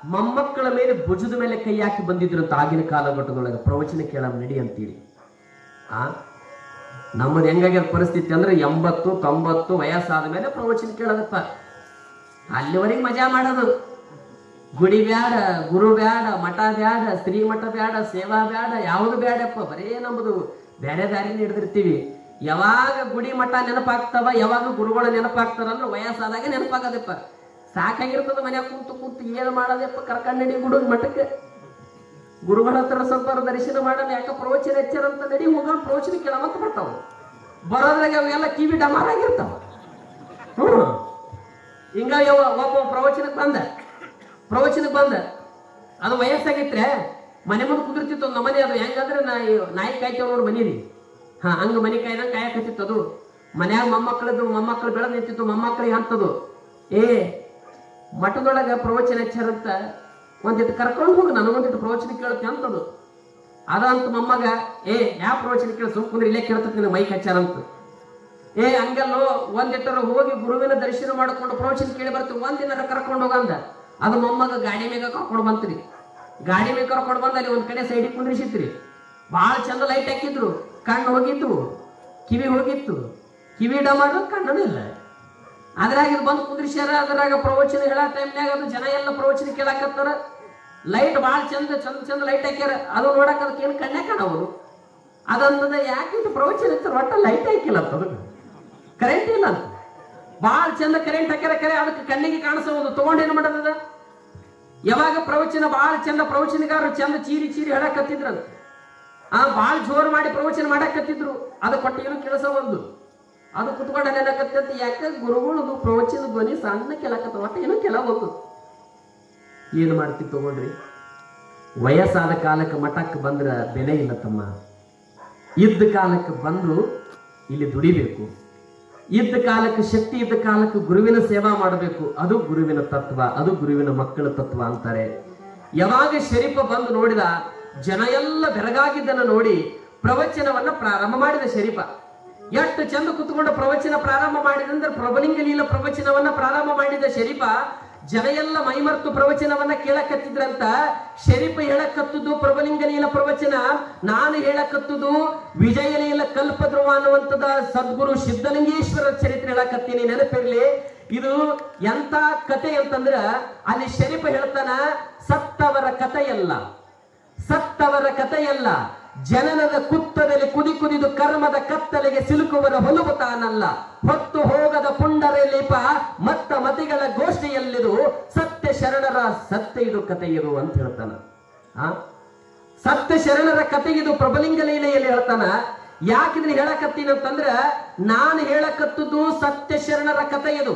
ಮೊಮ್ಮಕ್ಕಳ ಮೇಲೆ ಭುಜದ ಮೇಲೆ ಕೈ ಹಾಕಿ ಬಂದಿದ್ರು ಅಂತ ಆಗಿನ ಕಾಲಘಟ್ಟದೊಳಗೆ ಪ್ರವಚನ ಕೇಳ ನಡಿ ಅಂತೀರಿ ಆ ನಮ್ಮದು ಹೆಂಗಾಗ್ಯದ ಪರಿಸ್ಥಿತಿ ಅಂದ್ರೆ ಎಂಬತ್ತು ತೊಂಬತ್ತು ವಯಸ್ಸಾದ ಮೇಲೆ ಪ್ರವಚನ ಕೇಳೋದಪ್ಪ ಅಲ್ಲಿವರೆಗೆ ಮಜಾ ಮಾಡೋದು ಗುಡಿ ಬ್ಯಾಡ ಗುರು ಬ್ಯಾಡ ಮಠ ಬ್ಯಾಡ ಸ್ತ್ರೀ ಮಠ ಬ್ಯಾಡ ಸೇವಾ ಬ್ಯಾಡ ಯಾವುದು ಬ್ಯಾಡಪ್ಪ ಬರೇ ನಮ್ಮದು ಬೇರೆ ದಾರಿನ ಹಿಡಿದಿರ್ತೀವಿ ಯಾವಾಗ ಗುಡಿ ಮಠ ನೆನಪಾಗ್ತಾವ ಯಾವಾಗ ಗುರುಗಳ ನೆನಪಾಗ್ತಾರ ಅಂದ್ರೆ ವಯಸ್ಸಾದಾಗ ನೆನಪಾಗದಪ್ಪ ಸಾಕಾಗಿರ್ತದ ಮನ್ಯಾಗ ಕೂತು ಕೂತು ಏನು ಮಾಡೋದಪ್ಪ ಕರ್ಕಂಡು ಗುಡು ಮಠಕ್ಕೆ ಗುರುಗಳ ಹತ್ರ ಸ್ವಲ್ಪ ದರ್ಶನ ಮಾಡೋಣ ಯಾಕ ಪ್ರವಚನ ಹೆಚ್ಚರಂತ ನಡಿ ಹೋಗೋಣ ಪ್ರವಚನ ಕೇಳಮಂತ ಬರ್ತಾವ ಬರೋದ್ರಾಗ ಅವೆಲ್ಲ ಕಿವಿ ಡಮಾರಾಗಿರ್ತಾವ ಹ್ಮ್ ಹಿಂಗ ಯವ್ವ ಒಬ್ಬ ಪ್ರವಚನಕ್ಕೆ ಬಂದ ಪ್ರವಚನಕ್ಕೆ ಬಂದ ಅದು ವಯಸ್ಸಾಗಿತ್ರೆ ಮನೆ ಮುಂದೆ ಕುದುರ್ತಿತ್ತು ಒಂದು ಮನೆ ಅದು ಹೆಂಗಂದ್ರೆ ನಾಯಿ ನಾಯಿ ಕಾಯ್ತೇವ ನೋಡಿ ಮನಿ ರೀ ಹಾ ಹಂಗ ಮನಿ ಕಾಯ್ದಂಗ ಕಾಯಕತ್ತಿತ್ತು ಅದು ಮನ್ಯಾಗ ಮೊಮ್ಮಕ್ಕಳದು ಮೊಮ್ಮಕ್ಕಳು ಬೆಳೆದ್ ನಿಂತಿತ್ತು ಮೊಮ್ಮಕ್ಕಳಿಗೆ ಅಂತದು ಏ ಮಠದೊಳಗ ಪ್ರವಚನ ಹೆಚ್ಚರಂತ ಒಂದಿಟ್ಟು ಕರ್ಕೊಂಡು ಹೋಗಿ ನನಗೊಂದಿಟ್ಟು ಪ್ರವಚನ ಕೇಳುತ್ತೆ ಅಂತದು ಅದಂತ ಮೊಮ್ಮಗ ಏ ಯಾವ ಪ್ರವಚನ ಕೇಳಿ ಸುಮ್ ಕುಂದ್ರೆ ಇಲ್ಲೇ ಕೇಳ್ತದೆ ನಿನಗೆ ಮೈಕ್ ಹಚ್ಚಾರಂತ ಏ ಹಂಗಲ್ಲೋ ಒಂದಿಟ್ಟರ ಹೋಗಿ ಗುರುವಿನ ದರ್ಶನ ಮಾಡ್ಕೊಂಡು ಪ್ರವಚನ ಕೇಳಿ ಬರ್ತೀವಿ ಒಂದಿನ ಕರ್ಕೊಂಡು ಹೋಗಂದ ಅದು ಮೊಮ್ಮಗ ಗಾಡಿ ಮೇಗ ಕರ್ಕೊಂಡು ಬಂತ್ರಿ ಗಾಡಿ ಮೇಗ ಕರ್ಕೊಂಡು ಬಂದ ಅಲ್ಲಿ ಒಂದ್ ಕಡೆ ಸೈಡಿಗೆ ಕುಂದ್ರಿಸಿತ್ರಿ ಭಾಳ ಚಂದ ಲೈಟ್ ಹಾಕಿದ್ರು ಕಣ್ಣು ಹೋಗಿತ್ತು ಕಿವಿ ಹೋಗಿತ್ತು ಕಿವಿ ಡಮಾಡು ಕಣ್ಣು ಇಲ್ಲ ಅದ್ರಾಗ ಇದು ಬಂದು ಕುಂದ್ರಿಸ್ಯಾರ ಅದ್ರಾಗ ಪ್ರವಚನ ಹೇಳೋ ಟೈಮ್ನಾಗ ಅದು ಜನ ಎಲ್ಲ ಪ್ರವಚನ ಕೇಳಾಕತ್ತಾರ ಲೈಟ್ ಭಾಳ ಚಂದ ಚಂದ ಚಂದ ಲೈಟ್ ಹಾಕ್ಯಾರ ಅದು ನೋಡಕ್ ಅದಕ್ಕೆ ಏನು ಕಣ್ಣೇ ಕಾಣವರು ಅದಂತದ ಯಾಕೆ ಇದು ಪ್ರವಚನ ಇರ್ತಾರೆ ಒಟ್ಟ ಲೈಟ್ ಹಾಕಿಲ್ಲ ಅಂತ ಅದಕ್ಕೆ ಕರೆಂಟ್ ಇಲ್ಲ ಅಂತ ಭಾಳ ಚಂದ ಕರೆಂಟ್ ಹಾಕ್ಯಾರ ಕರೆ ಅದಕ್ಕೆ ಕಣ್ಣಿಗೆ ಕಾಣಿಸಬಹುದು ತಗೊಂಡೇನು ಮಾಡೋದದ ಯಾವಾಗ ಪ್ರವಚನ ಭಾಳ ಚಂದ ಪ್ರವಚನಗಾರರು ಚಂದ ಚೀರಿ ಚೀರಿ ಹೇಳಕತ್ತಿದ್ರಂತ ಆ ಭಾಳ ಜೋರು ಮಾಡಿ ಪ್ರವಚನ ಮಾಡಕತ್ತಿದ್ರು ಅದು ಕೊಟ್ಟು ಏನು ಕೆಲಸ ಒಂದು ಅದು ಕುತ್ಕೊಂಡ ನೆನಕತ್ತಂತ ಯಾಕೆ ಗುರುಗಳದು ಪ್ರವಚನ ಧ್ವನಿ ಸಣ್ಣ ಕೇಳಕತ್ತ ಒಟ್ಟು ಏನೋ ಕೆಲ ಒಂದು ಏನು ಮಾಡ್ತಿ ತಗೊಂಡ್ರಿ ವಯಸ್ಸಾದ ಕಾಲಕ್ಕೆ ಮಠಕ್ಕೆ ಬಂದ್ರ ಬೆಲೆ ಇಲ್ಲ ತಮ್ಮ ಇದ್ದ ಕಾಲಕ್ಕೆ ಬಂದು ಇಲ್ಲಿ ದುಡಿಬೇಕು ಇದ್ದ ಕಾಲಕ್ಕೆ ಶಕ್ತಿ ಇದ್ದ ಕಾಲಕ್ಕೆ ಗುರುವಿನ ಸೇವಾ ಮಾಡಬೇಕು ಅದು ಗುರುವಿನ ತತ್ವ ಅದು ಗುರುವಿನ ಮಕ್ಕಳ ತತ್ವ ಅಂತಾರೆ ಯಾವಾಗ ಶರೀಫ ಬಂದು ನೋಡಿದ ಜನ ಎಲ್ಲ ಬೆರಗಾಗಿದ್ದನ್ನು ನೋಡಿ ಪ್ರವಚನವನ್ನ ಪ್ರಾರಂಭ ಮಾಡಿದ ಶರೀಫ ಎಷ್ಟು ಚಂದ ಕುತ್ಕೊಂಡು ಪ್ರವಚನ ಪ್ರಾರಂಭ ಮಾಡಿದಂದ್ರೆ ಪ್ರಭಲಿಂಗ ಲೀಲ ಪ್ರವಚನವನ್ನ ಪ್ರಾರಂಭ ಮಾಡಿದ ಶರೀಫ ಜನ ಎಲ್ಲ ಮೈಮರ್ತು ಪ್ರವಚನವನ್ನ ಕೇಳಕತ್ತಿದ್ರಂತ ಶರೀಫ ಹೇಳಕತ್ತುದು ಪ್ರಭಲಿಂಗ ಲೀಲ ಪ್ರವಚನ ನಾನು ಹೇಳಕತ್ತುದು ವಿಜಯ ಲೀಲ ಕಲ್ಪಧ್ರುವ ಅನ್ನುವಂಥದ ಸದ್ಗುರು ಸಿದ್ಧಲಿಂಗೇಶ್ವರ ಚರಿತ್ರೆ ಹೇಳಕತ್ತೀನಿ ನೆನಪಿರ್ಲಿ ಇದು ಎಂತ ಕತೆ ಅಂತಂದ್ರ ಅಲ್ಲಿ ಶರೀಫ ಹೇಳ್ತಾನ ಸತ್ತವರ ಕಥೆಯಲ್ಲ ಸತ್ತವರ ಕಥೆಯಲ್ಲ ಜನನದ ಕುತ್ತದಲ್ಲಿ ಕುದಿ ಕುದಿದು ಕರ್ಮದ ಕತ್ತಲೆಗೆ ಸಿಲುಕುವರ ಹೊಲುವು ತಾನಲ್ಲ ಹೊತ್ತು ಹೋಗದ ಪುಂಡರ ಲಿಪ ಮತ್ತ ಮತಿಗಳ ಗೋಷ್ಠಿಯಲ್ಲಿದು ಸತ್ಯ ಶರಣರ ಸತ್ಯ ಇದು ಕಥೆ ಇದು ಅಂತ ಹೇಳ್ತಾನ ಆ ಸತ್ಯ ಶರಣರ ಕಥೆಗಿದು ಪ್ರಬಲಿಂಗ ಲೀಲೆಯಲ್ಲಿ ಹೇಳ್ತಾನ ಯಾಕಿದ್ರೆ ಹೇಳಕತ್ತೀನಿ ಅಂತಂದ್ರ ನಾನು ಹೇಳಕತ್ತುದು ಸತ್ಯ ಶರಣರ ಕಥೆ ಇದು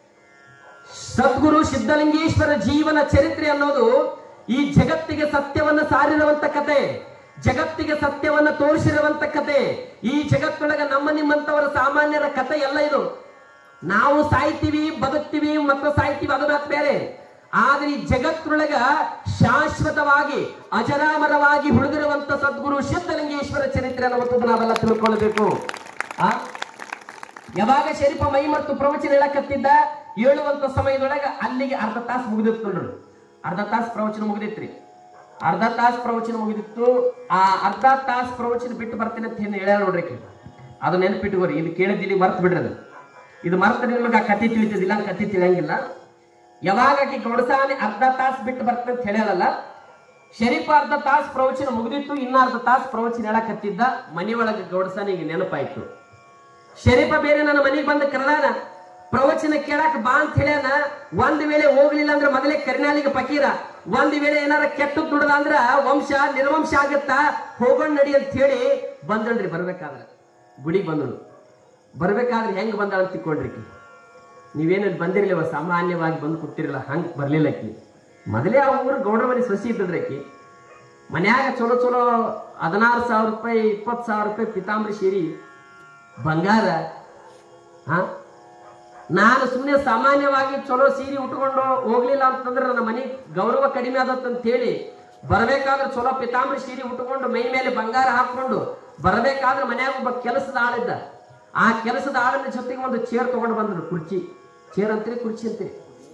ಸದ್ಗುರು ಸಿದ್ಧಲಿಂಗೇಶ್ವರ ಜೀವನ ಚರಿತ್ರೆ ಅನ್ನೋದು ಈ ಜಗತ್ತಿಗೆ ಸತ್ಯವನ್ನ ಸಾರಿರುವಂತ ಕತೆ ಜಗತ್ತಿಗೆ ಸತ್ಯವನ್ನ ತೋರಿಸಿರುವಂತ ಕತೆ ಈ ಜಗತ್ತೊಳಗ ನಮ್ಮ ನಿಮ್ಮಂತವರ ಸಾಮಾನ್ಯರ ಕತೆ ಎಲ್ಲ ಇದು ನಾವು ಸಾಯ್ತೀವಿ ಬದುಕ್ತೀವಿ ಮತ್ತು ಸಾಯ್ತೀವಿ ಅದು ಮಾತು ಬೇರೆ ಆದ್ರೆ ಈ ಜಗತ್ತೊಳಗ ಶಾಶ್ವತವಾಗಿ ಅಜರಾಮರವಾಗಿ ಉಳಿದಿರುವಂತ ಸದ್ಗುರು ಸಿದ್ಧಲಿಂಗೇಶ್ವರ ಚರಿತ್ರೆ ಅನ್ನುವಂಥದ್ದು ನಾವೆಲ್ಲ ತಿಳ್ಕೊಳ್ಬೇಕು ಆ ಯಾವಾಗ ಶರೀಫ ಮೈ ಮತ್ತು ಪ್ರವಚನ ಹೇಳಕತ್ತಿದ್ದ ಹೇಳುವಂತ ಸಮಯದೊಳಗ ಅಲ್ಲಿಗೆ ಅರ್ಧ ತಾಸು ಮುಗಿದಿತ್ತು ನೋಡ್ರಿ ಅರ್ಧ ತಾಸು ಪ್ರವಚನ ಮುಗಿದಿತ್ರಿ ಅರ್ಧ ತಾಸು ಪ್ರವಚನ ಮುಗಿದಿತ್ತು ಆ ಅರ್ಧ ತಾಸು ಪ್ರವಚನ ಬಿಟ್ಟು ಬರ್ತೀನಿ ಅಂತ ಏನು ಹೇಳ್ಯಾರ ನೋಡ್ರಿ ಆಕಿ. ಅದು ನೆನಪಿಟ್ಕೋರಿ ಇದು ಕೇಳಿದ್ದಿಲ್ಲಿ ಮರ್ತು ಬಿಡ್ರಿ ಅದು ಇದು ಮರ್ತ ನಿಮಗೆ ಆ ಕತೆ ತಿಳಿತದಿಲ್ಲ ಕತೆ ತಿಳಿಯಂಗಿಲ್ಲ ಯಾವಾಗ ಆಕಿ ಗೌಡಸಾನೆ ಅರ್ಧ ತಾಸು ಬಿಟ್ಟು ಬರ್ತೀನಿ ಅಂತ ಹೇಳ್ಯಾರಲ್ಲ ಶರೀಫ ಅರ್ಧ ತಾಸು ಪ್ರವಚನ ಮುಗಿದಿತ್ತು ಇನ್ನ ಅರ್ಧ ತಾಸು ಪ್ರವಚನ ಹೇಳಕತ್ತಿದ್ದ ಮನೆಯೊಳಗೆ ಗೌಡಸಾನಿಗೆ ನೆನಪಾಯ್ತು ಶರೀಫ ಬೇರೆ ನನ್ನ ಮನೆಗೆ ಬಂದ ಕರೆದಾನ ಪ್ರವಚನ ಕೇಳಾಕ ಬಾ ಅಂತ ಹೇಳ್ಯಾನ ಒಂದ್ ವೇಳೆ ಹೋಗ್ಲಿಲ್ಲ ಅಂದ್ರೆ ಮೊದಲೇ ಕರಿನಾಲಿಗೆ ಪಕೀರ ಒಂದ್ ವೇಳೆ ಏನಾರ ಕೆಟ್ಟ ದುಡ್ದ ಅಂದ್ರ ವಂಶ ನಿರ್ವಂಶ ಆಗತ್ತಾ ಹೋಗೋಣ ನಡಿ ಅಂತ ಹೇಳಿ ಬಂದಳ್ರಿ ಬರ್ಬೇಕಾದ್ರೆ ಗುಡಿಗೆ ಬಂದಳು ಬರ್ಬೇಕಾದ್ರೆ ಹೆಂಗ್ ಬಂದಾಳ ಅಂತ ತಿಳ್ಕೊಂಡ್ರಿ ಆಕಿ. ನೀವೇನು ಬಂದಿರ್ಲಿವ ಸಾಮಾನ್ಯವಾಗಿ ಬಂದು ಕೂತಿರಲ್ಲ ಹಂಗ್ ಬರ್ಲಿಲ್ಲ ಆಕಿ ಮೊದಲೇ ಆ ಊರು ಗೌಡ್ರ ಮನೆ ಸೊಸಿ ಇದ್ದದ್ರಿ ಆಕಿ ಮನ್ಯಾಗ ಚಲೋ ಚಲೋ ಹದಿನಾರು ಸಾವಿರ ರೂಪಾಯಿ ಇಪ್ಪತ್ತು ಸಾವಿರ ರೂಪಾಯಿ ಪಿತಾಂಬರಿ ಸೀರಿ ಬಂಗಾರ ಹಾ ನಾನು ಸುಮ್ಮನೆ ಸಾಮಾನ್ಯವಾಗಿ ಚಲೋ ಸೀರೆ ಉಟ್ಕೊಂಡು ಹೋಗ್ಲಿಲ್ಲ ಅಂತಂದ್ರೆ ನನ್ನ ಮನೆ ಗೌರವ ಕಡಿಮೆ ಆದತ್ತಂತ ಹೇಳಿ ಬರಬೇಕಾದ್ರೆ ಚಲೋ ಪಿತಾಂಬರಿ ಸೀರೆ ಉಟ್ಕೊಂಡು ಮೈ ಮೇಲೆ ಬಂಗಾರ ಹಾಕೊಂಡು ಬರಬೇಕಾದ್ರೆ ಮನ್ಯಾಗ ಒಬ್ಬ ಕೆಲಸದ ಆಳಿದ್ದ ಆ ಕೆಲಸದ ಆಳಿನ ಜೊತೆಗೆ ಒಂದು ಚೇರ್ ತಗೊಂಡು ಬಂದ್ರು ಕುರ್ಚಿ ಚೇರ್ ಅಂತೀರಿ ಕುರ್ಚಿ ಅಂತೀರಿ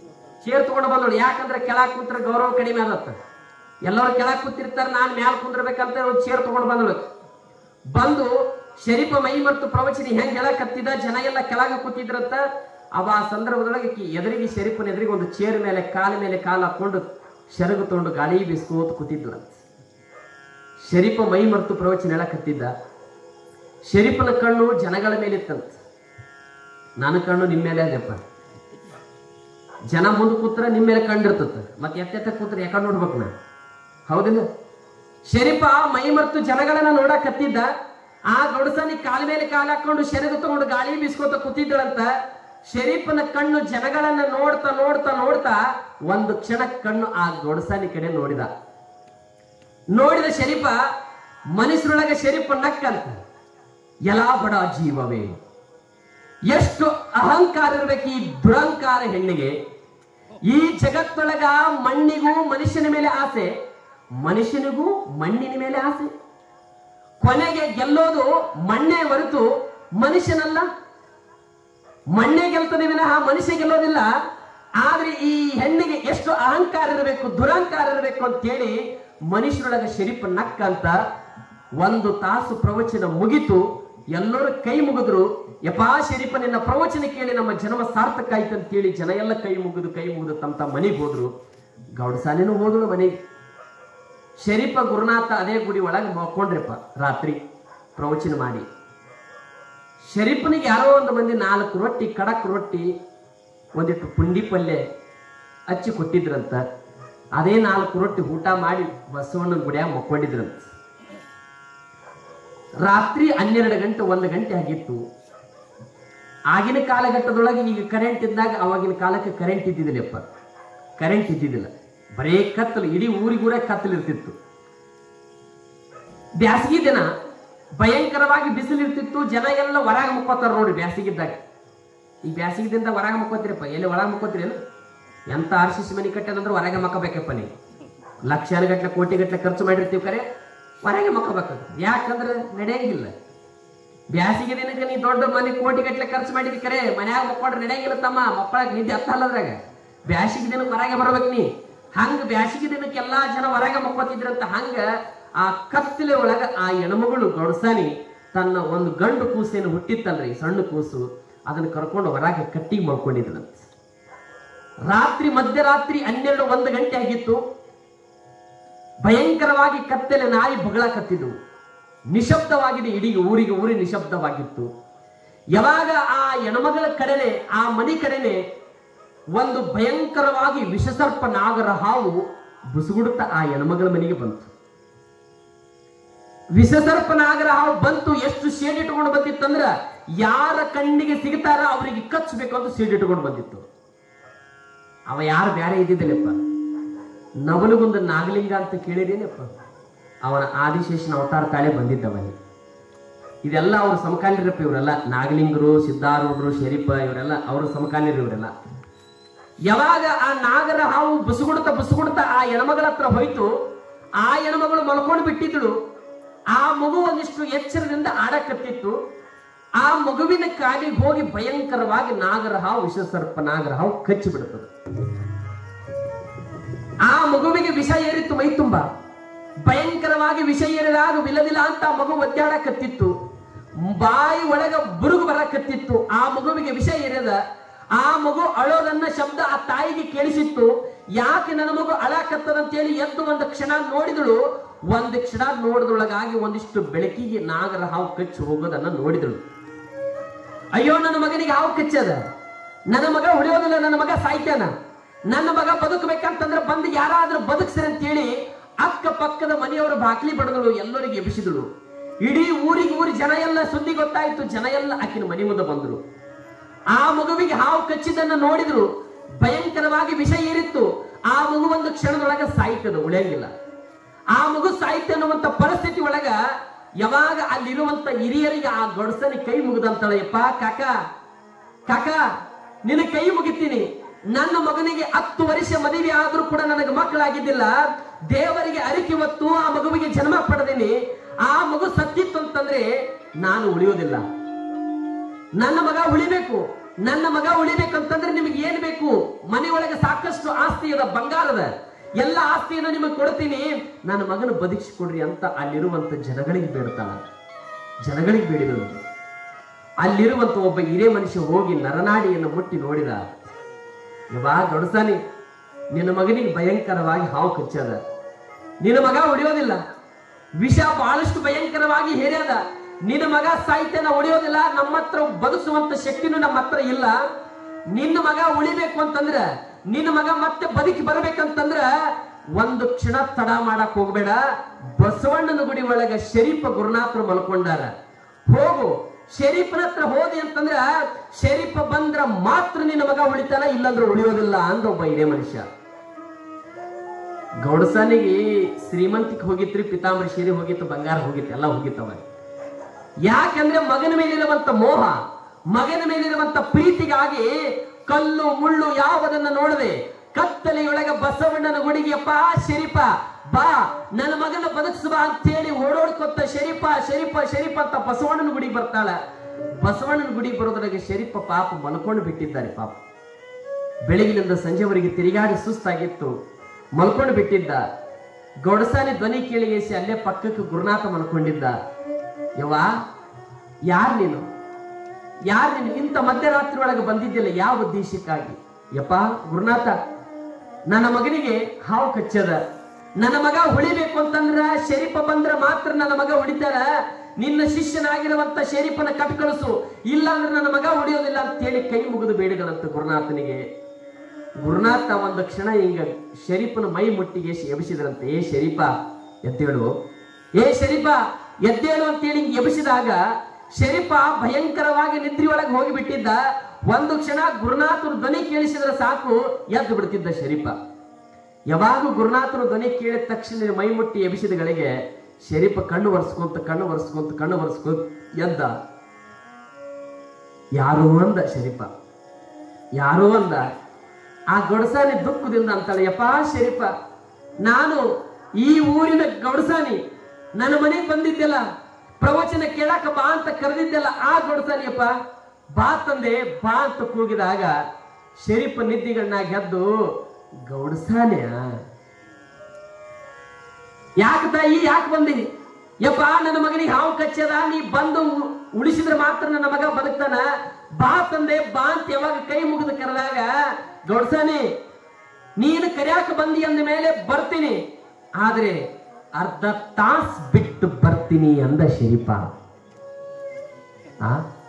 ಚೇರ್ ತಗೊಂಡು ಬಂದಳು ಯಾಕಂದ್ರೆ ಕೆಳಗ್ ಕೂತ್ರೆ ಗೌರವ ಕಡಿಮೆ ಆಗತ್ತ ಎಲ್ಲರೂ ಕೆಳಗ್ ಕೂತಿರ್ತಾರೆ ನಾನು ಮ್ಯಾಲ ಕುಂದ್ರಬೇಕಂತ ಒಂದು ಚೇರ್ ತಗೊಂಡು ಬಂದಳು ಬಂದು ಶರೀಫ ಮೈ ಮತ್ತು ಪ್ರವಚನ ಹೆಂಗ್ ಹೇಳಕ್ ಹತ್ತಿದ ಜನ ಎಲ್ಲ ಕೆಳಗ ಕೂತಿದ್ರಂತ ಅವ ಆ ಸಂದರ್ಭದೊಳಗೆ ಆಕಿ ಎದುರಿಗೆ ಶರೀಫನ ಎದುರಿಗೆ ಒಂದು ಚೇರ್ ಮೇಲೆ ಕಾಲ ಮೇಲೆ ಕಾಲ ಹಾಕೊಂಡು ಶರಗು ತಗೊಂಡು ಗಾಳಿ ಬೀಸ್ಕೋತ ಕೂತಿದ್ಳು ಶರೀಫ ಮೈ ಮರೆತು ಪ್ರವಚನ ಹೇಳಕ್ ಹತ್ತಿದ್ದ ಶರೀಫನ ಕಣ್ಣು ಜನಗಳ ಮೇಲೆ ಇತ್ತಂತ ನನ್ನ ಕಣ್ಣು ನಿಮ್ಮ ಮೇಲೆ ಅದಪ್ಪ ಜನ ಮುಂದೆ ಕೂತ್ರ ನಿಮ್ಮ ಮೇಲೆ ಕಂಡಿರ್ತದ ಮತ್ತೆ ಎತ್ತೆತ್ತ ಕೂತ್ರ ಯಾಕಂಡ್ ನೋಡ್ಬೇಕು ನಾ ಹೌದಿಲ್ಲ ಶರೀಫ ಮೈ ಮರೆತು ಜನಗಳನ್ನ ನೋಡಕ್ ಹತ್ತಿದ್ದ ಆ ಗೌಡಸನಿ ಕಾಲ ಮೇಲೆ ಕಾಲ ಹಾಕೊಂಡು ಶರೀರ ತಗೊಂಡು ಗಾಳಿ ಬೀಸ್ಕೋತ ಕೂತಿದ್ದಳಂತ ಶರೀಫನ ಕಣ್ಣು ಜನಗಳನ್ನ ನೋಡ್ತಾ ನೋಡ್ತಾ ನೋಡ್ತಾ ಒಂದು ಕ್ಷಣ ಕಣ್ಣು ಆ ಗೌಡಸಾನಿ ಕಡೆ ನೋಡಿದ ನೋಡಿದ ಶರೀಫ ಮನುಷ್ಯರೊಳಗೆ ಶರೀಫ ನಕ್ಕಂತ ಎಲ್ಲಾ ಬಡ ಜೀವವೇ ಎಷ್ಟು ಅಹಂಕಾರ ಇರ್ಬೇಕು ಈ ದುರಂಕಾರ ಹೆಣ್ಣಿಗೆ ಈ ಜಗತ್ತೊಳಗ ಮಣ್ಣಿಗೂ ಮನುಷ್ಯನ ಮೇಲೆ ಆಸೆ ಮನುಷ್ಯನಿಗೂ ಮಣ್ಣಿನ ಮೇಲೆ ಆಸೆ ಕೊನೆಗೆ ಗೆಲ್ಲೋದು ಮಣ್ಣೆ ಹೊರತು ಮನುಷ್ಯನಲ್ಲ ಮಣ್ಣೆ ಗೆಲ್ತದೆ ವಿನಃ ಮನುಷ್ಯ ಗೆಲ್ಲೋದಿಲ್ಲ ಆದ್ರೆ ಈ ಹೆಣ್ಣಿಗೆ ಎಷ್ಟು ಅಹಂಕಾರ ಇರಬೇಕು ದುರಹಂಕಾರ ಇರಬೇಕು ಅಂತೇಳಿ ಮನುಷ್ಯರೊಳಗ ಶರೀಫ್ ನಕ್ಕ ಅಂತ ಒಂದು ತಾಸು ಪ್ರವಚನ ಮುಗಿತು ಎಲ್ಲರೂ ಕೈ ಮುಗಿದ್ರು ಯಪಾ ಶರೀಫ ನಿನ್ನ ಪ್ರವಚನ ಕೇಳಿ ನಮ್ಮ ಜನ್ಮ ಸಾರ್ಥಕ ಆಯ್ತು ಅಂತೇಳಿ ಜನ ಎಲ್ಲ ಕೈ ಮುಗಿದು ಕೈ ಮುಗಿದು ತಮ್ಮ ತಮ್ಮ ಮನೆಗೆ ಹೋದ್ರು ಗೌಡಸಾಲಿನೂ ಹೋದಳು ಮನೆಗೆ ಶರೀಫ ಗುರುನಾಥ ಅದೇ ಗುಡಿ ಒಳಗೆ ಮಕ್ಕೊಂಡ್ರಪ್ಪ ರಾತ್ರಿ ಪ್ರವಚನ ಮಾಡಿ ಶರೀಫನಿಗೆ ಯಾರೋ ಒಂದು ಮಂದಿ ನಾಲ್ಕು ರೊಟ್ಟಿ ಕಡಕ್ ರೊಟ್ಟಿ ಒಂದಿಟ್ಟು ಪುಂಡಿ ಪಲ್ಯ ಹಚ್ಚಿ ಕೊಟ್ಟಿದ್ರಂತ ಅದೇ ನಾಲ್ಕು ರೊಟ್ಟಿ ಊಟ ಮಾಡಿ ಬಸವಣ್ಣನ ಗುಡಿಯಾಗ ಮಕ್ಕೊಂಡಿದ್ರಂತ ರಾತ್ರಿ ಹನ್ನೆರಡು ಗಂಟೆ ಒಂದು ಗಂಟೆ ಆಗಿತ್ತು ಆಗಿನ ಕಾಲಘಟ್ಟದೊಳಗೆ ಈಗ ಕರೆಂಟ್ ಇದ್ದಾಗ ಅವಾಗಿನ ಕಾಲಕ್ಕೆ ಕರೆಂಟ್ ಇದ್ದಿದ್ದಿಲ್ಲಪ್ಪ ಕರೆಂಟ್ ಇದ್ದಿದ್ದಿಲ್ಲ ಬರೇ ಕತ್ತಲು ಇಡೀ ಊರಿಗೂರೇ ಕತ್ತಲು ಇರ್ತಿತ್ತು ಬ್ಯಾಸಗಿ ದಿನ ಭಯಂಕರವಾಗಿ ಬಿಸಿಲು ಇರ್ತಿತ್ತು ಜನ ಎಲ್ಲ ಹೊರಗೆ ಮುಕ್ಕೋತಾರ ನೋಡಿ ಬ್ಯಾಸಿಗಿದ್ದಾಗ ಈ ಬ್ಯಾಸಿಗಿದಿಂದ ಹೊರಗೆ ಮುಕ್ಕೋತೀರಪ್ಪ ಎಲ್ಲಿ ಒಳಗೆ ಮುಕ್ಕೋತೀರಿ ಎಂತ ಆರ್ ಸಿ ಸಿ ಮನೆ ಕಟ್ಟದಂದ್ರೆ ಹೊರಗೆ ಮಕ್ಕಬೇಕಪ್ಪ ನೀವು ಲಕ್ಷಾನ ಗಟ್ಲೆ ಕೋಟಿ ಗಟ್ಲೆ ಖರ್ಚು ಮಾಡಿರ್ತೀವಿ ಕರೆ ಹೊರಗೆ ಮಕ್ಕಬೇಕು ಯಾಕಂದ್ರೆ ನಡೆಯಂಗಿಲ್ಲ ಬ್ಯಾಸಿಗೆ ದಿನಕ್ಕೆ ನೀ ದೊಡ್ಡ ಮನೆ ಕೋಟಿ ಗಟ್ಲೆ ಖರ್ಚು ಮಾಡಿದಿ ಕರೆ ಮನ್ಯಾಗ ಮಕ್ಕೊಂಡ್ರೆ ನಡೆಯಂಗಿಲ್ಲ ತಮ್ಮ ಮಕ್ಕಳಾಗ ನಿದ್ದೆ ಹತ್ತಲ್ಲದ್ರಾಗ ಬ್ಯಾಸಿಗೆ ದಿನಕ್ಕೆ ಹೊರಗೆ ಬರ್ಬೇಕು ನೀ ಹಂಗ ಬ್ಯಾಸಿಗೆ ದಿನಕ್ಕೆ ಎಲ್ಲಾ ಜನ ಹೊರಗೆ ಮಕ್ಕೋತಿದ್ರಂತ ಹಂಗ ಆ ಕತ್ತಲೆ ಒಳಗ ಆ ಹೆಣ್ಮಗಳು ಗೌಡಸಾನಿ ತನ್ನ ಒಂದು ಗಂಡು ಕೂಸೇನು ಹುಟ್ಟಿತ್ತಲ್ರಿ ಸಣ್ಣ ಕೂಸು ಅದನ್ನ ಕರ್ಕೊಂಡು ಹೊರಗೆ ಕಟ್ಟಿ ಮಾಡ್ಕೊಂಡಿದ್ರಂತ ರಾತ್ರಿ ಮಧ್ಯರಾತ್ರಿ ಹನ್ನೆರಡು ಒಂದು ಗಂಟೆ ಆಗಿತ್ತು ಭಯಂಕರವಾಗಿ ಕತ್ತಲೆ ನಾಯಿ ಬಗಳಕತ್ತಿದ್ವು ನಿಶಬ್ದವಾಗಿದೆ ಇಡೀ ಊರಿಗೆ ಊರಿ ನಿಶಬ್ದವಾಗಿತ್ತು ಯಾವಾಗ ಆ ಹೆಣ್ಮಗಳ ಕಡೆನೆ ಆ ಮನೆ ಕಡೆನೆ ಒಂದು ಭಯಂಕರವಾಗಿ ವಿಷಸರ್ಪ ನಾಗರ ಹಾವು ಬುಸುಗುಡುತ್ತಾ ಆ ಹೆಣ್ಮಗಳ ಮನೆಗೆ ಬಂತು ವಿಷಸರ್ಪ ನಾಗರ ಹಾವು ಬಂತು ಎಷ್ಟು ಶೇಡ್ ಇಟ್ಕೊಂಡು ಬಂದಿತ್ತಂದ್ರ ಯಾರ ಕಣ್ಣಿಗೆ ಸಿಗ್ತಾರ ಅವರಿಗೆ ಕಚ್ಚಬೇಕು ಅಂತ ಶೇಡ್ ಇಟ್ಕೊಂಡು ಬಂದಿತ್ತು ಅವ ಯಾರು ಬ್ಯಾರೆ ಇದ್ದಿದ್ದಿಲ್ಲಪ್ಪ ನವಲಗುಂದ ನಾಗಲಿಂಗ ಅಂತ ಕೇಳಿದೇನಪ್ಪ ಅವನ ಆದಿಶೇಷನ ಅವತಾರ ತಾಳೆ ಬಂದಿದ್ದವನಿ ಇದೆಲ್ಲ ಅವ್ರ ಸಮಕಾಲೀನರಪ್ಪ ಇವರೆಲ್ಲ ನಾಗಲಿಂಗರು ಸಿದ್ಧಾರೂಢರು ಶರೀಫ ಇವರೆಲ್ಲ ಅವ್ರ ಸಮಕಾಲೀನರು ಇವರೆಲ್ಲ ಯಾವಾಗ ಆ ನಾಗರ ಹಾವು ಬುಸುಗುಡ್ತಾ ಬುಸುಗುಡ್ತಾ ಆ ಹೆಣ್ಮಗಳ ಹತ್ರ ಹೋಯ್ತು ಆ ಹೆಣ್ಮಗಳು ಮಲ್ಕೊಂಡು ಬಿಟ್ಟಿದ್ದಳು ಆ ಮಗು ಒಂದಿಷ್ಟು ಎಚ್ಚರದಿಂದ ಆಡಕತ್ತಿತ್ತು ಆ ಮಗುವಿನ ಕಾಲಿಗೆ ಹೋಗಿ ಭಯಂಕರವಾಗಿ ನಾಗರ ಹಾವು ವಿಷಸರ್ಪ ನಾಗರ ಹಾವು ಕಚ್ಚಿ ಬಿಡುತ್ತದೆ ಆ ಮಗುವಿಗೆ ವಿಷ ಏರಿತ್ತು ಮೈ ತುಂಬ ಭಯಂಕರವಾಗಿ ವಿಷ ಏರಿದಾಗ ವಿಲವಿಲ ಅಂತ ಆ ಮಗು ಒದ್ದಾಡಕತ್ತಿತ್ತು ಬಾಯಿ ಒಳಗ ಬುರುಗು ಬರಕತ್ತಿತ್ತು ಆ ಮಗುವಿಗೆ ವಿಷ ಏರಿದ ಆ ಮಗು ಅಳೋದನ್ನ ಶಬ್ದ ಆ ತಾಯಿಗೆ ಕೇಳಿಸಿತ್ತು ಯಾಕೆ ನನ್ನ ಮಗು ಅಳಾಕತ್ತದಂತೇಳಿ ಎದ್ದು ಒಂದು ಕ್ಷಣ ನೋಡಿದಳು ಒಂದು ಕ್ಷಣ ನೋಡಿದೊಳಗಾಗಿ ಒಂದಿಷ್ಟು ಬೆಳಕಿಗೆ ನಾಗರ ಹಾವು ಕಚ್ಚಿ ಹೋಗೋದನ್ನ ನೋಡಿದಳು ಅಯ್ಯೋ ನನ್ನ ಮಗನಿಗೆ ಹಾವು ಕಚ್ಚದ ನನ್ನ ಮಗ ಉಳಿಯೋದಿಲ್ಲ ನನ್ನ ಮಗ ಸಾಯ್ತಾನ ನನ್ನ ಮಗ ಬದುಕಬೇಕಂತಂದ್ರೆ ಬಂದು ಯಾರಾದ್ರೂ ಬದುಕ್ಸ್ರಿ ಅಂತೇಳಿ ಅಕ್ಕ ಪಕ್ಕದ ಮನೆಯವರು ಬಾಕ್ಲಿ ಬಡದಳು ಎಲ್ಲರಿಗೆ ಎಬ್ಬಿಸಿದಳು ಇಡೀ ಊರಿಗೆ ಊರಿ ಜನ ಎಲ್ಲ ಸುದ್ದಿ ಗೊತ್ತಾಯ್ತು ಜನ ಎಲ್ಲ ಆಕಿನ ಮನೆ ಮುಂದೆ ಬಂದ್ರು ಆ ಮಗುವಿಗೆ ಹಾವು ಕಚ್ಚಿದ್ದನ್ನ ನೋಡಿದ್ರು ಭಯಂಕರವಾಗಿ ವಿಷ ಏರಿತ್ತು ಆ ಮಗು ಒಂದು ಕ್ಷಣದೊಳಗ ಸಾಯ್ತದ ಉಳಿಯಂಗಿಲ್ಲ ಆ ಮಗು ಸಾಹಿತ್ಯ ಅನ್ನುವಂತ ಪರಿಸ್ಥಿತಿ ಒಳಗ ಯಾವಾಗ ಅಲ್ಲಿರುವಂತ ಹಿರಿಯರಿಗೆ ಆ ಗೊಡಸನಿ ಕೈ ಮುಗಿದಂತಳ ಯಪ್ಪ ಕಾಕ ಕಾಕ ನಿನ್ನ ಕೈ ಮುಗಿತೀನಿ ನನ್ನ ಮಗನಿಗೆ ಹತ್ತು ವರ್ಷ ಮದುವೆ ಆದ್ರೂ ಕೂಡ ನನಗೆ ಮಕ್ಕಳಾಗಿದ್ದಿಲ್ಲ ದೇವರಿಗೆ ಅರಿಕೆ ಹೊತ್ತು ಆ ಮಗುವಿಗೆ ಜನ್ಮ ಪಡೆದೀನಿ ಆ ಮಗು ಸತ್ತಿತ್ತು ಅಂತಂದ್ರೆ ನಾನು ಉಳಿಯೋದಿಲ್ಲ ನನ್ನ ಮಗ ಉಳಿಬೇಕು ನನ್ನ ಮಗ ಉಳಿಬೇಕಂತಂದ್ರೆ ನಿಮಗೆ ಏನ್ ಬೇಕು ಮನೆಯೊಳಗೆ ಸಾಕಷ್ಟು ಆಸ್ತಿ ಅದ ಬಂಗಾರದ ಎಲ್ಲ ಆಸ್ತಿಯನ್ನು ನಿಮಗೆ ಕೊಡ್ತೀನಿ ನನ್ನ ಮಗನ ಬದುಕಿಸಿಕೊಡ್ರಿ ಅಂತ ಅಲ್ಲಿರುವಂತ ಜನಗಳಿಗೆ ಬೇಡ್ತಾಳ ಜನಗಳಿಗೆ ಬೇಡಿದಳು ಅಲ್ಲಿರುವಂತ ಒಬ್ಬ ಹಿರೇ ಮನುಷ್ಯ ಹೋಗಿ ನರನಾಡಿಯನ್ನು ಮುಟ್ಟಿ ನೋಡಿದ ಇವಾಗ ಗಡಸಾನಿ ನಿನ್ನ ಮಗನಿಗೆ ಭಯಂಕರವಾಗಿ ಹಾವು ಕಚ್ಚದ ನಿನ್ನ ಮಗ ಉಳಿಯೋದಿಲ್ಲ ವಿಷ ಬಹಳಷ್ಟು ಭಯಂಕರವಾಗಿ ಹೇರ್ಯದ ನಿನ್ನ ಮಗ ಸಾಹಿತ್ಯನ ಉಳಿಯೋದಿಲ್ಲ ನಮ್ಮ ಹತ್ರ ಬದುಕಿಸುವಂತ ಶಕ್ತಿನೂ ನಮ್ಮ ಹತ್ರ ಇಲ್ಲ ನಿನ್ನ ಮಗ ಉಳಿಬೇಕು ಅಂತಂದ್ರ ನಿನ್ನ ಮಗ ಮತ್ತೆ ಬದುಕಿ ಬರ್ಬೇಕಂತಂದ್ರ ಒಂದು ಕ್ಷಣ ತಡ ಮಾಡಕ್ ಹೋಗ್ಬೇಡ ಬಸವಣ್ಣನ ಗುಡಿ ಒಳಗ ಶರೀಫ ಗುರುನಾಥರು ಮಲ್ಕೊಂಡಾರ ಹೋಗು ಶರೀಫನ ಹತ್ರ ಹೋದಿ ಅಂತಂದ್ರ ಶರೀಫ ಬಂದ್ರ ಮಾತ್ರ ನಿನ್ನ ಮಗ ಉಳಿತಾನ ಇಲ್ಲಂದ್ರೆ ಉಳಿಯೋದಿಲ್ಲ ಅಂದ ಒಬ್ಬ ಹಿರಿಯ ಮನುಷ್ಯ ಗೌಡಸಾನಿಗೆ ಶ್ರೀಮಂತಿಗೆ ಹೋಗಿತ್ರಿ ಪಿತಾಂಬರಿ ಸೀರೆ ಹೋಗಿತ್ತು ಬಂಗಾರ ಹೋಗಿತ್ತು ಎಲ್ಲ ಹೋಗಿತ್ತವ ಯಾಕಂದ್ರೆ ಮಗನ ಮೇಲಿರುವಂತ ಮೋಹ ಮಗನ ಮೇಲಿರುವಂತ ಪ್ರೀತಿಗಾಗಿ ಕಲ್ಲು ಮುಳ್ಳು ಯಾವುದನ್ನ ನೋಡದೆ ಕತ್ತಲೆಯೊಳಗೆ ಬಸವಣ್ಣನ ಗುಡಿಗೆಪ್ಪ ಶರೀಫ ಬಾ ನನ್ನ ಮಗನ ಬದುಕಿಸುವ ಅಂತೇಳಿ ಓಡೋಡ್ಕೊತ್ತ ಶರೀಫ ಶರೀಫ ಶರೀಫ ಅಂತ ಬಸವಣ್ಣನ ಗುಡಿಗೆ ಬರ್ತಾಳ ಬಸವಣ್ಣನ ಗುಡಿಗೆ ಬರೋದ್ರಾಗೆ ಶರೀಫ ಪಾಪ ಮಲ್ಕೊಂಡು ಬಿಟ್ಟಿದ್ದಾರೆ ಪಾಪ ಬೆಳಗಿನಿಂದ ಸಂಜೆವರೆಗೆ ತಿರುಗಾಡಿ ಸುಸ್ತಾಗಿತ್ತು ಮಲ್ಕೊಂಡು ಬಿಟ್ಟಿದ್ದ ಗೌಡಸಾನಿ ಧ್ವನಿ ಕೇಳಿಗೇಸಿ ಅಲ್ಲೇ ಪಕ್ಕಕ್ಕೆ ಗುರುನಾಥ ಮಲ್ಕೊಂಡಿದ್ದ ಯವ್ವ ಯಾರ್ ನೀನು ಯಾರ್ ನೀನು ಇಂಥ ಮಧ್ಯರಾತ್ರಿ ಒಳಗೆ ಬಂದಿದ್ದಿಲ್ಲ ಯಾವ ಉದ್ದೇಶಕ್ಕಾಗಿ ಯಪ್ಪ ಗುರುನಾಥ ನನ್ನ ಮಗನಿಗೆ ಹಾವು ಕಚ್ಚದ ನನ್ನ ಮಗ ಉಳಿಬೇಕು ಅಂತಂದ್ರ ಶರೀಫ ಬಂದ್ರ ಮಾತ್ರ ನನ್ನ ಮಗ ಉಳಿತಾರ ನಿನ್ನ ಶಿಷ್ಯನಾಗಿರುವಂತ ಶರೀಫನ ಕಟ್ ಕಳಿಸು ಇಲ್ಲ ಅಂದ್ರೆ ನನ್ನ ಮಗ ಉಳಿಯೋದಿಲ್ಲ ಅಂತ ಹೇಳಿ ಕೈ ಮುಗಿದು ಬೇಡಿದಳಂತ ಗುರುನಾಥನಿಗೆ ಗುರುನಾಥ ಒಂದು ಕ್ಷಣ ಹಿಂಗ ಶರೀಫನ ಮೈ ಮುಟ್ಟಿಗೆ ಎಬ್ಸಿದ್ರಂತೆ ಏ ಶರೀಫ ಎದ್ದೇಳು ಏ ಶರೀಫ ಎದ್ದೇಳು ಅಂತೇಳಿ ಹಿಂಗ್ ಎಬ್ಸಿದಾಗ ಶರೀಫ ಭಯಂಕರವಾಗಿ ನಿದ್ರಿ ಒಳಗೆ ಹೋಗಿಬಿಟ್ಟಿದ್ದ ಒಂದು ಕ್ಷಣ ಗುರುನಾಥನ ಧ್ವನಿ ಕೇಳಿಸಿದ್ರೆ ಸಾಕು ಎದ್ದು ಬಿಡ್ತಿದ್ದ ಶರೀಫ ಯಾವಾಗ ಗುರುನಾಥನ ಧ್ವನಿ ಕೇಳಿದ ತಕ್ಷಣ ಮೈ ಮುಟ್ಟಿ ಎಬಿಸಿದಗಳಿಗೆ ಶರೀಫ ಕಣ್ಣು ಒರೆಸ್ಕೊಂತ ಕಣ್ಣು ಒರೆಸ್ಕೊಂತ ಕಣ್ಣು ಒರೆಸ್ಕೊಂತ ಎದ್ದ ಯಾರು ಅಂದ ಶರೀಫ ಯಾರೋ ಅಂದ ಆ ಗೌಡಸಾನಿ ದುಃಖದಿಂದ ಅಂತಾಳೆ ಯಪ್ಪ ಶರೀಫ ನಾನು ಈ ಊರಿನ ಗೌಡಸಾನಿ ನನ್ನ ಮನೆಗೆ ಬಂದಿದ್ದೆಲ್ಲ ಪ್ರವಚನ ಕೇಳಾಕ ಬಾ ಅಂತ ಕರೆದಿದ್ದೆಲ್ಲ ಆ ಗೌಡಸಾನಿಯಪ್ಪ ಬಾ ತಂದೆ ಬಾ ಅಂತ ಕೂಗಿದಾಗ ಶರೀಫ ನಿದ್ದಿಗಳನ್ನ ಗೆದ್ದು ಗೌಡಸಾನ್ಯ ಯಾಕೆ ತಾಯಿ ಯಾಕೆ ಬಂದಿ ಯಪ್ಪ ನನ್ನ ಮಗನಿಗೆ ಹಾವು ಕಚ್ಚದ ನೀ ಬಂದು ಉ- ಉಳಿಸಿದ್ರೆ ಮಾತ್ರ ನನ್ನ ಮಗ ಬದುಕ್ತಾನ ಬಾ ತಂದೆ ಬಾ ಅಂತ ಯಾವಾಗ ಕೈ ಮುಗಿದು ಕರೆದಾಗ ಗೌಡ್ಸಾನಿ ನೀನು ಕರ್ಯಾಕ ಬಂದಿ ಅಂದ ಮೇಲೆ ಬರ್ತೀನಿ ಆದ್ರೆ ಅರ್ಧ ತಾಸ್ ಬಿಟ್ಟು ಬರ್ತೀನಿ ಅಂದ ಶರೀಫ ಆ?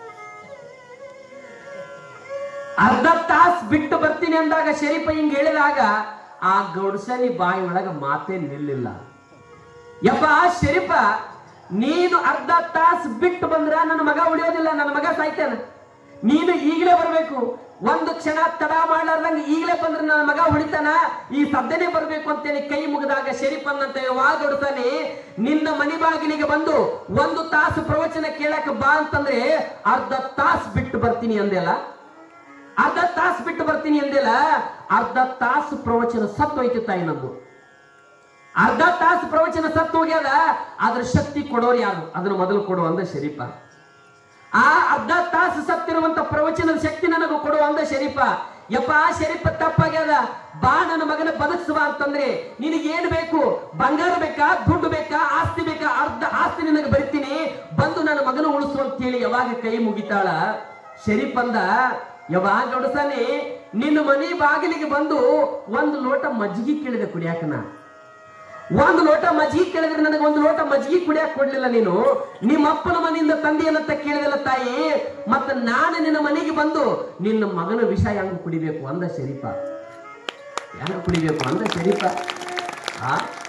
ಅರ್ಧ ತಾಸ್ ಬಿಟ್ಟು ಬರ್ತೀನಿ ಅಂದಾಗ ಶರೀಫ ಹಿಂಗ್ ಹೇಳಿದಾಗ ಆ ಗೌಡ್ಸನಿ ಬಾಯಿ ಒಳಗ ಮಾತೇ ನಿಲ್ಲಿಲ್ಲ ಯಪ್ಪ ಶರೀಫ ನೀನು ಅರ್ಧ ತಾಸ್ ಬಿಟ್ಟು ಬಂದ್ರ ನನ್ನ ಮಗ ಉಳಿಯೋದಿಲ್ಲ ನನ್ನ ಮಗ ಸಾಯ್ತಾನ ನೀನು ಈಗಲೇ ಬರ್ಬೇಕು ಒಂದು ಕ್ಷಣ ತಡ ಮಾಡ್ಲಾರ್ದಂಗ ಈಗಲೇ ಬಂದ್ರೆ ನನ್ನ ಮಗ ಉಳಿತಾನ ಈ ಸದ್ಯನೇ ಬರ್ಬೇಕು ಅಂತೇಳಿ ಕೈ ಮುಗಿದಾಗ ಶರೀಫ್ ಅನ್ನಂತ ವಾದೊಡ್ತಾನೆ ನಿನ್ನ ಮನೆ ಬಾಗಿಲಿಗೆ ಬಂದು ಒಂದು ತಾಸು ಪ್ರವಚನ ಕೇಳಕ್ ಬಾ ಅಂತಂದ್ರೆ ಅರ್ಧ ತಾಸ್ ಬಿಟ್ಟು ಬರ್ತೀನಿ ಅಂದೆಲ್ಲ ಅರ್ಧ ತಾಸು ಬಿಟ್ಟು ಬರ್ತೀನಿ ಅಂದಿಲ್ಲ ಅರ್ಧ ತಾಸು ಪ್ರವಚನ ಸತ್ತು ಹೋಯ್ತು ತಾಯಿ ನಂದು ಅರ್ಧ ತಾಸು ಪ್ರವಚನ ಸತ್ತು ಹೋಗ್ಯದ ಅದ್ರ ಶಕ್ತಿ ಕೊಡೋರು ಯಾರು ಅದನ್ನ ಮೊದಲು ಕೊಡು ಅಂದ ಶರೀಫ ಆ ಅರ್ಧ ತಾಸು ಸತ್ತಿರುವಂತ ಪ್ರವಚನದ ಶಕ್ತಿ ನನಗೂ ಕೊಡು ಅಂದ ಶರೀಫ ಯಪ್ಪ ಶರೀಫ ತಪ್ಪಾಗ್ಯದ ಬಾ ನನ್ನ ಮಗನ ಬದುಕಿಸುವ ಅಂತಂದ್ರೆ ನಿನಗೆ ಏನ್ ಬೇಕು ಬಂಗಾರ ಬೇಕಾ ದುಡ್ಡು ಬೇಕಾ ಆಸ್ತಿ ಬೇಕಾ ಅರ್ಧ ಆಸ್ತಿ ನಿನಗೆ ಬರಿತೀನಿ ಬಂದು ನನ್ನ ಮಗನ ಉಳಿಸು ಅಂತ ಹೇಳಿ ಯಾವಾಗ ಕೈ ಮುಗಿತಾಳ ಶರೀಫ್ ಅಂದ ಯಾವಾಗ ಗೌಡಸಾನಿ ನಿನ್ನ ಮನೆ ಬಾಗಿಲಿಗೆ ಬಂದು ಒಂದು ಲೋಟ ಮಜ್ಜಿಗೆ ಕೇಳಿದೆ ಕುಡಿಯಾಕನ ಒಂದು ಲೋಟ ಮಜ್ಜಿಗೆ ಕೇಳಿದ್ರೆ ನನಗೆ ಒಂದು ಲೋಟ ಮಜ್ಜಿಗೆ ಕುಡಿಯಕ್ ಕೊಡ್ಲಿಲ್ಲ ನೀನು ನಿಮ್ಮ ಅಪ್ಪನ ಮನೆಯಿಂದ ತಂದೆಯನ್ನಂತ ಕೇಳಿದಲ್ಲ ತಾಯಿ ಮತ್ತ ನಾನು ನಿನ್ನ ಮನೆಗೆ ಬಂದು ನಿನ್ನ ಮಗನ ವಿಷ ಹೆಂಗ್ ಕುಡಿಬೇಕು ಅಂದ ಶರೀಫ ಹೆಂಗ್ ಕುಡಿಬೇಕು ಅಂದ ಶರೀಫ ಆ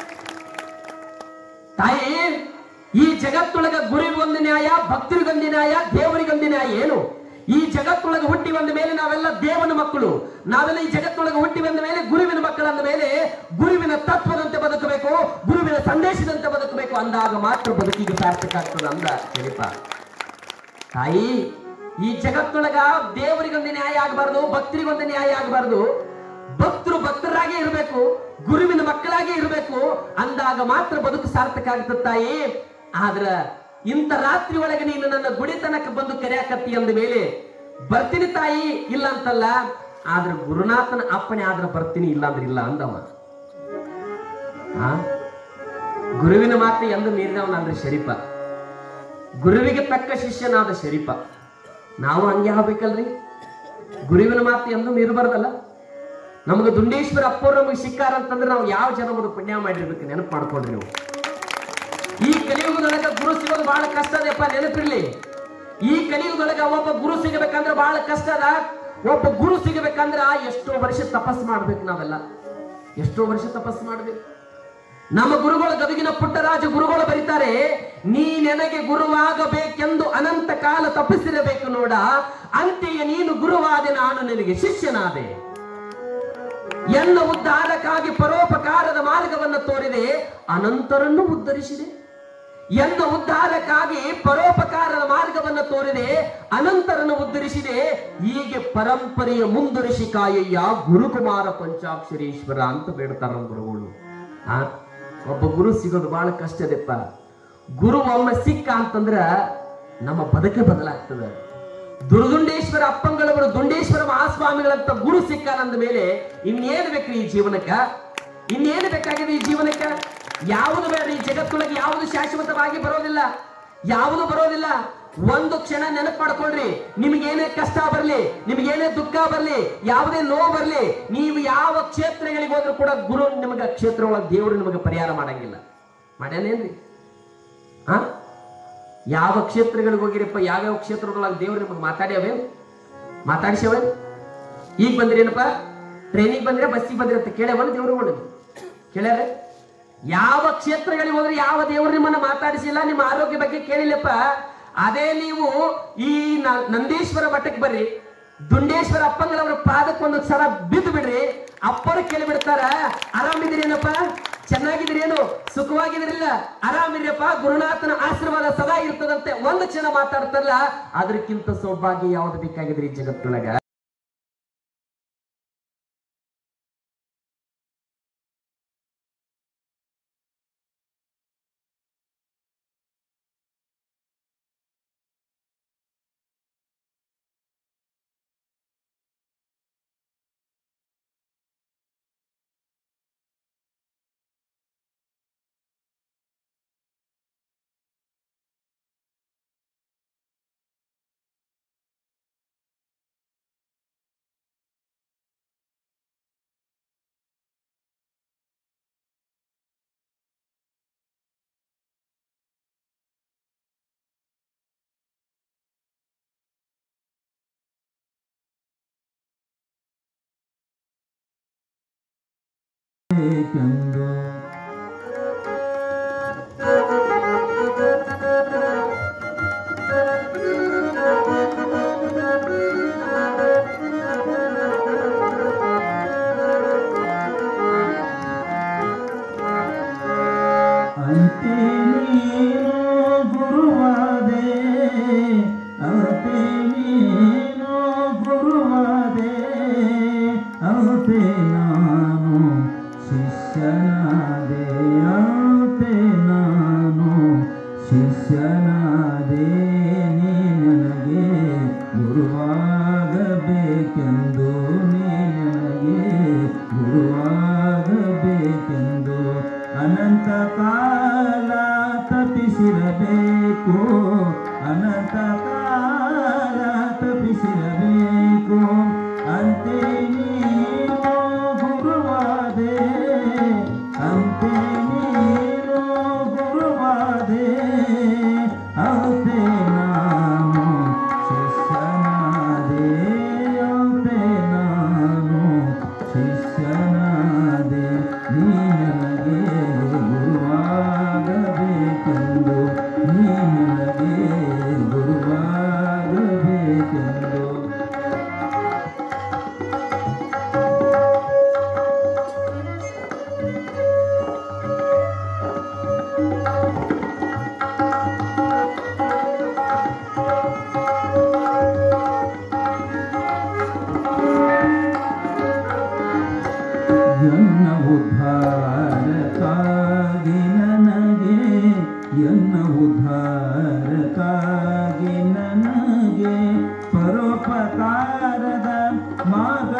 ತಾಯಿ ಈ ಜಗತ್ತೊಳಗ ಗುರಿಗೊಂದು ನ್ಯಾಯ ಭಕ್ತರಿಗೊಂದು ನ್ಯಾಯ ದೇವರಿಗೊಂದು ನ್ಯಾಯ ಏನು ಈ ಜಗತ್ತೊಳಗ ಹುಟ್ಟಿ ಬಂದ ಮೇಲೆ ನಾವೆಲ್ಲ ದೇವನ ಮಕ್ಕಳು ನಾವೆಲ್ಲ ಈ ಜಗತ್ತೊಳಗ ಹುಟ್ಟಿ ಬಂದ ಮೇಲೆ ಗುರುವಿನ ಮಕ್ಕಳಂದ ಮೇಲೆ ಗುರುವಿನ ತತ್ವದಂತೆ ಬದುಕಬೇಕು ಗುರುವಿನ ಸಂದೇಶದಂತೆ ಬದುಕಬೇಕು ಅಂದಾಗ ಮಾತ್ರ ಬದುಕಿಗೆ ಸಾರ್ಥಕ ಆಗ್ತದೆ ಅಂದ ಶರೀಫ ತಾಯಿ ಈ ಜಗತ್ತೊಳಗ ದೇವರಿಗೊಂದು ನ್ಯಾಯ ಆಗಬಾರ್ದು ಭಕ್ತರಿಗೊಂದು ನ್ಯಾಯ ಆಗಬಾರ್ದು ಭಕ್ತರು ಭಕ್ತರಾಗೇ ಇರಬೇಕು ಗುರುವಿನ ಮಕ್ಕಳಾಗೇ ಇರಬೇಕು ಅಂದಾಗ ಮಾತ್ರ ಬದುಕು ಸಾರ್ಥಕ ಆಗ್ತದೆ ತಾಯಿ ಆದ್ರ ಇಂಥ ರಾತ್ರಿ ಒಳಗೆ ನೀನು ನನ್ನ ಗುಡಿತನಕ್ಕೆ ಬಂದು ಕರೆಯಾಕತ್ತಿ ಅಂದ ಮೇಲೆ ಬರ್ತೀನಿ ತಾಯಿ ಇಲ್ಲ ಅಂತಲ್ಲ ಆದ್ರೆ ಗುರುನಾಥನ ಅಪ್ಪಣೆ ಆದ್ರೆ ಬರ್ತೀನಿ ಇಲ್ಲ ಅಂದ್ರೆ ಇಲ್ಲ ಅಂದವ ಆ ಗುರುವಿನ ಮಾತು ಎಂದು ಮೀರಿದವನಲ್ರಿ ಶರೀಫ ಗುರುವಿಗೆ ತಕ್ಕ ಶಿಷ್ಯನಾದ ಶರೀಫ ನಾವು ಹಂಗೆ ಆಗ್ಬೇಕಲ್ರಿ ಗುರುವಿನ ಮಾತು ಎಂದು ಮೀರಬಾರ್ದಲ್ಲ ನಮಗೆ ದುಂಡೇಶ್ವರ ಅಪ್ಪವ್ರು ನಮಗೆ ಸಿಕ್ಕಾರ ಅಂತಂದ್ರೆ ನಾವು ಯಾವ ಜನ್ಮದ ಪುಣ್ಯ ಮಾಡಿರ್ಬೇಕು ನೆನಪು ಮಾಡ್ಕೊಡ್ರಿ ನೀವು ಈ ಕಲಿಯುಗದೊಳಗ ಗುರು ಸಿಗೋದು ಬಹಳ ಕಷ್ಟ ಅದಪ್ಪ ನೆನಪಿರ್ಲಿ ಈ ಕಲಿಯುಗದೊಳಗ ಒಬ್ಬ ಗುರು ಸಿಗಬೇಕಂದ್ರೆ ಬಹಳ ಕಷ್ಟ ಅದ ಒಬ್ಬ ಗುರು ಸಿಗಬೇಕಂದ್ರ ಎಷ್ಟೋ ವರ್ಷ ತಪಸ್ ಮಾಡ್ಬೇಕು ನಾವೆಲ್ಲ ಎಷ್ಟೋ ವರ್ಷ ತಪಸ್ ಮಾಡ್ಬೇಕು ನಮ್ಮ ಗುರುಗಳು ಗದಗಿನ ಪುಟ್ಟರಾಜ ಗುರುಗಳು ಬರೀತಾರೆ ನೀ ನನಗೆ ಗುರುವಾಗಬೇಕೆಂದು ಅನಂತ ಕಾಲ ತಪಸ್ಸಿರಬೇಕು ನೋಡ ಅಂತೆಯೇ ನೀನು ಗುರುವಾದೆ ನಾನು ನಿನಗೆ ಶಿಷ್ಯನಾದೆ ಎನ್ನ ಉದ್ಧಾರಕ್ಕಾಗಿ ಪರೋಪಕಾರದ ಮಾರ್ಗವನ್ನು ತೋರಿದೆ ಅನಂತರನ್ನು ಉದ್ಧರಿಸಿದೆ ಎನ್ನ ಉದ್ಧಾರಕ್ಕಾಗಿ ಪರೋಪಕಾರದ ಮಾರ್ಗವನ್ನು ತೋರಿದೆ ಅನಂತರನ್ನು ಉದ್ಧರಿಸಿದೆ ಹೀಗೆ ಪರಂಪರೆಯ ಮುಂದುವರಿಸಿ ಕಾಯಯ್ಯ ಗುರುಕುಮಾರ ಪಂಚಾಕ್ಷರೀಶ್ವರ ಅಂತ ಬೇಡ್ತಾರ ನಮ್ಮ ಗುರುಗಳು ಆ ಒಬ್ಬ ಗುರು ಸಿಗೋದು ಬಹಳ ಕಷ್ಟದಪ್ಪ ಗುರು ಒಮ್ಮೆ ಸಿಕ್ಕ ಅಂತಂದ್ರ ನಮ್ಮ ಬದುಕೆ ಬದಲಾಗ್ತದೆ ದುರ್ದುಂಡೇಶ್ವರ ಅಪ್ಪಂಗಳವರು ದುಂಡೇಶ್ವರ ಮಹಾಸ್ವಾಮಿಗಳಂತ ಗುರು ಸಿಕ್ಕಾನಂದ ಮೇಲೆ ಇನ್ನೇನು ಬೇಕ್ರಿ ಈ ಜೀವನಕ್ಕ ಇನ್ನೇನು ಬೇಕಾಗಿದೆ ಈ ಜೀವನಕ್ಕ ಯಾವುದು ಬೇಡ ಈ ಜಗತ್ತೊಳಗೆ ಯಾವುದು ಶಾಶ್ವತವಾಗಿ ಬರೋದಿಲ್ಲ ಯಾವುದು ಬರೋದಿಲ್ಲ ಒಂದು ಕ್ಷಣ ನೆನಪು ಮಾಡ್ಕೊಳ್ರಿ ನಿಮಗೇನೇ ಕಷ್ಟ ಬರ್ಲಿ ನಿಮಗೇನೇ ದುಃಖ ಬರ್ಲಿ ಯಾವುದೇ ನೋವು ಬರ್ಲಿ ನೀವು ಯಾವ ಕ್ಷೇತ್ರಗಳಿಗೆ ಹೋದ್ರೂ ಕೂಡ ಗುರು ನಿಮಗೆ ಕ್ಷೇತ್ರ ಒಳಗೆ ದೇವರು ನಿಮಗೆ ಪರಿಹಾರ ಮಾಡಂಗಿಲ್ಲ ಮಾಡ್ಯಾನೇನ್ರಿ ಹಾ ಯಾವ ಕ್ಷೇತ್ರಗಳಿಗೆ ಹೋಗಿರಪ್ಪ ಯಾವ್ಯಾವ ಕ್ಷೇತ್ರದೊಳಗೆ ದೇವ್ರು ನಿಮಗೆ ಮಾತಾಡ್ಯಾವೆ ಮಾತಾಡಿಸ್ಯಾವ ಈಗ ಬಂದ್ರೇನಪ್ಪ ಟ್ರೈನಿಗೆ ಬಂದ್ರೆ ಬಸ್ಸಿಗೆ ಬಂದ್ರೆ ಅಂತ ಕೇಳ್ಯಾವಲ್ಲ ದೇವ್ರು ಒಳಗೆ ಕೇಳ್ಯಾರ ಯಾವ ಕ್ಷೇತ್ರಗಳಿಗೆ ಹೋದ್ರೆ ಯಾವ ದೇವರು ನಿಮ್ಮನ್ನ ಮಾತಾಡಿಸಿಲ್ಲ ನಿಮ್ಮ ಆರೋಗ್ಯ ಬಗ್ಗೆ ಕೇಳಿಲ್ಲಪ್ಪ ಅದೇ ನೀವು ಈ ನ- ನಂದೀಶ್ವರ ಮಠಕ್ಕೆ ಬರ್ರಿ ದುಂಡೇಶ್ವರ ಅಪ್ಪಂಗಳವರ ಪಾದಕ್ಕೆ ಒಂದು ಸಲ ಬಿದ್ದು ಬಿಡ್ರಿ ಅಪ್ಪರು ಕೇಳಿಬಿಡ್ತಾರ ಆರಾಮಿದ್ದೀರೇನಪ್ಪ ಚೆನ್ನಾಗಿದ್ದೀರೇನು ಸುಖವಾಗಿದ್ದೀರಿಲ್ಲ ಆರಾಮಿದ್ರಪ್ಪ ಗುರುನಾಥನ ಆಶೀರ್ವಾದ ಸದಾ ಇರ್ತದಂತೆ ಒಂದು ಕ್ಷಣ ಮಾತಾಡ್ತಾರಲ್ಲ ಅದಕ್ಕಿಂತ ಸೌಭಾಗ್ಯ ಯಾವ್ದು ಬೇಕಾಗಿದ್ರಿ ಈ ಜಗತ್ತೊಳಗ ಬೇಕೆಂದು ಅಂತೆ ನೀನು ಗುರುವಾದೆ ಅಂತೆ ನೀನು ಗುರುವಾದೆ ಅಂತೆ ನಾನು ಶಿಷ್ಯನಾದೆ ಅಂತೆ ನಾನು ಶಿಷ್ಯನಾದೆ ನೀ ನನಗೆ ಗುರುವಾಗಬೇಕೆಂದು ನೀ ನನಗೆ ಗುರುವಾಗಬೇಕೆಂದು ಅನಂತ ಕಾಲ ತಪ್ಪಿಸಿರಬೇಕು ಅನಂತ ಕಾಲ ತಪ್ಪಿಸಿರಬೇಕು ಅಂತೆ ನೀನು ಗುರುವಾದೆ ಅಂತೆ ನೀನು ಗುರುವಾದೆ ಅಂತೆ ನಾನು ಶಿಷ್ಯನಾದೆ ಅಂತೆ ನಾನು ಶಿಷ್ಯನಾದೆ ನೀ ನನಗೆ ಗುರುವಾಗಬೇಕೆಂದು ನೀ ನನಗೆ ಗುರುವಾಗಬೇಕೆಂದು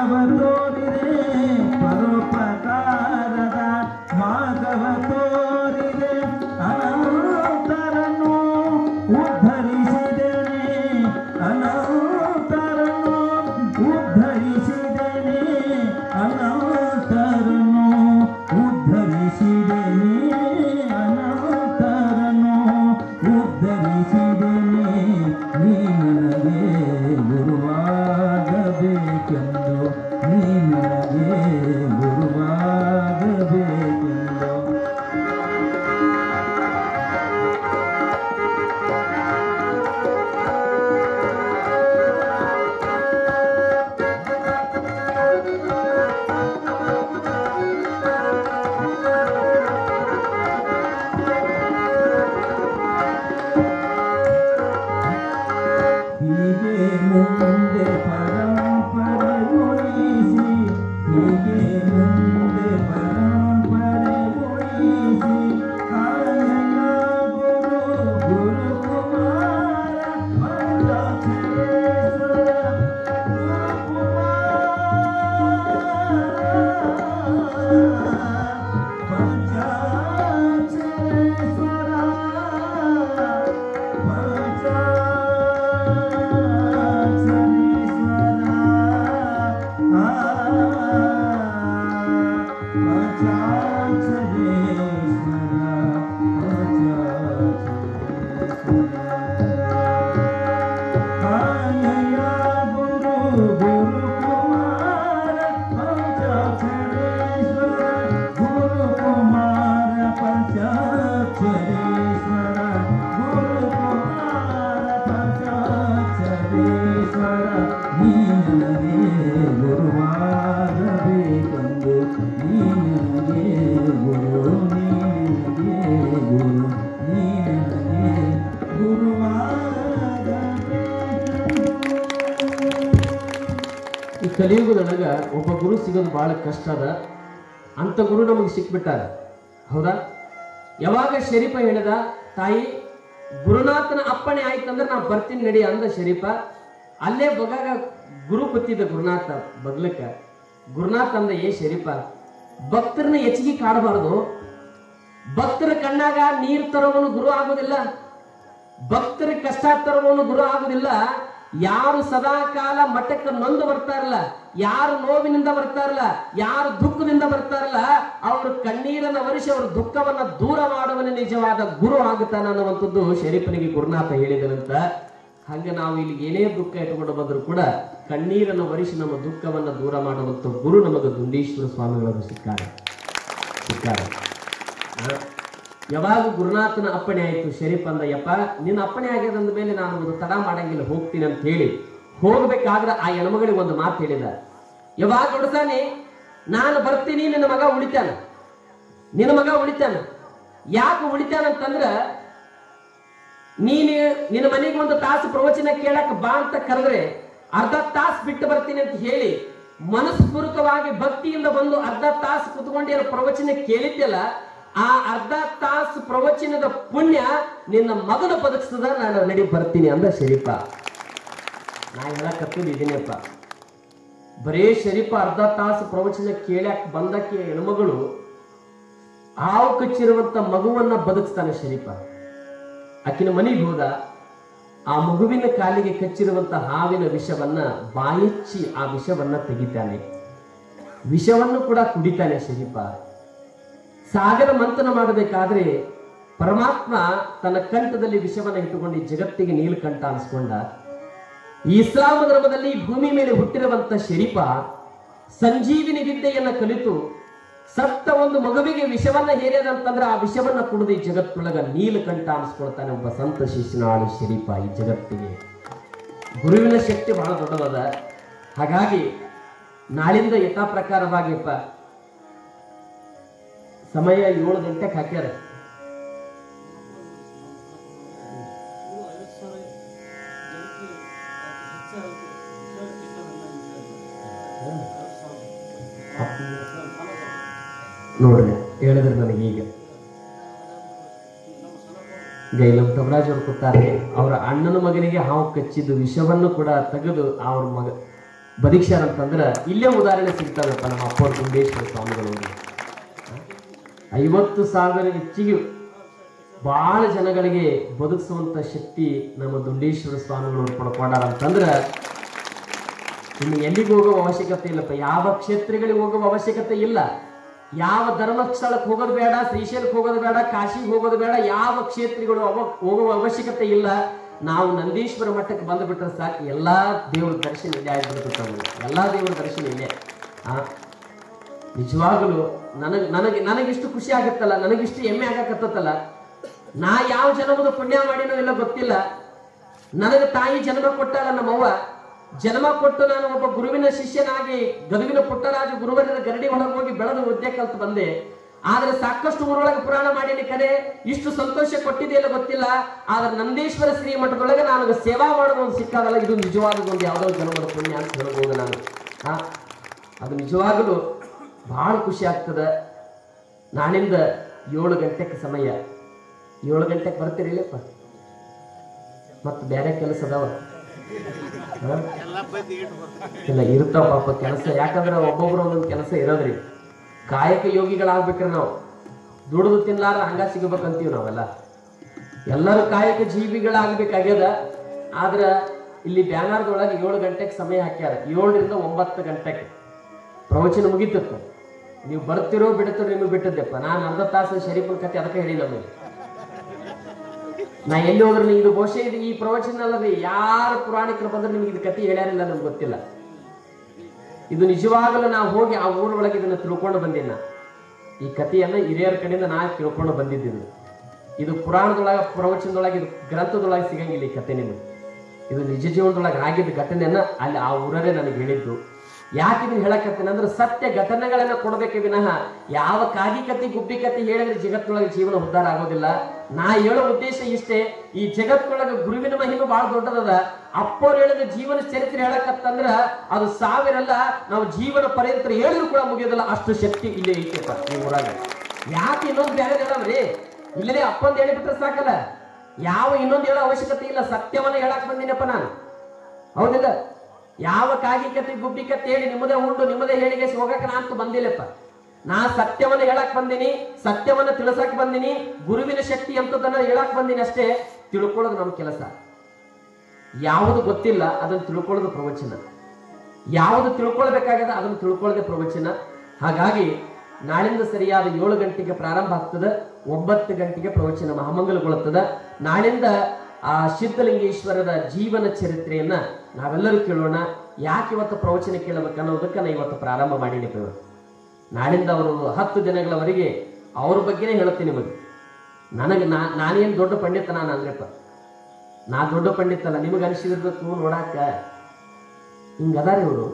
ಮಾರ್ಗವ ತೋರಿದೆ ಪರೋಪಕಾರದ ಮಾರ್ಗವ ತೋರಿದೆ ಅನಂತರನು ಉದ್ಧರಿಸಿದನೆ ಅನಂತರನು ಉದ್ಧರಿಸಿದನೆ ಅನಂತರನು ಉದ್ಧರಿಸಿದನೆ ಅನಂತರನು ಉದ್ಧರಿಸಿದನೆ ನೀ ನನಗೆ ಗುರುವಾಗಬೇಕೆಂದು ನೀ ನನಗೆ ಗುರುವಾಗಬೇಕೆಂದು ಹೀಗೆ ಮುಂದೆ ಪರಂಪರೆ ಉಳಿಸಿ ಹೀಗೆ ಮುಂದೆ ಪರಂಪರೆ ಉಳಿಸಿ ಕಾಯನ ಗುರು ಗುರುಕುಮಾರ ಪಂಚಾಕ್ಷರೇಶ್ವರ ಗುರುಕುಮಾರ ಪಂಚಾಕ್ಷರೇಶ್ವರ ಗುರುಕುಮಾರ ಪಂಚಾಕ್ಷರೇಶ್ವರ ಗುರುಕುಮಾರ ಪಂಚಾಕ್ಷರೇಶ್ವರ ನೀ ನನಗೆ ಗುರುವಾಗಬೇಕೆಂದು ನೀ ನನಗೆ ಗುರು ನೀ ನನಗೆ ಗುರು ನೀ ನನಗೆ ಗುರುವಾಗಬೇಕೆಂದು ಈ ಕಲಿಯುಗದೊಳಗ ಒಬ್ಬ ಗುರು ಸಿಗೋದು ಬಹಳ ಕಷ್ಟ ಅದ ಅಂತ ಗುರು ನಮಗೆ ಸಿಕ್ಬಿಟ್ಟಾರ ಹೌದಾ ಯಾವಾಗ ಶರೀಫ ಹೇಳಿದ ತಾಯಿ ಗುರುನಾಥನ ಅಪ್ಪಣೆ ಆಯ್ತಂದ್ರೆ ನಾ ಬರ್ತೀನಿ ನಡಿ ಅಂದ ಶರೀಫ ಅಲ್ಲೇ ಬಗಾಗ ಗುರು ಕೂತಿದ್ದ ಗುರುನಾಥ ಬಗ್ಲಕ್ಕ ಗುರುನಾಥ ಅಂದ ಏ ಶರೀಫ ಭಕ್ತರನ್ನ ಹೆಚ್ಚಿಗೆ ಕಾಡಬಾರದು ಭಕ್ತರ ಕಣ್ಣಾಗ ನೀರ್ ತರೋವನು ಗುರು ಆಗೋದಿಲ್ಲ ಭಕ್ತರ ಕಷ್ಟ ತರುವವನು ಗುರು ಆಗುದಿಲ್ಲ ಯಾರು ಸದಾ ಕಾಲ ಮಠಕ್ಕೆ ನೊಂದು ಬರ್ತಾರಲ್ಲ ಯಾರು ನೋವಿನಿಂದ ಬರ್ತಾರಲ್ಲ ಯಾರು ದುಃಖದಿಂದ ಬರ್ತಾರಲ್ಲ ಅವರು ಕಣ್ಣೀರನ್ನ ಒರೆಸಿ ಅವ್ರ ದುಃಖವನ್ನ ದೂರ ಮಾಡುವನೇ ನಿಜವಾದ ಗುರು ಆಗುತ್ತಾನ ಅನ್ನುವಂಥದ್ದು ಶರೀಫನಿಗೆ ಗುರುನಾಥ ಹೇಳಿದನಂತ ಹಂಗ ನಾವು ಇಲ್ಲಿ ಏನೇ ದುಃಖ ಇಟ್ಕೊಂಡು ಬಂದ್ರು ಕೂಡ ಕಣ್ಣೀರನ್ನು ಒರೆಸಿ ನಮ್ಮ ದುಃಖವನ್ನ ದೂರ ಮಾಡುವಂತ ಗುರು ನಮಗೆ ದುಂಡೇಶ್ವರ ಸ್ವಾಮಿಗಳು ಸಿಕ್ಕಾರ ಸಿಕ್ಕಾರ ಆ, ಯಾವಾಗ ಗುರುನಾಥನ ಅಪ್ಪಣೆ ಆಯ್ತು ಶರೀಫ್ ಅಂದ ಯಪ್ಪ ನಿನ್ನ ಅಪ್ಪಣೆ ಆಗ್ಯದಂದ ಮೇಲೆ ನಾನು ಒಂದು ತಡ ಮಾಡಂಗಿಲ್ಲ ಹೋಗ್ತೀನಿ ಅಂತ ಹೇಳಿ ಹೋಗ್ಬೇಕಾದ್ರೆ ಆ ಹೆಣ್ಮಗಳಿಗೆ ಒಂದು ಮಾತು ಹೇಳಿದ ಯಾವಾಗ ಹೊಡ್ತಾನೆ ನಾನು ಬರ್ತೀನಿ ನಿನ್ನ ಮಗ ಉಳಿತಾನ ನಿನ್ನ ಮಗ ಉಳಿತಾನ ಯಾಕೆ ಉಳಿತಾನಂತಂದ್ರ ನೀನು ನಿನ್ನ ಮನೆಗೆ ಒಂದು ತಾಸು ಪ್ರವಚನ ಕೇಳಕ್ ಬಾ ಅಂತ ಕರೆದ್ರೆ ಅರ್ಧ ತಾಸು ಬಿಟ್ಟು ಬರ್ತೀನಿ ಅಂತ ಹೇಳಿ ಮನಸ್ಪೂರ್ವಕವಾಗಿ ಭಕ್ತಿಯಿಂದ ಬಂದು ಅರ್ಧ ತಾಸು ಕುತ್ಕೊಂಡು ಏನು ಪ್ರವಚನ ಕೇಳಿದ್ಯಲ್ಲ ಆ ಅರ್ಧ ತಾಸು ಪ್ರವಚನದ ಪುಣ್ಯ ನಿನ್ನ ಮಗನ ಬದುಕಿಸ್ತದ ನಾನು ನಡಿ ಬರ್ತೀನಿ ಅಂದ ಶರೀಫ ನಾ ಹೇಳಕತ್ತಿದ್ದು ಇದೀನಪ್ಪ ಬರೇ ಶರೀಫ ಅರ್ಧ ತಾಸು ಪ್ರವಚನ ಕೇಳ್ಯಾಕ ಬಂದಕ್ಕೆ ಹೆಣ್ಮಗಳು ಹಾವು ಕಚ್ಚಿರುವಂತ ಮಗುವನ್ನ ಬದುಕಿಸ್ತಾನೆ ಶರೀಫ ಆಕಿನ ಮನೆಗೆ ಹೋದ ಆ ಮಗುವಿನ ಕಾಲಿಗೆ ಕಚ್ಚಿರುವಂತ ಹಾವಿನ ವಿಷವನ್ನ ಬಾಯಚ್ಚಿ ಆ ವಿಷವನ್ನ ತೆಗಿತಾನೆ ವಿಷವನ್ನು ಕೂಡ ಕುಡಿತಾನೆ ಶರೀಫ ಸಾಗರ ಮಂಥನ ಮಾಡಬೇಕಾದ್ರೆ ಪರಮಾತ್ಮ ತನ್ನ ಕಂಠದಲ್ಲಿ ವಿಷವನ್ನ ಇಟ್ಟುಕೊಂಡು ಈ ಜಗತ್ತಿಗೆ ನೀಲಕಂಠ ಅನಿಸ್ಕೊಂಡ ಈ ಇಸ್ಲಾಂ ಧರ್ಮದಲ್ಲಿ ಈ ಭೂಮಿ ಮೇಲೆ ಹುಟ್ಟಿರುವಂತ ಶರೀಫ ಸಂಜೀವಿನಿ ವಿದ್ಯೆಯನ್ನ ಕಲಿತು ಸತ್ತ ಒಂದು ಮಗುವಿಗೆ ವಿಷವನ್ನ ಹೇರಿದಂತಂದ್ರೆ ಆ ವಿಷವನ್ನ ಕುಡಿದು ಈ ಜಗತ್ತೊಳಗ ನೀಲಕಂಠ ಅನಿಸ್ಕೊಳ್ತಾನೆ ಒಬ್ಬ ಸಂತ ಶಿಶುನಾಳು ಶರೀಫ ಈ ಜಗತ್ತಿಗೆ ಗುರುವಿನ ಶಕ್ತಿ ಬಹಳ ದೊಡ್ಡದದ ಹಾಗಾಗಿ ನಾಳಿಂದ ಯಥಾ ಪ್ರಕಾರವಾಗಿಪ್ಪ ಸಮಯ ಏಳು ಗಂಟೆಗೆ ಹಾಕ್ಯಾರ ನೋಡ್ರಿ ಹೇಳಿದ್ರೆ ನನಗೆ ಈಗ ಗೈಲಂ ತಮರಾಜ್ ಅವರು ಕೂತಾರೆ ಅವರ ಅಣ್ಣನ ಮಗನಿಗೆ ಹಾವು ಕಚ್ಚಿದ್ದು ವಿಷವನ್ನು ಕೂಡ ತೆಗೆದು ಅವ್ರ ಮಗ ಬದೀಕ್ಷಾರ ಅಂತಂದ್ರ ಇಲ್ಲೇ ಉದಾಹರಣೆ ಸಿಗ್ತದಪ್ಪ ನಮ್ಮ ಅಪ್ಪವ್ರ ಗುಂಡೇಶ್ವರ ಸ್ವಾಮಿಗಳು ಐವತ್ತು ಸಾವಿರ ಹೆಚ್ಚಿಗೆ ಬಹಳ ಜನಗಳಿಗೆ ಬದುಕಿಸುವಂತ ಶಕ್ತಿ ನಮ್ಮ ದುಂಡೇಶ್ವರ ಸ್ವಾಮಿಗಳು ಪಡ್ಕೊಂಡಾರ ಅಂತಂದ್ರ ಇನ್ನು ಎಲ್ಲಿಗೆ ಹೋಗುವ ಅವಶ್ಯಕತೆ ಇಲ್ಲಪ್ಪ ಯಾವ ಕ್ಷೇತ್ರಗಳಿಗೆ ಹೋಗುವ ಅವಶ್ಯಕತೆ ಇಲ್ಲ ಯಾವ ಧರ್ಮಸ್ಥಳಕ್ಕೆ ಹೋಗೋದು ಬೇಡ ಶ್ರೀಶೈಲಕ್ಕೆ ಹೋಗೋದು ಬೇಡ ಕಾಶಿಗೆ ಹೋಗೋದು ಬೇಡ ಯಾವ ಕ್ಷೇತ್ರಗಳು ಅವ ಹೋಗುವ ಅವಶ್ಯಕತೆ ಇಲ್ಲ ನಾವು ನಂದೀಶ್ವರ ಮಠಕ್ಕೆ ಬಂದುಬಿಟ್ರೆ ಸಾಕು ಎಲ್ಲಾ ದೇವ್ರ ದರ್ಶನ ಇಲ್ಲೇ ಆಗ್ಬಿಡ್ತದೆ ನಮಗೆ ಎಲ್ಲಾ ದೇವ್ರ ದರ್ಶನ ಇಲ್ಲೇ ಆ ನಿಜವಾಗಲೂ ನನಗೆ ನನಗೆ ನನಗಿಷ್ಟು ಖುಷಿ ಆಗುತ್ತಲ್ಲ ನನಗಿಷ್ಟು ಹೆಮ್ಮೆ ಆಗಕತ್ತಲ್ಲ ನಾ ಯಾವ ಜನ್ಮದ ಪುಣ್ಯ ಮಾಡಿನೋ ಇಲ್ಲ ಗೊತ್ತಿಲ್ಲ ನನಗೆ ತಾಯಿ ಜನ್ಮ ಕೊಟ್ಟಾಳ ನಮ್ಮವ್ವ ಜನ್ಮ ಕೊಟ್ಟು ನಾನು ಒಬ್ಬ ಗುರುವಿನ ಶಿಷ್ಯನಾಗಿ ಗದುವಿನ ಪುಟ್ಟರಾಜು ಗುರುವರಿನ ಗರಡಿ ಒಳಗೆ ಹೋಗಿ ಬೆಳೆದು ವಿದ್ಯೆ ಕಲ್ತು ಬಂದೆ ಆದ್ರೆ ಸಾಕಷ್ಟು ಊರೊಳಗೆ ಪುರಾಣ ಮಾಡೀನಿ ಕರೆ ಇಷ್ಟು ಸಂತೋಷ ಕೊಟ್ಟಿದೆಯಲ್ಲ ಗೊತ್ತಿಲ್ಲ ಆದ್ರೆ ನಂದೀಶ್ವರ ಶ್ರೀ ಮಠದೊಳಗೆ ನನಗೆ ಸೇವಾ ಮಾಡೋದು ಒಂದು ಸಿಕ್ಕಾದಲ್ಲ ಇದು ನಿಜವಾದ ಒಂದು ಯಾವುದೋ ಜನ್ಮದ ಪುಣ್ಯ ಅಂತ ಹೇಳ್ಬೋದು ನಾನು ಹಾ ಅದು ನಿಜವಾಗಲೂ ಬಹಳ ಖುಷಿ ಆಗ್ತದೆ ನಾಳಿಂದ ಏಳು ಗಂಟೆಗೆ ಸಮಯ ಏಳು ಗಂಟೆಗೆ ಬರ್ತೀರಿಲ್ಲಪ್ಪ ಮತ್ತು ಬೇರೆ ಕೆಲಸ ಅದಾವ ಹಾ? ಇಲ್ಲ ಇರ್ತಾವ ಪಾಪ ಕೆಲಸ ಯಾಕಂದ್ರೆ ಒಬ್ಬೊಬ್ರು ಒಂದೊಂದು ಕೆಲಸ ಇರೋದ್ರಿ ಕಾಯಕ ಯೋಗಿಗಳಾಗ್ಬೇಕ್ರಿ ನಾವು ದುಡಿದು ತಿನ್ಲಾರ ಹಂಗ ಸಿಗಬೇಕಂತೀವಿ ನಾವೆಲ್ಲ ಎಲ್ಲರೂ ಕಾಯಕ ಜೀವಿಗಳಾಗ್ಬೇಕಾಗ್ಯದ ಆದ್ರ ಇಲ್ಲಿ ಬ್ಯಾನರ್ದೊಳಗೆ ಏಳು ಗಂಟೆಗೆ ಸಮಯ ಹಾಕ್ಯಾರ ಏಳರಿಂದ ಒಂಬತ್ತು ಗಂಟೆಗೆ ಪ್ರವಚನ ಮುಗಿತಿತ್ತು ನೀವು ಬರ್ತಿರೋ ಬಿಡ್ತಿರೋ ನಿಮಗೆ ಬಿಟ್ಟದ್ದೆಪ್ಪ ನಾನು ಅರ್ಧ ತಾಸು ಶರೀಫನ್ ಕತೆ ಅದಕ್ಕೆ ಹೇಳಿ ನಮಗೆ ನಾ ಎಲ್ಲಿ ಹೋದ್ರೆ ಇದು ಬಹುಶಃ ಇದು ಈ ಪ್ರವಚನ ಅಲ್ಲದೆ ಯಾರು ಪುರಾಣಿಕರು ಬಂದ್ರೆ ನಿಮ್ಗೆ ಇದು ಕತೆ ಹೇಳ್ಯಾರಿಲ್ಲ ನಮ್ಗೆ ಗೊತ್ತಿಲ್ಲ ಇದು ನಿಜವಾಗಲೂ ನಾವು ಹೋಗಿ ಆ ಊರೊಳಗೆ ಇದನ್ನ ತಿಳ್ಕೊಂಡು ಬಂದಿಲ್ಲ ಈ ಕಥೆಯನ್ನ ಹಿರಿಯರ ಕಡೆಯಿಂದ ನಾ ತಿಳ್ಕೊಂಡು ಬಂದಿದ್ದೀನಿ ಇದು ಪುರಾಣದೊಳಗೆ ಪ್ರವಚನದೊಳಗೆ ಇದು ಗ್ರಂಥದೊಳಗೆ ಸಿಗಂಗಿಲ್ಲ ಈ ಕತೆ ನಿಮಗೆ ಇದು ನಿಜ ಜೀವನದೊಳಗೆ ಆಗಿದ್ದ ಘಟನೆಯನ್ನ ಅಲ್ಲಿ ಆ ಊರರೇ ನನಗೆ ಹೇಳಿದ್ದು ಯಾಕೆ ಇದನ್ನ ಹೇಳಕತ್ತೇನೆ ಅಂದ್ರೆ ಸತ್ಯ ಘಟನೆಗಳನ್ನ ಕೊಡಬೇಕೆ ವಿನಃ ಯಾವ ಕಾಗಿ ಕತಿ ಗುಬ್ಬಿ ಕತಿ ಹೇಳಿದ್ರೆ ಜಗತ್ತಿನೊಳಗೆ ಜೀವನ ಉದ್ಧಾರ ಆಗೋದಿಲ್ಲ ನಾ ಹೇಳೋ ಉದ್ದೇಶ ಇಷ್ಟೇ ಈ ಜಗತ್ತಿನೊಳಗೆ ಗುರುವಿನ ಮಹಿಮೆ ಬಹಳ ದೊಡ್ಡದದ ಅಪ್ಪವ್ರು ಹೇಳಿದ ಜೀವನ ಚರಿತ್ರೆ ಹೇಳಕತ್ತಂದ್ರ ಅದು ಸಾವಿರಲ್ಲ ನಾವು ಜೀವನ ಪರ್ಯಂತರ ಹೇಳಿದ್ರು ಕೂಡ ಮುಗಿಯೋದಿಲ್ಲ ಅಷ್ಟು ಶಕ್ತಿ ಇಲ್ಲೇ ಐತೆಪ್ಪ ಈ ಊರಾಗ ಯಾಕೆ ಇನ್ನೊಂದು ಬೇರೆ ಹೇಳವ್ರಿ ಇಲ್ಲದೆ ಅಪ್ಪಂದು ಹೇಳಿಬಿಟ್ರೆ ಸಾಕಲ್ಲ ಯಾವ ಇನ್ನೊಂದು ಹೇಳೋ ಅವಶ್ಯಕತೆ ಇಲ್ಲ ಸತ್ಯವನ್ನ ಹೇಳಕ್ ಬಂದಿನಪ್ಪ ನಾನು ಹೌದಿಲ್ಲ ಯಾವ ಕಾಗಿ ಕತೆ ಗುಬ್ಬಿ ಕತೆ ಹೇಳಿ ನಿಮ್ಮದೇ ಉಂಡು ನಿಮ್ಮದೇ ಹೇಳಿಗೆ ಹೋಗಕ್ಕೆ ನಾ ಅಂತೂ ಬಂದಿಲ್ಲಪ್ಪ ನಾ ಸತ್ಯವನ್ನ ಹೇಳಕ್ ಬಂದಿನಿ ಸತ್ಯವನ್ನ ತಿಳಿಸಕ್ ಬಂದಿನಿ ಗುರುವಿನ ಶಕ್ತಿ ಅಂತದನ್ನ ಹೇಳಕ್ ಬಂದಿನಿ ಅಷ್ಟೇ ತಿಳ್ಕೊಳ್ಳೋದು ನಮ್ಮ ಕೆಲಸ ಯಾವುದು ಗೊತ್ತಿಲ್ಲ ಅದನ್ನ ತಿಳ್ಕೊಳ್ಳೋದು ಪ್ರವಚನ ಯಾವುದು ತಿಳ್ಕೊಳ್ಬೇಕಾಗದ ಅದನ್ನು ತಿಳ್ಕೊಳ್ಳದೆ ಪ್ರವಚನ ಹಾಗಾಗಿ ನಾಳಿಂದ ಸರಿಯಾದ ಏಳು ಗಂಟೆಗೆ ಪ್ರಾರಂಭ ಆಗ್ತದೆ ಒಂಬತ್ತು ಗಂಟೆಗೆ ಪ್ರವಚನ ಮಹಾಮಂಗಲಗೊಳ್ಳುತ್ತದೆ ನಾಳಿಂದ ಆ ಸಿದ್ಧಲಿಂಗೇಶ್ವರರ ಜೀವನ ಚರಿತ್ರೆಯನ್ನ ನಾವೆಲ್ಲರೂ ಕೇಳೋಣ ಯಾಕೆ ಇವತ್ತು ಪ್ರವಚನ ಕೇಳಬೇಕು ಅನ್ನೋದಕ್ಕೆ ನಾ ಇವತ್ತು ಪ್ರಾರಂಭ ಮಾಡೀನಿ ಇವತ್ತು. ನಾಳಿಂದ ಅವರು ಹತ್ತು ದಿನಗಳವರೆಗೆ ಅವ್ರ ಬಗ್ಗೆನೇ ಹೇಳ್ತೀನಿ ನಿಮಗೆ ನನಗೆ ನಾ ನಾನೇನು ದೊಡ್ಡ ಪಂಡಿತ ನಾನು ಅಂದ್ರಪ್ಪ ನಾ ದೊಡ್ಡ ಪಂಡಿತಲ್ಲ ನಿಮಗೆ ಅನಿಸಿದಿರ್ಬೇಕು ನೋಡಾಕ ಹಿಂಗದಾರ ಇವರು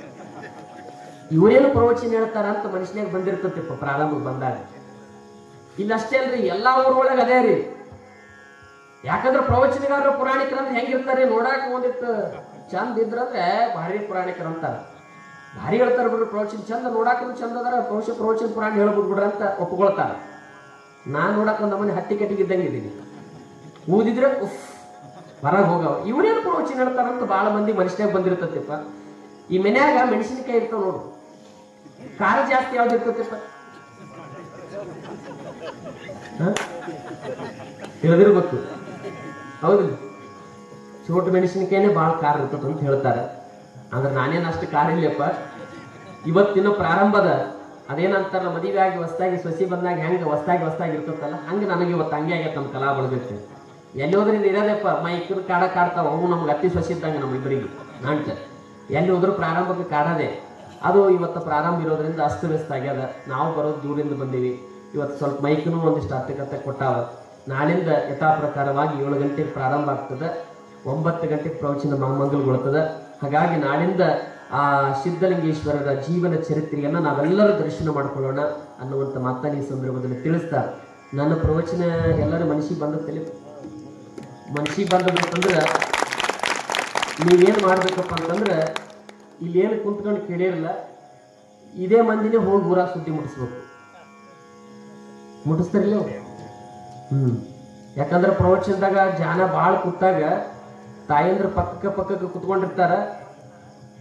ಇವರೇನು ಪ್ರವಚನ ಹೇಳ್ತಾರ ಅಂತ ಮನುಷ್ಯನಾಗ ಬಂದಿರ್ತತಿಪ್ಪ ಪ್ರಾರಂಭಕ್ಕೆ ಬಂದಾಗ ಇಲ್ಲಷ್ಟೇ ಅಲ್ರಿ ಎಲ್ಲಾ ಊರೊಳಗೆ ಅದೇ ರೀ ಯಾಕಂದ್ರೆ ಪ್ರವಚನಗಾರರು ಪುರಾಣಿಕರು ಅಂದ್ರೆ ಹೆಂಗಿರ್ತಾರೆ ನೋಡಾಕ ಒಂದಿತ್ತು ಚಂದ ಇದ್ರಂದ್ರೆ ಭಾರಿ ಪುರಾಣಿಕರು ಅಂತಾರ ಭಾರಿ ಹೇಳ್ತಾರ ಬಿಡ್ರಿ ಪ್ರವಚನ ಚಂದ ನೋಡಾಕ ಚಂದ ಅದಾರ ಬಹುಶಃ ಪ್ರವಚನ ಪುರಾಣ ಹೇಳ್ಬಿಡ್ ಬಿಡ್ರಿ ಅಂತ ಒಪ್ಕೊಳ್ತಾರ ನಾನ್ ನೋಡಕ್ ಒಂದ್ ನಮ್ಮನೆ ಹಟ್ಟಿ ಕಟ್ಟಿಗೆ ಇದ್ದಂಗೆ ಇದೀನಿ ಊದಿದ್ರೆ ಉಫ್ ಹೊರಗೆ ಹೋಗವ ಇವ್ರೇನು ಪ್ರವಚನ ಹೇಳ್ತಾರಂತ ಬಹಳ ಮಂದಿ ಮನುಷ್ಯನಾಗ ಬಂದಿರ್ತತಿಪ್ಪ ಈ ಮನ್ಯಾಗ ಮೆಣಸಿನಕಾಯಿ ಇರ್ತಾವ ನೋಡು ಖಾರ ಜಾಸ್ತಿ ಯಾವ್ದು ಇರ್ತತಿಪ್ಪ ಹ? ತಿಳಿದಿರ್ಬೇಕು ಹೌದು ಚೋಟು ಮೆಣಸಿನಕಾಯಿನೇ ಭಾಳ ಖಾರ ಇರ್ತದ ಅಂತ ಹೇಳ್ತಾರೆ ಅಂದ್ರೆ ನಾನೇನು ಅಷ್ಟು ಖಾರ ಇಲ್ಲಪ್ಪ ಇವತ್ತಿನ ಪ್ರಾರಂಭದ ಅದೇನಂತಾರಲ್ಲ ಮದುವೆ ಆಗಿ ಹೊಸ್ದಾಗಿ ಸೊಸಿ ಬಂದಾಗ ಹೆಂಗೆ ಹೊಸ್ದಾಗಿ ಹೊಸ್ದಾಗಿ ಇರ್ತತ್ತಲ್ಲ ಹಂಗೆ ನನಗೆ ಇವತ್ತು ಹಂಗೆ ಆಗೈತೆ ನಮ್ಮ ಕಲಾ ಬಳಗಕ್ಕೆ ಎಲ್ಲಿ ಹೋದ್ರಿಂದ ಇರೋದಪ್ಪ ಮೈಕರು ಕಾಡ ಕಾಡ್ತಾವ ಅವು ನಮ್ಗೆ ಅತಿ ಸೊಸಿ ಇದ್ದಂಗೆ ನಮ್ಮ ಇಬ್ಬರಿಗೆ ನಾಂಟ ಎಲ್ಲಿ ಹೋದ್ರು ಪ್ರಾರಂಭಕ್ಕೆ ಕಾಡದೆ ಅದು ಇವತ್ತು ಪ್ರಾರಂಭ ಇರೋದ್ರಿಂದ ಅಸ್ತವ್ಯಸ್ತ ಆಗ್ಯದ ನಾವು ಬರೋದು ದೂರಿಂದ ಬಂದೀವಿ ಇವತ್ತು ಸ್ವಲ್ಪ ಮೈಕನು ಒಂದಿಷ್ಟು ಅರ್ಥಕತೆ ಕೊಟ್ಟಾವ ನಾಳಿಂದ ಯಥಾ ಪ್ರಕಾರವಾಗಿ ಏಳು ಗಂಟೆಗೆ ಪ್ರಾರಂಭ ಆಗ್ತದೆ ಒಂಬತ್ತು ಗಂಟೆಗೆ ಪ್ರವಚನ ಮಂಗಲ್ಗೊಳ್ತದೆ ಹಾಗಾಗಿ ನಾಳಿಂದ ಆ ಸಿದ್ಧಲಿಂಗೇಶ್ವರರ ಜೀವನ ಚರಿತ್ರೆಯನ್ನ ನಾವೆಲ್ಲರೂ ದರ್ಶನ ಮಾಡ್ಕೊಳ್ಳೋಣ ಅನ್ನುವಂಥ ಮಾತನ್ನ ಈ ಸಂದರ್ಭದಲ್ಲಿ ತಿಳಿಸ್ತಾ ನನ್ನ ಪ್ರವಚನ ಎಲ್ಲರೂ ಮನಸ್ಸಿಗೆ ಬಂದತ್ತಲ್ಲಿ ಮನಸ್ಸಿಗೆ ಬಂದದಂತಂದ್ರೆ ನೀವೇನು ಮಾಡ್ಬೇಕಪ್ಪ ಅಂತಂದ್ರೆ ಇಲ್ಲಿ ಏನು ಕುಂತ್ಕೊಂಡು ಕೇಳಿರಲ್ಲ ಇದೇ ಮಂದಿನೇ ಹೋಗಿ ಊರ ಸುದ್ದಿ ಮುಟ್ಟಿಸ್ಬೇಕು ಮುಟ್ಟಿಸ್ತಾರಿಲ್ಲ ಅವ್ರು? ಹ್ಮ್ ಯಾಕಂದ್ರೆ ಪ್ರವಚನದಾಗ ಜಾನ ಭಾಳ ಕೂತಾಗ ತಾಯಂದ್ರ ಪಕ್ಕಕ್ಕೆ ಪಕ್ಕಕ್ಕೆ ಕುತ್ಕೊಂಡಿರ್ತಾರ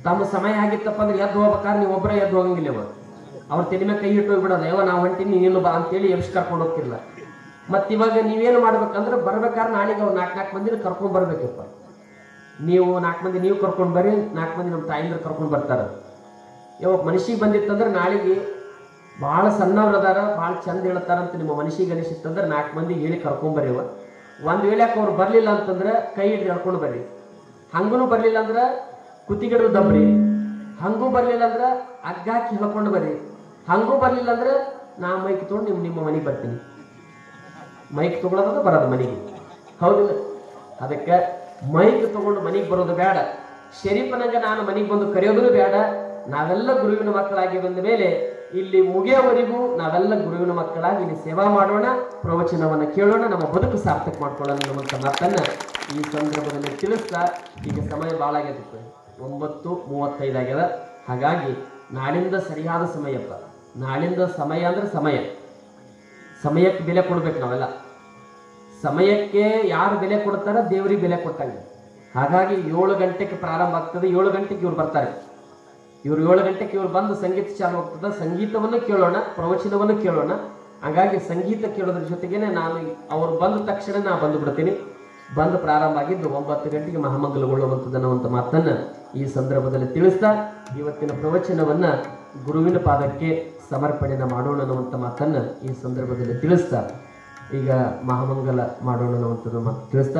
ತಮ್ಮ ಸಮಯ ಆಗಿತ್ತಪ್ಪ ಅಂದ್ರೆ ಎದ್ದು ಹೋಗ್ಬೇಕಾದ್ರೆ ನೀವು ಒಬ್ಬರೇ ಎದ್ದು ಹೋಗಂಗಿಲ್ಲ ಇವ ಅವ್ರ ತಲೆ ಮೇಲೆ ಕೈ ಇಟ್ಟು ಹೋಗ್ಬಿಡೋದು ಯಾವ ನಾವು ಹೊಂಟಿನಿ ನೀನು ಬಾ ಅಂತೇಳಿ ಎಬ್ಸ್ ಕರ್ಕೊಂಡು ಹೋಗ್ತಿರ್ಲ ಮತ್ತೆ ಇವಾಗ ನೀವೇನು ಮಾಡ್ಬೇಕಂದ್ರೆ ಬರ್ಬೇಕಾದ್ರೆ ನಾಳೆಗೆ ಅವ್ರು ನಾಲ್ಕು ನಾಲ್ಕು ಮಂದಿನ ಕರ್ಕೊಂಡ್ ಬರ್ಬೇಕಪ್ಪ ನೀವು ನಾಲ್ಕು ಮಂದಿ ನೀವು ಕರ್ಕೊಂಡು ಬರ್ರಿ ನಾಲ್ಕು ಮಂದಿ ನಮ್ಮ ತಾಯಿಂದ್ರ ಕರ್ಕೊಂಡು ಬರ್ತಾರೆ ಯಾವಾಗ ಮನಸ್ಸಿಗೆ ಬಂದಿತ್ತಂದ್ರೆ ನಾಳೆಗೆ ಭಾಳ ಸಣ್ಣವ್ರು ಅದಾರ ಭಾಳ ಚಂದ ಹೇಳ್ತಾರಂತ ನಿಮ್ಮ ಮನಸ್ಸಿಗೆ ಅನಿಸಿತ್ತಂದ್ರೆ ನಾಲ್ಕು ಮಂದಿ ಹೇಳಿ ಕರ್ಕೊಂಬರ್ರಿ ಅವ ಒಂದು ವೇಳೆ ಅವ್ರು ಬರಲಿಲ್ಲ ಅಂತಂದ್ರೆ ಕೈ ಹಿಡಿದು ಹೇಳ್ಕೊಂಡು ಬರ್ರಿ ಹಂಗೂ ಬರಲಿಲ್ಲ ಅಂದ್ರೆ ಕುತ್ತಿಗೆಡು ದಬ್ರಿ ಹಂಗೂ ಬರಲಿಲ್ಲ ಅಂದ್ರೆ ಹಗ್ಗ ಹಾಕಿ ಹೇಳ್ಕೊಂಡು ಬರ್ರಿ ಹಂಗೂ ಬರಲಿಲ್ಲ ಅಂದ್ರೆ ನಾ ಮೈಕ್ ತೊಗೊಂಡು ನಿಮ್ಮ ನಿಮ್ಮ ಮನೆಗೆ ಬರ್ತೀನಿ ಮೈಕ್ ತಗೊಳ್ಳೋದು ಬರೋದು ಮನೆಗೆ ಹೌದಿಲ್ಲ ಅದಕ್ಕೆ ಮೈಕ್ ತಗೊಂಡು ಮನೆಗೆ ಬರೋದು ಬೇಡ ಶರೀಫನಂಗ ನಾನು ಮನೆಗೆ ಬಂದು ಕರೆಯೋದು ಬೇಡ ನಾವೆಲ್ಲ ಗುರುವಿನ ಮಕ್ಕಳಾಗಿ ಬಂದ ಮೇಲೆ ಇಲ್ಲಿ ಮುಗಿಯೋವರೆಗೂ ನಾವೆಲ್ಲ ಗುರುವಿನ ಮಕ್ಕಳಾಗಿ ಇಲ್ಲಿ ಸೇವಾ ಮಾಡೋಣ ಪ್ರವಚನವನ್ನು ಕೇಳೋಣ ನಮ್ಮ ಬದುಕು ಸಾರ್ಥಕ ಮಾಡ್ಕೊಳ್ಳೋಣ ಅನ್ನುವಂಥ ಮಾತನ್ನ ಈ ಸಂದರ್ಭದಲ್ಲಿ ತಿಳಿಸ್ತಾ ಈಗ ಸಮಯ ಭಾಳ ಆಗೈತೆ ಒಂಬತ್ತು ಮೂವತ್ತೈದು ಆಗ್ಯದ ಹಾಗಾಗಿ ನಾಳಿಂದ ಸರಿಯಾದ ಸಮಯಪ್ಪ ನಾಳಿಂದ ಸಮಯ ಅಂದ್ರೆ ಸಮಯ ಸಮಯಕ್ಕೆ ಬೆಲೆ ಕೊಡ್ಬೇಕು ನಾವೆಲ್ಲ ಸಮಯಕ್ಕೆ ಯಾರು ಬೆಲೆ ಕೊಡ್ತಾರ ದೇವರಿಗೆ ಬೆಲೆ ಕೊಟ್ಟಂಗೆ ಹಾಗಾಗಿ ಏಳು ಗಂಟೆಗೆ ಪ್ರಾರಂಭ ಆಗ್ತದೆ ಏಳು ಗಂಟೆಗೆ ಇವ್ರು ಬರ್ತಾರೆ ಇವ್ರು ಏಳು ಗಂಟೆಗೆ ಇವ್ರು ಬಂದು ಸಂಗೀತ ಚಾಲು ಆಗ್ತದೆ ಸಂಗೀತವನ್ನು ಕೇಳೋಣ ಪ್ರವಚನವನ್ನು ಕೇಳೋಣ ಹಾಗಾಗಿ ಸಂಗೀತ ಕೇಳೋದ್ರ ಜೊತೆಗೇನೆ ನಾನು ಅವ್ರು ಬಂದ ತಕ್ಷಣ ನಾ ಬಂದು ಬಿಡ್ತೀನಿ ಬಂದು ಪ್ರಾರಂಭ ಆಗಿದ್ದು ಒಂಬತ್ತು ಗಂಟೆಗೆ ಮಹಾಮಂಗಲಗೊಳ್ಳುವಂಥದ್ದು ಅನ್ನುವಂಥ ಮಾತನ್ನ ಈ ಸಂದರ್ಭದಲ್ಲಿ ತಿಳಿಸ್ತಾ ಇವತ್ತಿನ ಪ್ರವಚನವನ್ನ ಗುರುವಿನ ಪಾದಕ್ಕೆ ಸಮರ್ಪಣೆನ ಮಾಡೋಣ ಅನ್ನುವಂಥ ಮಾತನ್ನ ಈ ಸಂದರ್ಭದಲ್ಲಿ ತಿಳಿಸ್ತಾ ಈಗ ಮಹಾಮಂಗಲ ಮಾಡೋಣ ಅನ್ನುವಂಥದ್ದು ಮಾತು ತಿಳಿಸ್ತಾ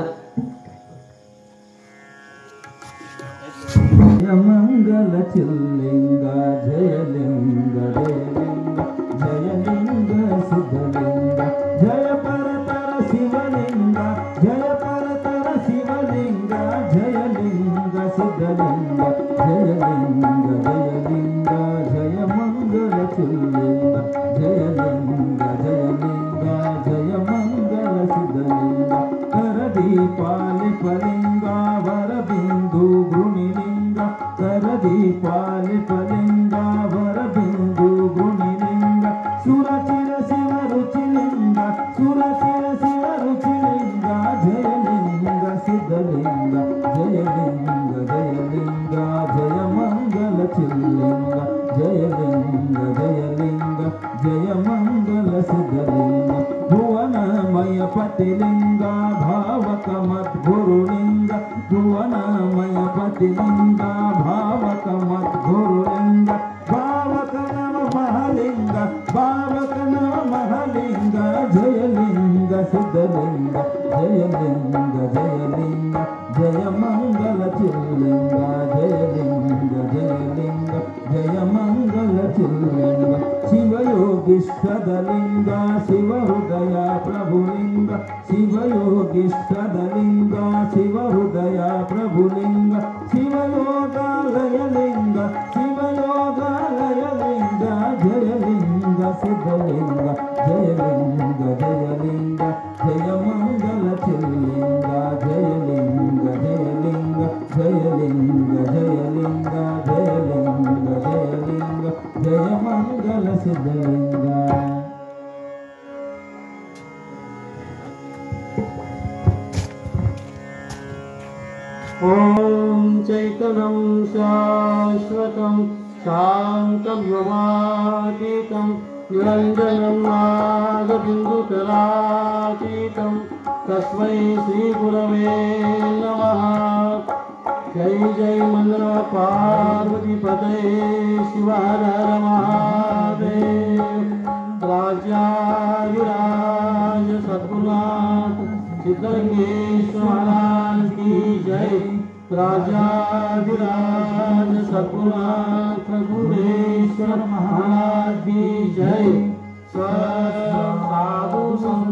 ಜಯ ಮಂಗಲ ಚಿಲ್ಲಿಂಗ ಜಯಲಿಂಗ ಜಯಲಿಂಗ ಜಯಲಿಂಗ ಸಿದ್ಧಲಿಂಗ ಜಯ ಪರತರ ಶಿವಲಿಂಗ ಜಯ ಪರತರ ಶಿವಲಿಂಗ ಜಯಲಿಂಗ ಸಿದ್ಧಲಿಂಗ ಜಯಲಿಂಗ ಜಯಲಿಂಗ ಜಯ ಮಂಗಲ ಚಿಲ್ಲಿಂಗ ಜಯಲಿಂಗ ಜಯಲಿಂಗ ಜಯ ಮಂಗಲ ಸಿದ್ಧಲಿಂಗ ಕರದೀಪಾಲಿ ಫಲಿಂಗ ವರಬಿಂದು ಗೃಣಿಲಿಂಗ ಕರದೀಪಾಲಿ ಫಲಿಂಗ ವರಬಿಂದು ಗೃಣಿಲಿಂಗ ಸುರಚಿರ ಶಿವ ರುಚಿಲಿಂಗ ಸುರಚಿರ ಶಿವ ರುಚಿಲಿಂಗ ಜಯಲಿಂಗ ಸಿದ್ಧಲಿಂಗ ಜಯಲಿಂಗ ಜಯಲಿಂಗ ಜಯ ಮಂಗಲ ಚಿಲ್ಲಿಂಗ ಜಯಲಿಂಗ ಜಯಲಿಂಗ ಜಯ ಮಂಗಲ ಸಿದ್ಧಲಿಂಗ ಭುವನಮಯ ಪತಿಲಿಂಗ ಭಾವಕ ಮದ್ಗುರುಲಿಂಗ ಭುವನಮಯ ಪತಿಲಿಂಗ ಭಾವಕ ಮದ್ಗುರುಲಿಂಗ ಭಾವಕ ನಮ ಮಹಲಿಂಗ ಭಾವಕ ನಮ ಮಹಲಿಂಗ ಜಯಲಿಂಗ ಸಿದ್ಧಲಿಂಗ ಜಯಲಿಂಗ ಜಯಲಿಂಗ ಜಯ ಮಂಗಲ ಚಿಲ್ಲಿಂಗ ಜಯಲಿಂಗ ಜಯಲಿಂಗ ಜಯ ಮಂಗಲ ಚಿಲ್ಲಿಂಗ ಶಿವಯೋಗಿಷ್ಠದಲಿಂಗ ಶಿವ ಹೃದಯ ಪ್ರಭುಲಿಂಗ ಶಿವಯೋಗಿಷ್ಠದಲಿಂಗ ಶಿವ ಹೃದಯ ಪ್ರಭುಲಿಂಗ ಶಿವಯೋಗಾಲಯಲಿಂಗ ಶಿವಯೋಗಾಲಯಲಿಂಗ ಜಯಲಿಂಗ ಸಿದ್ಧಲಿಂಗ ಜಯಲಿಂಗ ಜಯಲಿಂಗ ಜಯ ಮಂಗಲ ಚಿಲ್ಲಿಂಗ ಜಯಲಿಂಗ ಜಯಲಿಂಗ ಜಯಲಿಂಗ ಜಯಲಿಂಗ ಜಯಲಿಂಗ ಜಯಲಿಂಗ ಜಯ ಮಂಗಲ ಸಿದ್ಧಲಿಂಗ ॐ चैतनं शाश्वतं शान्तं व्योमातीतं निरञ्जनं नागबिन्दुकलातीतं तस्मै श्रीगुरवे नमः जय जय मन्र पार्वतीपते शिवहर महादेव राजाधिराज सद्गुरुनाथ सिद्धलिंगेश्वर महाराज की जय राजाधिराज सद्गुरुनाथ गुरुदेश्वर महाराज की जय साधु संत